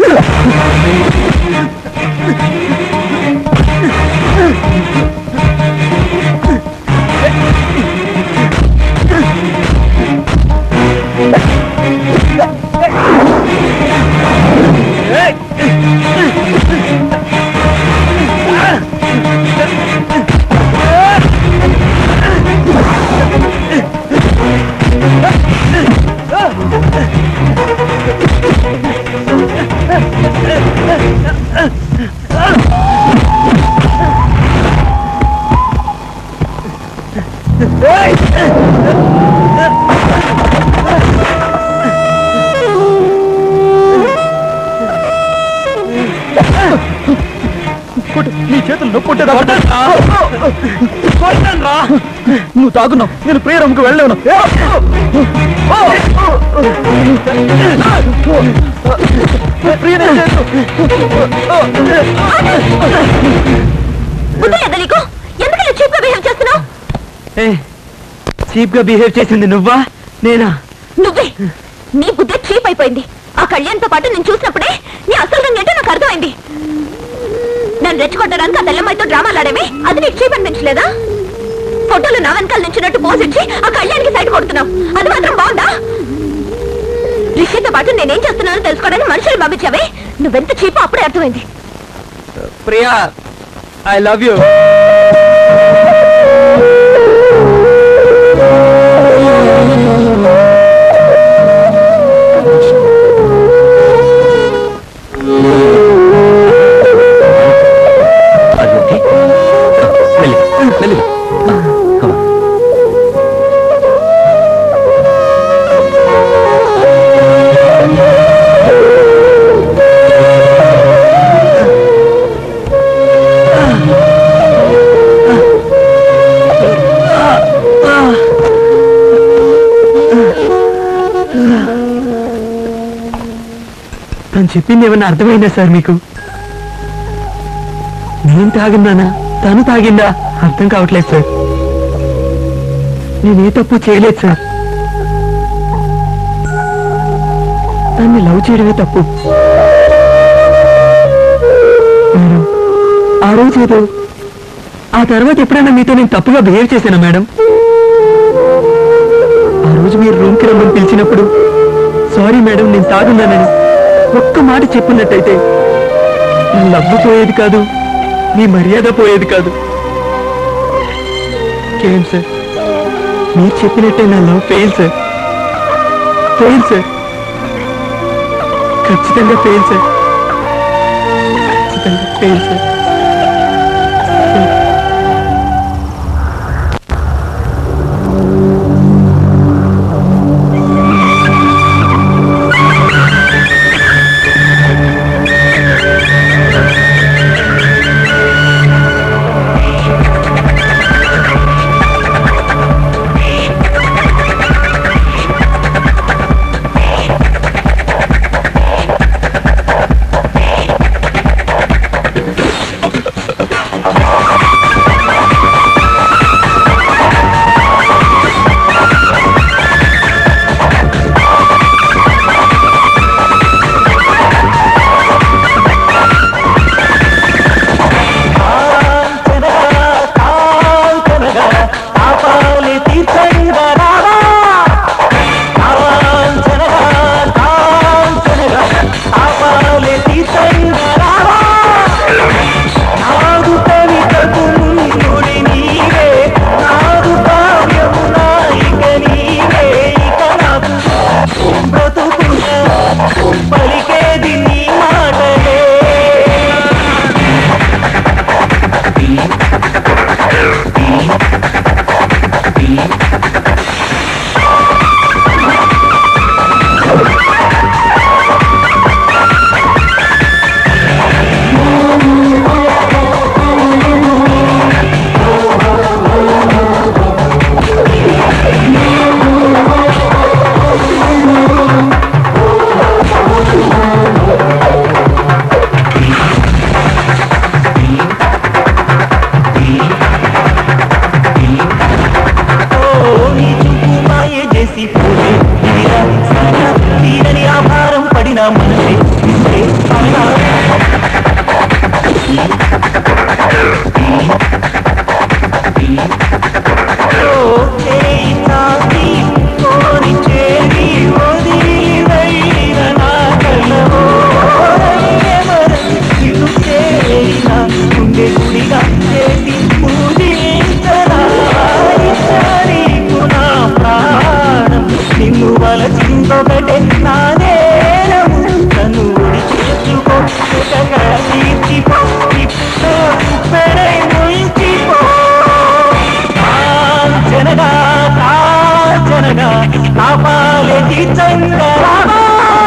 నీ చేతులు నొప్పి ఉంటే నువ్వు తాగున్నావు నేను ప్రియ రూమ్కి వెళ్ళలేను బుద్ధి లేదా నీకు ఎందుకు ఇలా చీప్ గా బిహేవ్ చేస్తున్నావు చీప్ గా బిహేవ్ చేసింది నువ్వా నేనా నువ్వే నీ బుద్ధి చీప్ అయిపోయింది ఆ కళ్యాణ్తో పాటు నేను చూసినప్పుడే నీ అసలు రంగు ఏంటో నాకు అర్థమైంది నన్ను రెచ్చగొట్టడానికి ఆ తెల్లమ్మాయితో డ్రామాలు ఆడేవి అది నీకు చీప్ అనిపించలేదా ఫోటోలు నా వెనకాల నుంచినట్టు పోజ్ ఇచ్చి ఆ కళ్యాణ్కి సైడ్ కొడుతున్నావు అది మాత్రం బాగుందా రిషితో పాటు నేనేం చేస్తున్నానో తెలుసుకోవడానికి మనుషులు పంపించావే నువ్వెంత చీపో అప్పుడే అర్థమైంది ప్రియా ఐ లవ్ యూ తను చెప్పింది ఏమన్నా అర్థమైందా సార్ మీకు నేను తాగిందానా తను తాగిందా అర్థం కావట్లేదు సార్ నేను ఏ తప్పు చేయలేదు సార్ తన్ని లవ్ చేయడమే తప్పు మేడం ఆ రోజు ఏదో ఆ తర్వాత ఎప్పుడైనా మీతో నేను తప్పుగా బిహేవ్ చేశానా మేడం ఆ రోజు మీరు రూమ్కి రమ్మని పిలిచినప్పుడు సారీ మేడం నేను తాగున్నానని ఒక్క మాట చెప్పున్నట్టయితే నా లవ్వు పోయేది కాదు మీ మర్యాద పోయేది కాదు కేం సార్ మీరు చెప్పినట్టే నా love fail sir fail sir ఖచ్చితంగా ఫెయిల్ సార్ ఖచ్చితంగా ఫెయిల్ సార్ తాపాలెటి చంగరావా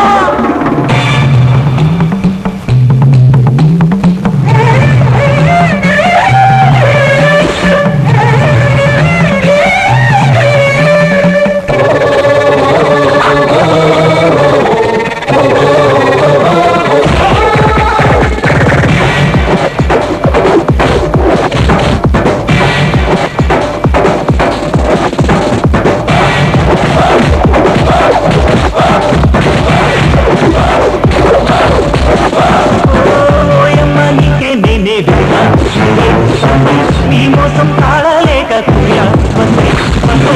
ఓయమ్మ నీకే నేనే విన్నా నీ మోసం తాళలేక కుయా వందే వందే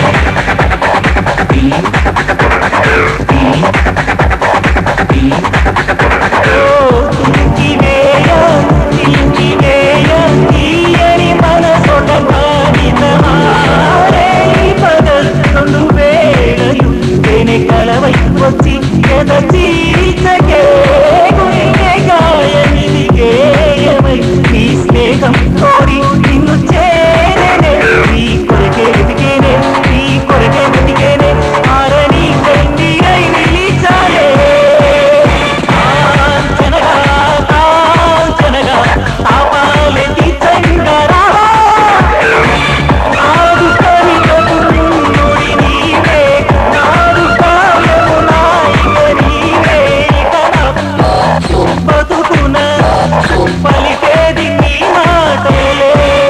వచ్చి ఎద చీచకే గుండె గాయమిదిగేయమై నీ స్నేహం కోరి నిన్ను చేరనే నీ కొరకే వెతికేనే నీ కొరకే వెతికేనే ఆరని కందిరై నిలిచాలే కాంచనగా కాంచనగా తాపాలెత్తి చంగరా నాడు కవితకు నుడి నీవే నాడు కావ్యము నాయిక నీవే ఇక బతుకున పలికేది నీ మాటలే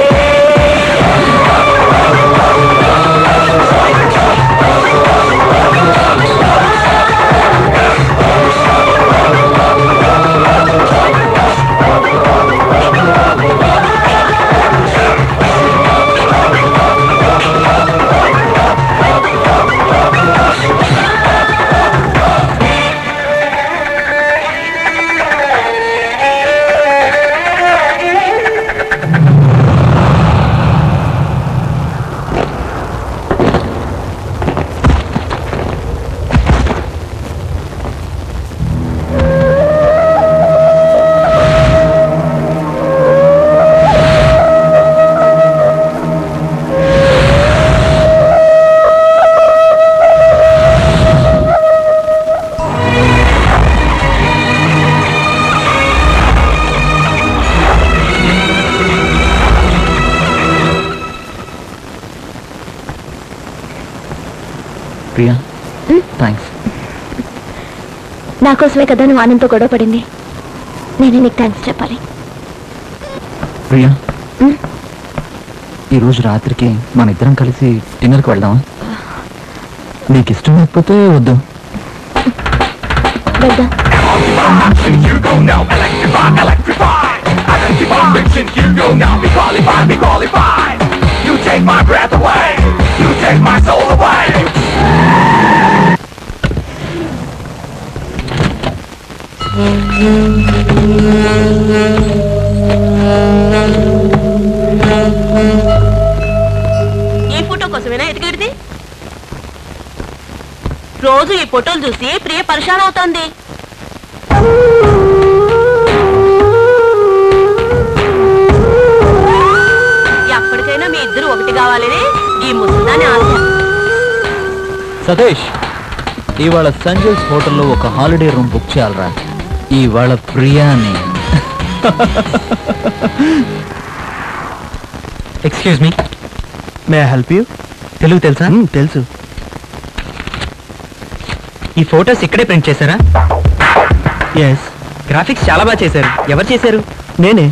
ప్రియా థ్యాంక్స్ నా కోసమే కదా నువ్వు ఆనంద్తో గొడవ పడింది నేనే నీకు థ్యాంక్స్ చెప్పాలి ప్రియా ఉమ్. ఈరోజు రాత్రికి మన ఇద్దరం కలిసి డిన్నర్కి వెళ్దామా నీకు ఇష్టం లేకపోతే వద్దు వెళ్దాం You go now, electrify, electrify. Identify, mixing, you go now, be qualified, be qualified. You take my breath away, you take my soul away. ఈ ఫోటో కోసమేనా ఎతికెడితే రోజు ఈ ఫోటోలు చూసి ప్రియ పరిశాన్ అవుతోంది ఎప్పటికైనా మీ ఇద్దరు ఒకటి కావాలని ఈ ముసల్దాని ఆశ సతీష్ ఇవాళ సంజయ్స్ హోటల్లో ఒక హాలిడే రూమ్ బుక్ చేయాలరా ఇవాళ ప్రియాని excuse me may help you Telugu తెలుసా తెలుసు ఈ ఫోటోస్ ఇక్కడే ప్రింట్ చేశారా ఎస్ గ్రాఫిక్స్ చాలా బాగా చేశారు ఎవరు చేశారు నేనే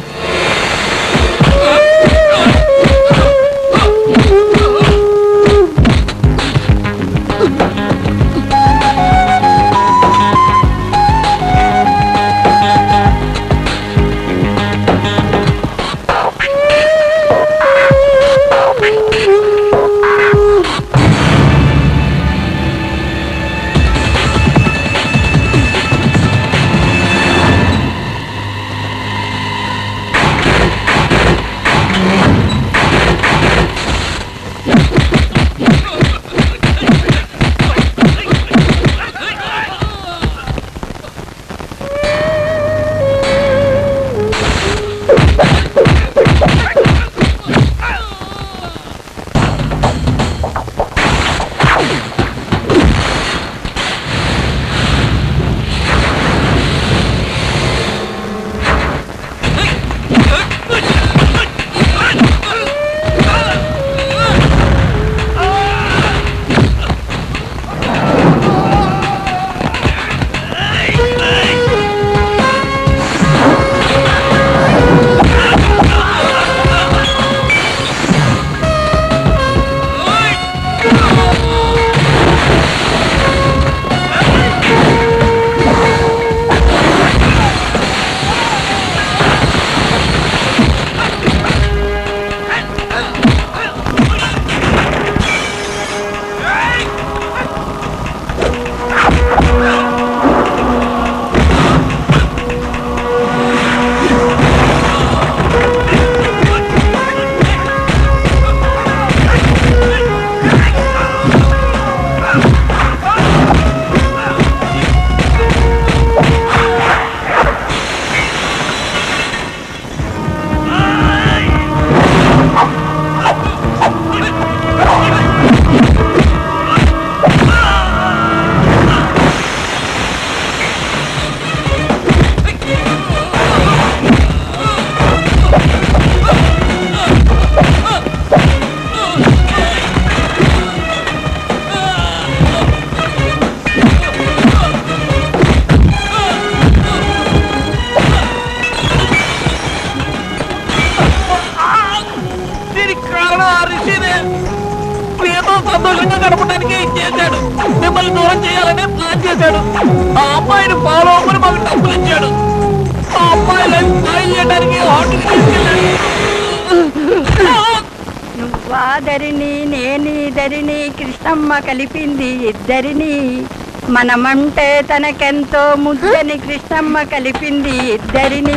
రిషినే ప్రియతో సంతోషంగా గడపడానికి ఇచ్చేశాడు మిమ్మల్ని దూరం చేయాలనే ప్లాన్ చేశాడు ఆ అమ్మాయిని ఫాలో అవ్వని మాకు డబ్బులు ఇచ్చాడు ఆ అమ్మాయి లైఫ్ స్పాయిల్ చేయడానికి హోటల్కి తీసుకెళ్ళాడు నువ్వాదరిని నేనీదరిని కృష్ణమ్మ కలిపింది ఇద్దరిని మనమంటే తనకెంతో ముద్దని కృష్ణమ్మ కలిపింది ఇద్దరిని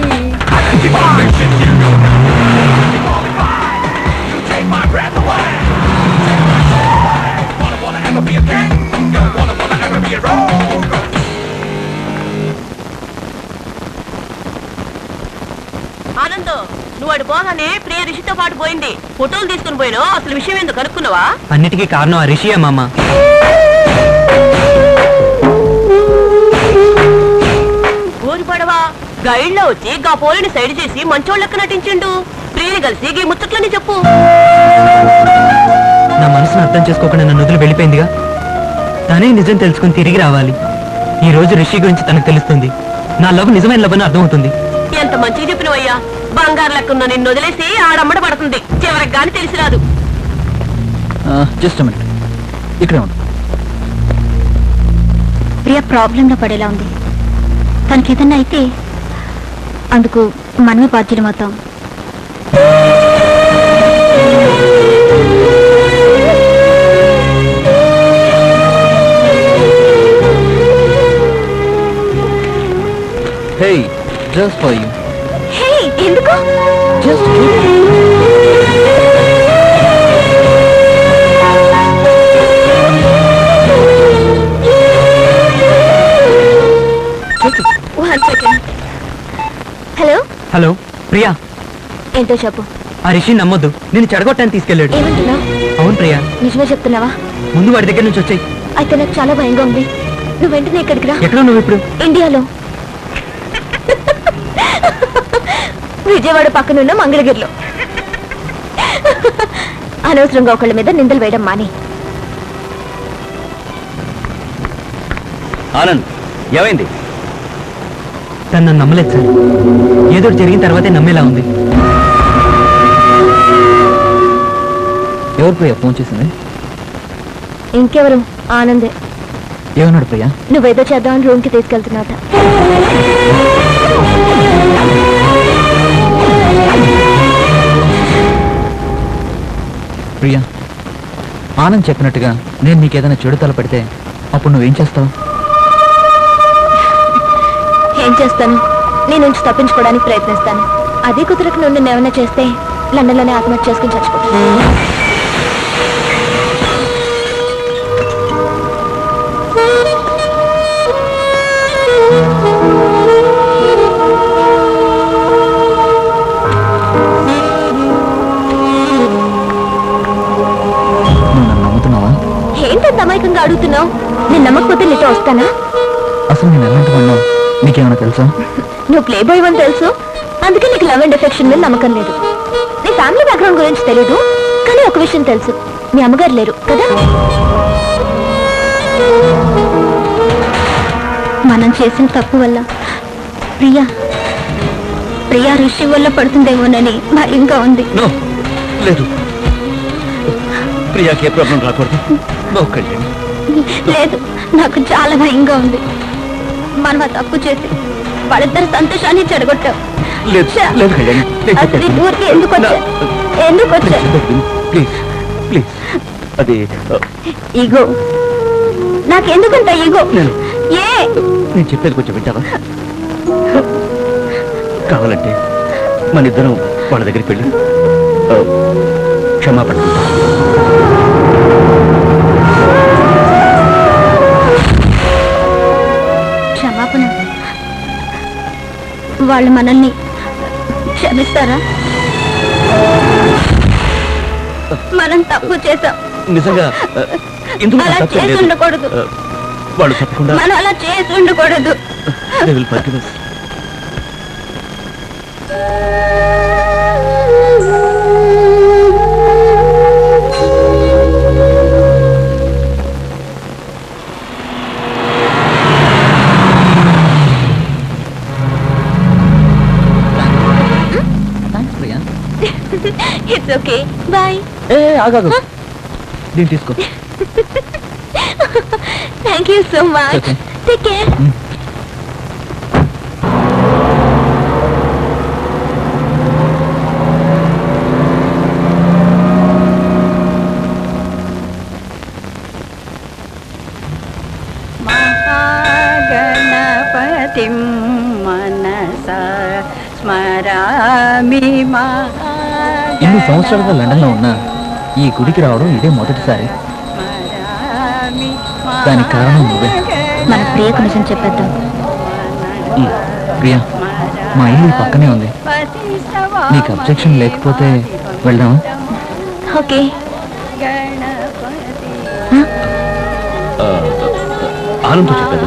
ఆనంద్ నువ్వు అటు పోగానే ప్రియ రిషితో పాటు పోయింది ఫోటోలు తీసుకుని పోయినా అసలు విషయం ఎందుకు కనుక్కున్నావా అన్నిటికీ కారణం ఆ రిషియే మామ ఊరి పడవా గైడ్ లో వచ్చి గా పోలిని సైడ్ చేసి మంచోళ్ళక్క నటించిండు ప్రియని కలిసి గీ ముచ్చట్లని చెప్పు నా మనసును అర్థం చేసుకోకుండా నన్ను వదిలి వెళ్ళిపోయిందిగా తనే నిజం తెలుసుకుని తిరిగి రావాలి ఈ రోజు రిషి గురించి తనకు తెలుస్తుంది నా లవ్ నిజమైన లవ్ అని అర్థమవుతుంది ఎంత మంచిగా చెప్పినవయ్యా బంగారు లెక్కున్న నిన్ను వదిలేసి ఆడమ్మడ పడుతుంది చివరికి గాని తెలిసి రాదు జస్ట్ మినిట్ ఇక్కడే ఉండు ప్రియ ప్రాబ్లంలో పడేలా ఉంది తనకి ఏదన్నా అయితే అందుకు మనమే బాధ్యులం అవుతాం hey just for you hey ఎందుకు just one second hello hello Priya ఏంటో చెప్పు ఆ రిషి నమ్మొద్దు నేను చెడగొట్టాన్ని తీసుకెళ్ళాడు ఏమంటున్నావు అవును ప్రియా నిజమే చెప్తున్నావా ముందు వాడి దగ్గర నుంచి వచ్చాయి అయితే నాకు చాలా భయంగా ఉంది నువ్వు వెంటనే ఇక్కడికి రా ఎక్కడ నువ్వు ఇప్పుడు ఇండియాలో విజయవాడ పక్కనున్న మంగళగిరిలో అనవసరంగా ఒకళ్ళ మీద నిందలు వేయడం మాని ఆనంద్ ఏమైంది తను నన్ను నమ్మలేదు సార్ ఏదో ఒకటి జరిగిన తర్వాతే నమ్మేలా ఉంది ఎవరు ప్రియా ఫోన్ చేసింది ఇంకెవరు ఆనందే ఏమన్నాడు ప్రియా నువ్వేదో చేద్దామని రూమ్కి తీసుకెళ్తున్నాట ప్రియా ఆనంద్ చెప్పినట్టుగా నేను నీకు ఏదైనా చెడు తల పెడితే అప్పుడు నువ్వేం చేస్తావు ఏం చేస్తాను నీ నుంచి తప్పించుకోవడానికి ప్రయత్నిస్తాను అదే కుదరకు నువ్వు నిన్ను ఏమైనా చేస్తే లండన్లోనే ఆత్మహత్య చేసుకుని చచ్చిపోతాను నువ్వు నన్ను నమ్ముతున్నావా ఏంటంత అమాయకంగా అడుగుతున్నావు నేను నమ్మకపోతే నీతో వస్తానా అసలు నేను ఎలాంటి వాడినో నీకేమైనా తెలుసా నువ్వు ప్లే బాయ్ అని తెలుసు అందుకే నీకు లవ్ అండ్ ఎఫెక్షన్ మీద నమ్మకం లేదు నీ ఫ్యామిలీ బ్యాక్గ్రౌండ్ గురించి తెలీదు కానీ ఒక విషయం తెలుసు మీ అమ్మగారు లేరు కదా మనం చేసిన తప్పు వల్ల ప్రియా ప్రియా ఋషి వల్ల పడుతుందేమోనని భయంగా ఉంది నో లేదు ప్రియాకి ఏ ప్రాబ్లం రాకూడదు నో కళ్యాణి లేదు నాకు చాలా భయంగా ఉంది మనం ఆ తప్పు చేసి వాళ్ళిద్దరి సంతోషాన్ని చెడగొట్టావు లేదు ఛ! లేదు కళ్యాణి నేను అసలు ఈ చెప్పేది ఊరికి ఎందుకు వచ్చా ఎందుకు వచ్చా ప్లీజ్ ప్లీజ్ అది ఆ, ఈగో నాకెందుకంత ఈగో నేను ఏ నేను చెప్పేది కొంచెం వింటావా కావాలంటే మన ఇద్దరం వాళ్ళ దగ్గరికి వెళ్ళి ఆ, క్షమాపణ క్షమాపణ వాళ్ళు మనల్ని క్షమిస్తారా మనం తప్పు చేసాం నిజంగా ఆ, ఇందులో నా అలా తప్పేం చేసి లేదు. ఉండకూడదు ఆ, వాళ్ళు తప్పకుండా మనం అలా చేసి ఉండకూడదు they will forgive us. Thanks Priya it's okay bye ఏ ఆగాదు దీన్ని తీసుకో thank you so much Okay. Take care గణపతిం మనస స్మరామి ఇన్ని సంవత్సరాలుగా లండన్లో ఉన్నా ఈ గుడికి రావడం ఇదే మొదటిసారి దానికి కారణం నువ్వే మన ప్రియకు నిజం చెప్పేద్దాం ఉమ్, ప్రియా మా ఇల్లు ఈ పక్కనే ఉంది నీకు అబ్జెక్షన్ లేకపోతే వెళ్దాం ఓకే ఆనందం చెప్పాను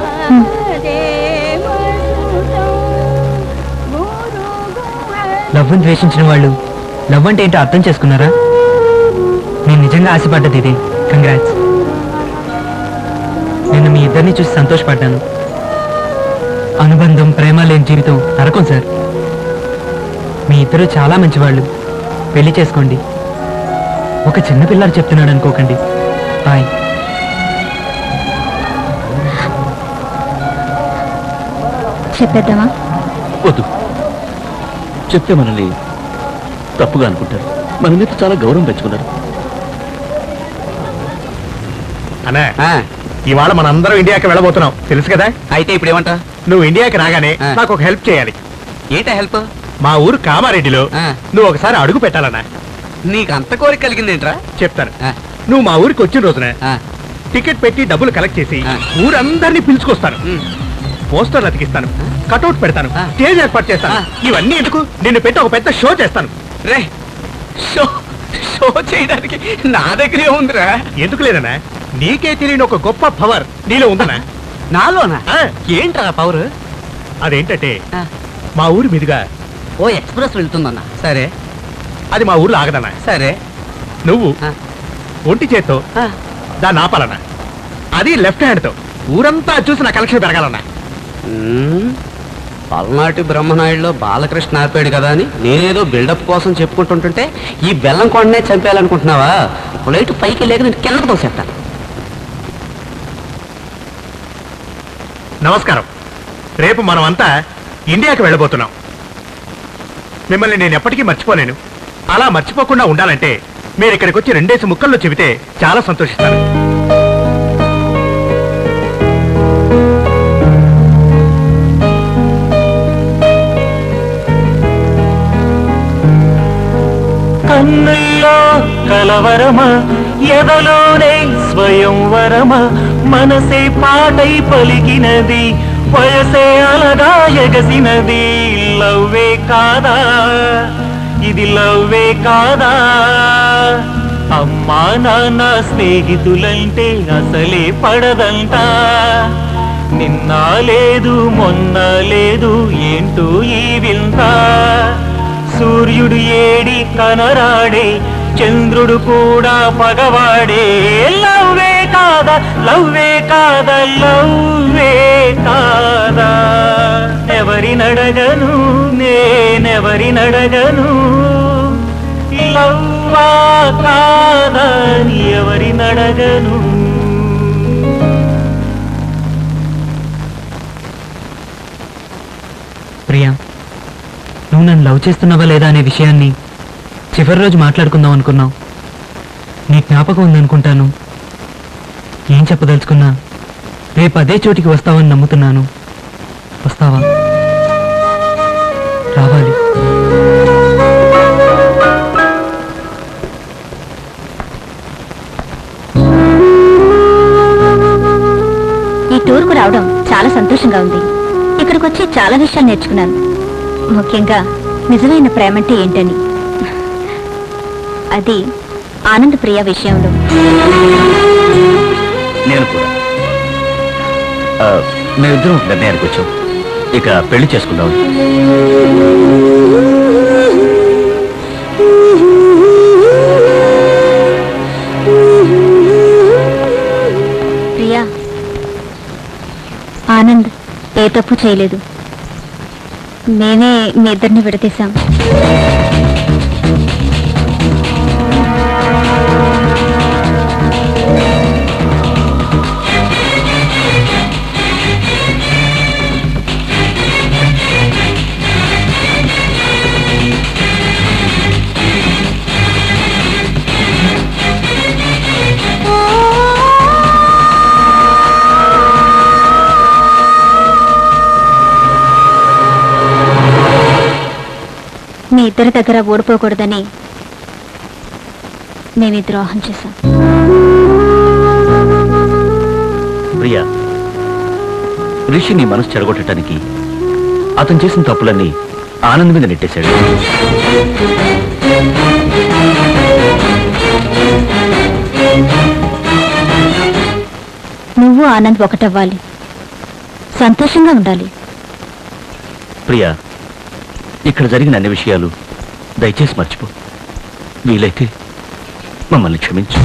లవ్ ద్వేషించిన వాళ్ళు లవ్ అంటే ఏంటో అర్థం చేసుకున్నారా నేను నిజంగా ఆశపడ్డది ఇదే కంగ్రాట్స్ నేను మీ ఇద్దరిని చూసి సంతోషపడ్డాను అనుబంధం ప్రేమ లేని జీవితం నరకం సార్ మీ ఇద్దరు చాలా మంచివాళ్ళు పెళ్లి చేసుకోండి ఒక చిన్న పిల్లాడు చెప్తున్నాడు అనుకోకండి బాయ్ చెప్పేద్దామా వద్దు చెప్తే మనల్ని తప్పుగా అనుకుంటారు మన మీద చాలా గౌరవం పెంచుకున్నారు అన్నా ఇవాళ మనందరం ఇండియాకి వెళ్ళబోతున్నాం తెలుసు కదా అయితే ఇప్పుడు ఏమంటా నువ్వు ఇండియాకి రాగానే ఆ. నాకు ఒక హెల్ప్ చేయాలి ఏంటా హెల్ప్ మా ఊరు కామారెడ్డిలో ఆ. నువ్వు ఒకసారి అడుగు పెట్టాలన్నా నీకు అంత కోరిక కలిగిందేంట్రా చెప్తాను ఆ. నువ్వు మా ఊరికి వచ్చిన రోజున ఆ. టికెట్ పెట్టి డబ్బులు కలెక్ట్ చేసి ఆ. ఊరందరినీ పిలుచుకొస్తాను ఉమ్. పోస్టర్లు అతికిస్తాను కటౌట్ పెడతాను ఆ. స్టేజ్ ఏర్పాటు చేస్తాను ఆ. ఇవన్నీ ఎందుకు నిన్ను పెట్టి ఒక పెద్ద షో చేస్తాను రే షో షో చేయడానికి నా దగ్గరే ఉందిరా ఎందుకు లేదన్నా నీకే తెలియని ఒక గొప్ప పవర్ నీలో ఉందనా నాలోనా ఆ. ఏంట్రా పవర్ అదేంటంటే మా ఊరి మీదుగా ఓ ఎక్స్ప్రెస్ వెళ్తుందన్నా సరే అది మా ఊర్లో ఆగదన్నా సరే నువ్వు ఆ. ఒంటి చేత్తో ఆ. దాన్ని ఆపాలన్నా అది లెఫ్ట్ హ్యాండ్ తో ఊరంతా చూసి నా కలెక్షన్ పెరగాలన్నా మ్మ్. పల్నాటి బ్రహ్మనాయుడులో బాలకృష్ణ ఆపాడు కదా అని నేనేదో బిల్డప్ కోసం చెప్పుకుంటుంటుంటే ఈ బెల్లం కొండనే చంపేయాలనుకుంటున్నావా ఫ్లైట్ పైకి లేక నేను కిందకు తోసేస్తాను నమస్కారం రేపు మనం అంతా ఇండియాకి వెళ్ళబోతున్నాం మిమ్మల్ని నేను ఎప్పటికీ మర్చిపోలేను అలా మర్చిపోకుండా ఉండాలంటే మీరు ఇక్కడికి వచ్చి రెండేసి ముక్కల్లో చెబితే చాలా సంతోషిస్తాను కన్నుల్లో కలవరమా ఎదలోనే స్వయంవరమా మనసే పాటై పలికినది వయసే అలగా ఎగసినది లవ్వే కాదా ఇది లవ్వే కాదా అమ్మా నాన్న స్నేహితులంటే అసలే పడదంట నిన్న లేదు మొన్న లేదు ఏంటో ఈ వింత సూర్యుడు ఏడి కనరాడే చంద్రుడు కూడా పగవాడే లవ్వే కాదా లవ్వే కాదా లవ్వే కాదా ఎవరినడగను నేనెవరినడగను లవ్వా కాదా ఎవరినడగను ప్రియా నువ్వు నన్ను లవ్ చేస్తున్నావా లేదా అనే విషయాన్ని చివరి రోజు మాట్లాడుకుందాం అనుకున్నావు నీ జ్ఞాపకం ఉందనుకుంటాను ఏం చెప్పదలుచుకున్నా రేపు అదే చోటికి వస్తావని నమ్ముతున్నాను వస్తావా రావాలి ఈ టూర్కు రావడం చాలా సంతోషంగా ఉంది ఇక్కడికి వచ్చి చాలా విషయాలు నేర్చుకున్నాను ముఖ్యంగా నిజమైన ప్రేమ అంటే ఏంటని అది ఆనంద ప్రియ విషయంలో నేను కూడా ఆ, మేమిద్దరం ఒక నిర్ణయానికి వచ్చాం ఇక పెళ్లి చేసుకుందాం ప్రియా ఆనంద్ ఏ తప్పు చేయలేదు మేమే మీ ఇద్దరిని విడదీశాం ఇద్దరి దగ్గర ఓడిపోకూడదని మేము ఈ ద్రోహం చేశాం ప్రియా రిషి నీ మనసు చెడగొట్టడానికి అతను చేసిన తప్పులన్నీ ఆనంద్ మీద నెట్టేశాడు నువ్వు ఆనంద్ ఒకటవ్వాలి సంతోషంగా ఉండాలి ప్రియా ఇక్కడ జరిగిన అన్ని విషయాలు దయచేసి మర్చిపో వీలైతే మమ్మల్ని క్షమించు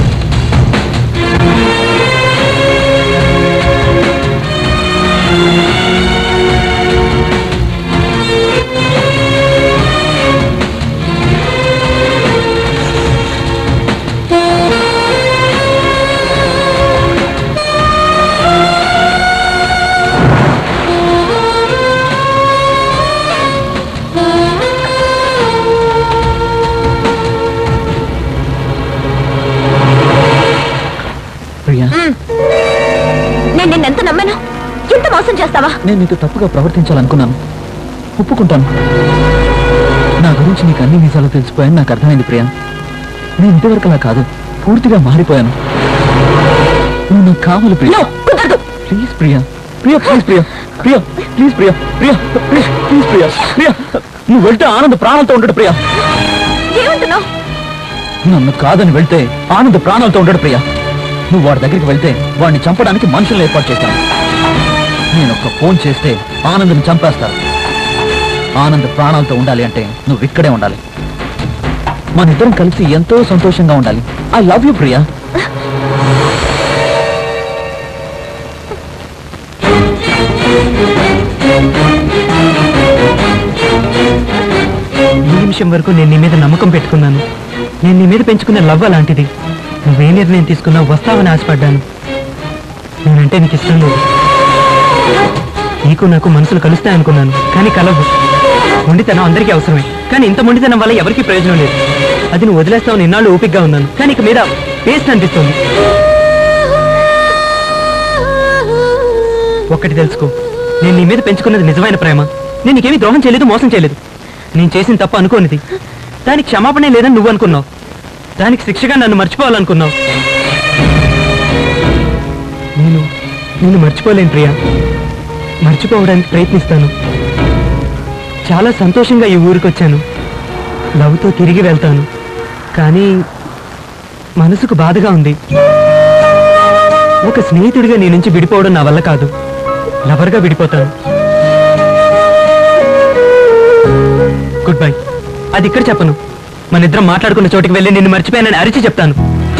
ప్రియా నేను నిన్నెంత నమ్మాను ఎంత మోసం చేస్తావా నేను నీతో తప్పుగా ప్రవర్తించాలనుకున్నాను ఒప్పుకుంటాను నా గురించి నీకు అన్ని నిజాలు తెలిసిపోయాను నాకు అర్థమైంది ప్రియా నేను ఇంతవరకు అలా కాదు పూర్తిగా మారిపోయాను నువ్వు నాకు కావాలి Priya please Priya Priya please Priya Priya please Priya Priya please please Priya Priya నువ్వు వెళ్తే ఆనంద్ ప్రాణంతో ఉండడు ప్రియా ఏమంటున్నావు నన్ను కాదని వెళ్తే ఆనంద్ ప్రాణాలతో ఉండడు ప్రియా నువ్వు వాడి దగ్గరికి వెళ్తే వాడిని చంపడానికి మనుషులను ఏర్పాటు చేశాను నేను ఒక్క ఫోన్ చేస్తే ఆనంద్ని చంపేస్తారు ఆనంద్ ప్రాణాలతో ఉండాలి అంటే నువ్వు ఇక్కడే ఉండాలి మన ఇద్దరం కలిసి ఎంతో సంతోషంగా ఉండాలి ఐ లవ్ యూ ప్రియా ఈ నిమిషం వరకు నేను నీ మీద నమ్మకం పెట్టుకున్నాను నేను నీ మీద పెంచుకున్న లవ్ అలాంటిది నువ్వే నిర్ణయం తీసుకున్నావు వస్తావని ఆశపడ్డాను నేనంటే నీకు ఇష్టం లేదు నీకు నాకు మనసులు కలుస్తాయి అనుకున్నాను కానీ కలవు మొండితనం అందరికీ అవసరమే కానీ ఇంత మొండితనం వల్ల ఎవరికీ ప్రయోజనం లేదు అది నువ్వు వదిలేస్తావు ఇన్నాళ్ళు ఓపికగా ఉన్నాను కానీ ఇక మీద పేస్ట్ అనిపిస్తుంది ఒక్కటి తెలుసుకో నేను నీ మీద పెంచుకున్నది నిజమైన ప్రేమ నేను నీకేమీ ద్రోహం చేయలేదు మోసం చేయలేదు నేను చేసిన తప్పు అనుకోనిది దానికి క్షమాపణే లేదని నువ్వు అనుకున్నావు దానికి శిక్షగా నన్ను మర్చిపోవాలనుకున్నావు నేను నేను మర్చిపోలేను ప్రియా మర్చిపోవడానికి ప్రయత్నిస్తాను చాలా సంతోషంగా ఈ ఊరికి వచ్చాను లవ్తో తిరిగి వెళ్తాను కానీ మనసుకు బాధగా ఉంది ఒక స్నేహితుడిగా నీ నుంచి విడిపోవడం నా వల్ల కాదు లవర్గా విడిపోతాను గుడ్ బై అది ఇక్కడ చెప్పను మన ఇద్దరం మాట్లాడుకున్న చోటికి వెళ్ళి నిన్ను మర్చిపోయానని అరిచి చెప్తాను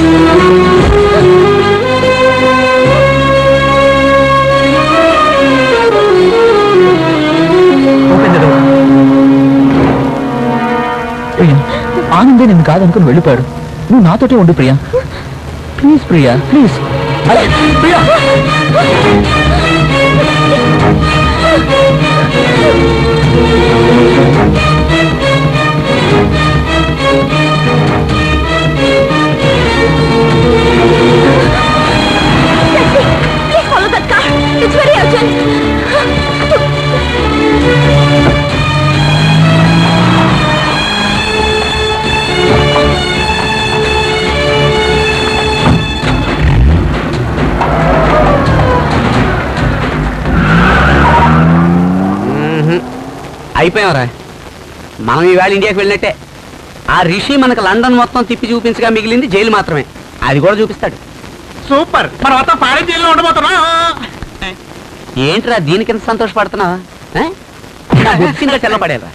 Open the door. ప్రియా ఆనందే నేను కాదనుకుని వెళ్ళిపోయాడు నువ్వు నాతోటే ఉండు Priya please Priya please Priya Please follow that car. It's very urgent. అయిపోయావరా మనం ఈవేళ ఇండియాకి వెళ్ళినట్టే ఆ రిషి మనకు లండన్ మొత్తం తిప్పి చూపించగా మిగిలింది జైలు మాత్రమే అది కూడా చూపిస్తాడు సూపర్ మనం మొత్తం ఫారెన్ జైల్లో ఉండబోతున్నా ఏంట్రా దీనికి ఎంత సంతోషపడుతున్నావా ఆ? నా బుద్ధిగా చల్లబడేరా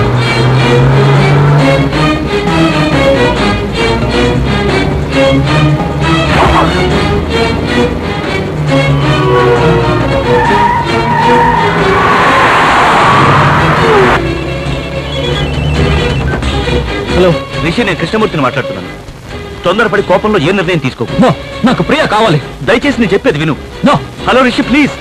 హలో రిషి నేను కృష్ణమూర్తిని మాట్లాడుతున్నాను తొందరపడి కోపంలో ఏ నిర్ణయం తీసుకోకు నో నాకు ప్రియా కావాలి దయచేసి నేను చెప్పేది విను no hello Rishi please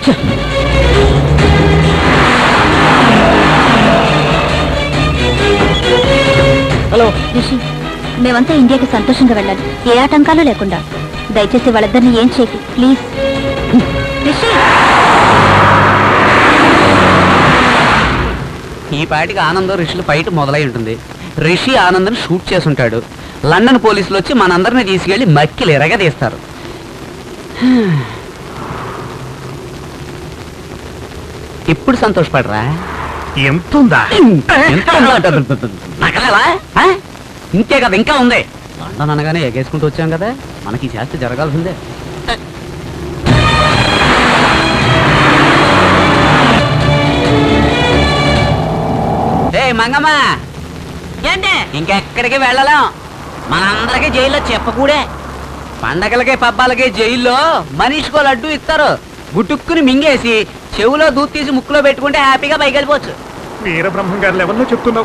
hello Rishi మేమంతా ఇండియాకి సంతోషంగా వెళ్ళాలి ఏ ఆటంకాలు లేకుండా దయచేసి వాళ్ళిద్దరిని ఏం చేయకు ప్లీజ్ రిషి ఈ పాటికి ఆనందం ఋషులు బయట మొదలై ఉంటుంది రిషి ఆనంద్ని షూట్ చేసుంటాడు లండన్ పోలీసులు వచ్చి మనందరిని తీసుకెళ్లి మక్కిలు ఎరగదీస్తారు ఇప్పుడు సంతోషపడరా ఎంతుందా ఎంత ఉందో? నగలలా? ఆ? ఇంతే కదా ఇంకా ఉంది లండన్ అనగానే ఎగేసుకుంటూ వచ్చాం కదా మనకి ఈ శాస్త్రి జరగాల్సిందే ఏ మంగమ్మ ఏంటి ఇంకెక్కడికి వెళ్ళలేం మనందరికీ జైల్లో చెప్పకూడే పండగలకి పబ్బాలకి జైల్లో మనిషికో లడ్డు ఇస్తారు గుట్టుక్కుని మింగేసి చెవులో దూత్ తీసి ముక్కులో పెట్టుకుంటే హ్యాపీగా పైకి వెళ్ళిపోవచ్చు వీరబ్రహ్మం గారి లెవెల్లో చెప్తున్నావు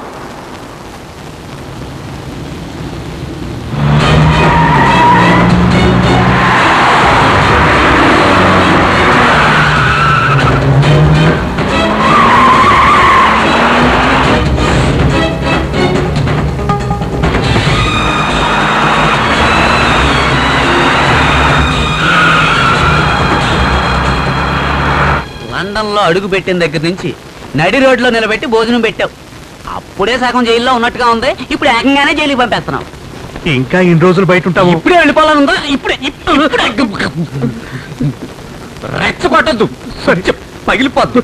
లండన్ లో అడుగు పెట్టిన దగ్గర నుంచి నడి రోడ్లో నిలబెట్టి భోజనం పెట్టావు అప్పుడే సగం జైల్లో ఉన్నట్టుగా ఉంది ఇప్పుడు ఏకంగానే జైలుకి పంపేస్తున్నావు ఇంకా ఇన్ని రోజులు బయట ఉంటాము ఇప్పుడే వెళ్ళిపోవాలనుందా ఇప్పుడే ఇప్పుడే రెచ్చగొట్టద్దు సరే పగిలిపోద్దు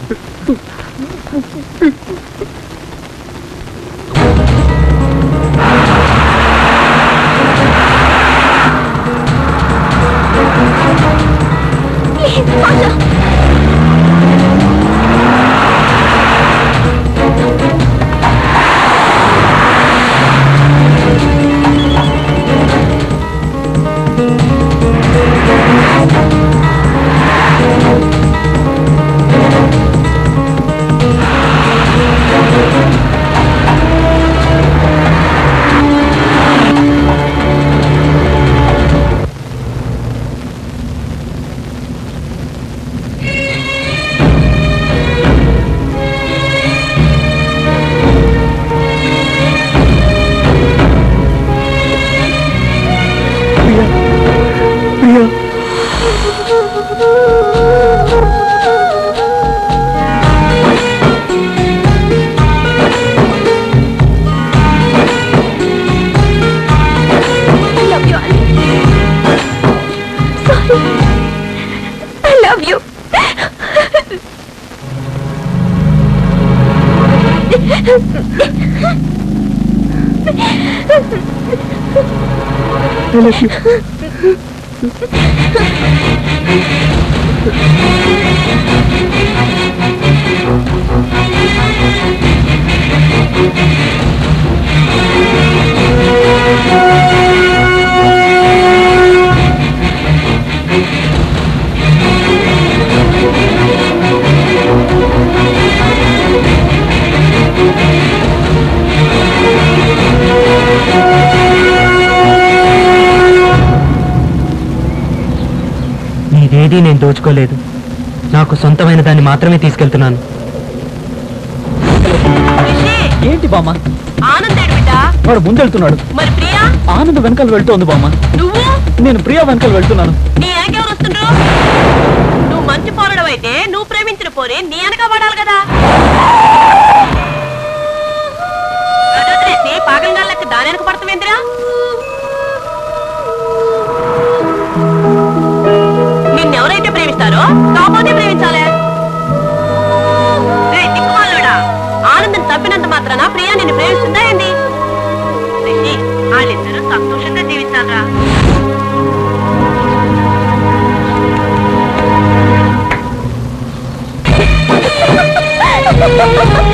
I love you, Ali. Sorry. I love you. నీదేదీ నేను దోచుకోలేదు నాకు సొంతమైన దాన్ని మాత్రమే తీసుకెళ్తున్నాను రిషి ఏంటి బామ్మ ఆనంద్ ఏడు బిడ్డ వాడు ముందెళ్తున్నాడు మరి ప్రియా ఆనంద్ వెనకాల వెళ్తోంది బామ్మ నువ్వు నేను ప్రియా వెనకాల వెళ్తున్నాను నీ వెనకెవరు వస్తుండ్రు నువ్వు మంచి పోరడం అయితే నువ్వు ప్రేమించిన పోరే నీ వెనక పడాలి కదా గదొదిలేసి పాగంగాళ్ళకి దాని వెనక పడతావేంద్రా నిన్నెవరైతే ప్రేమిస్తారో కాకపోతే ప్రేమించాలే రేయ్, దిక్కుమాలోడా ఆనందం తప్పినంత మాత్రాన ప్రియా నిన్ను ప్రేమిస్తుందా ఏంది రిషి వాళ్ళిద్దరూ సంతోషంగా జీవిస్తారా Ha ha ha ha!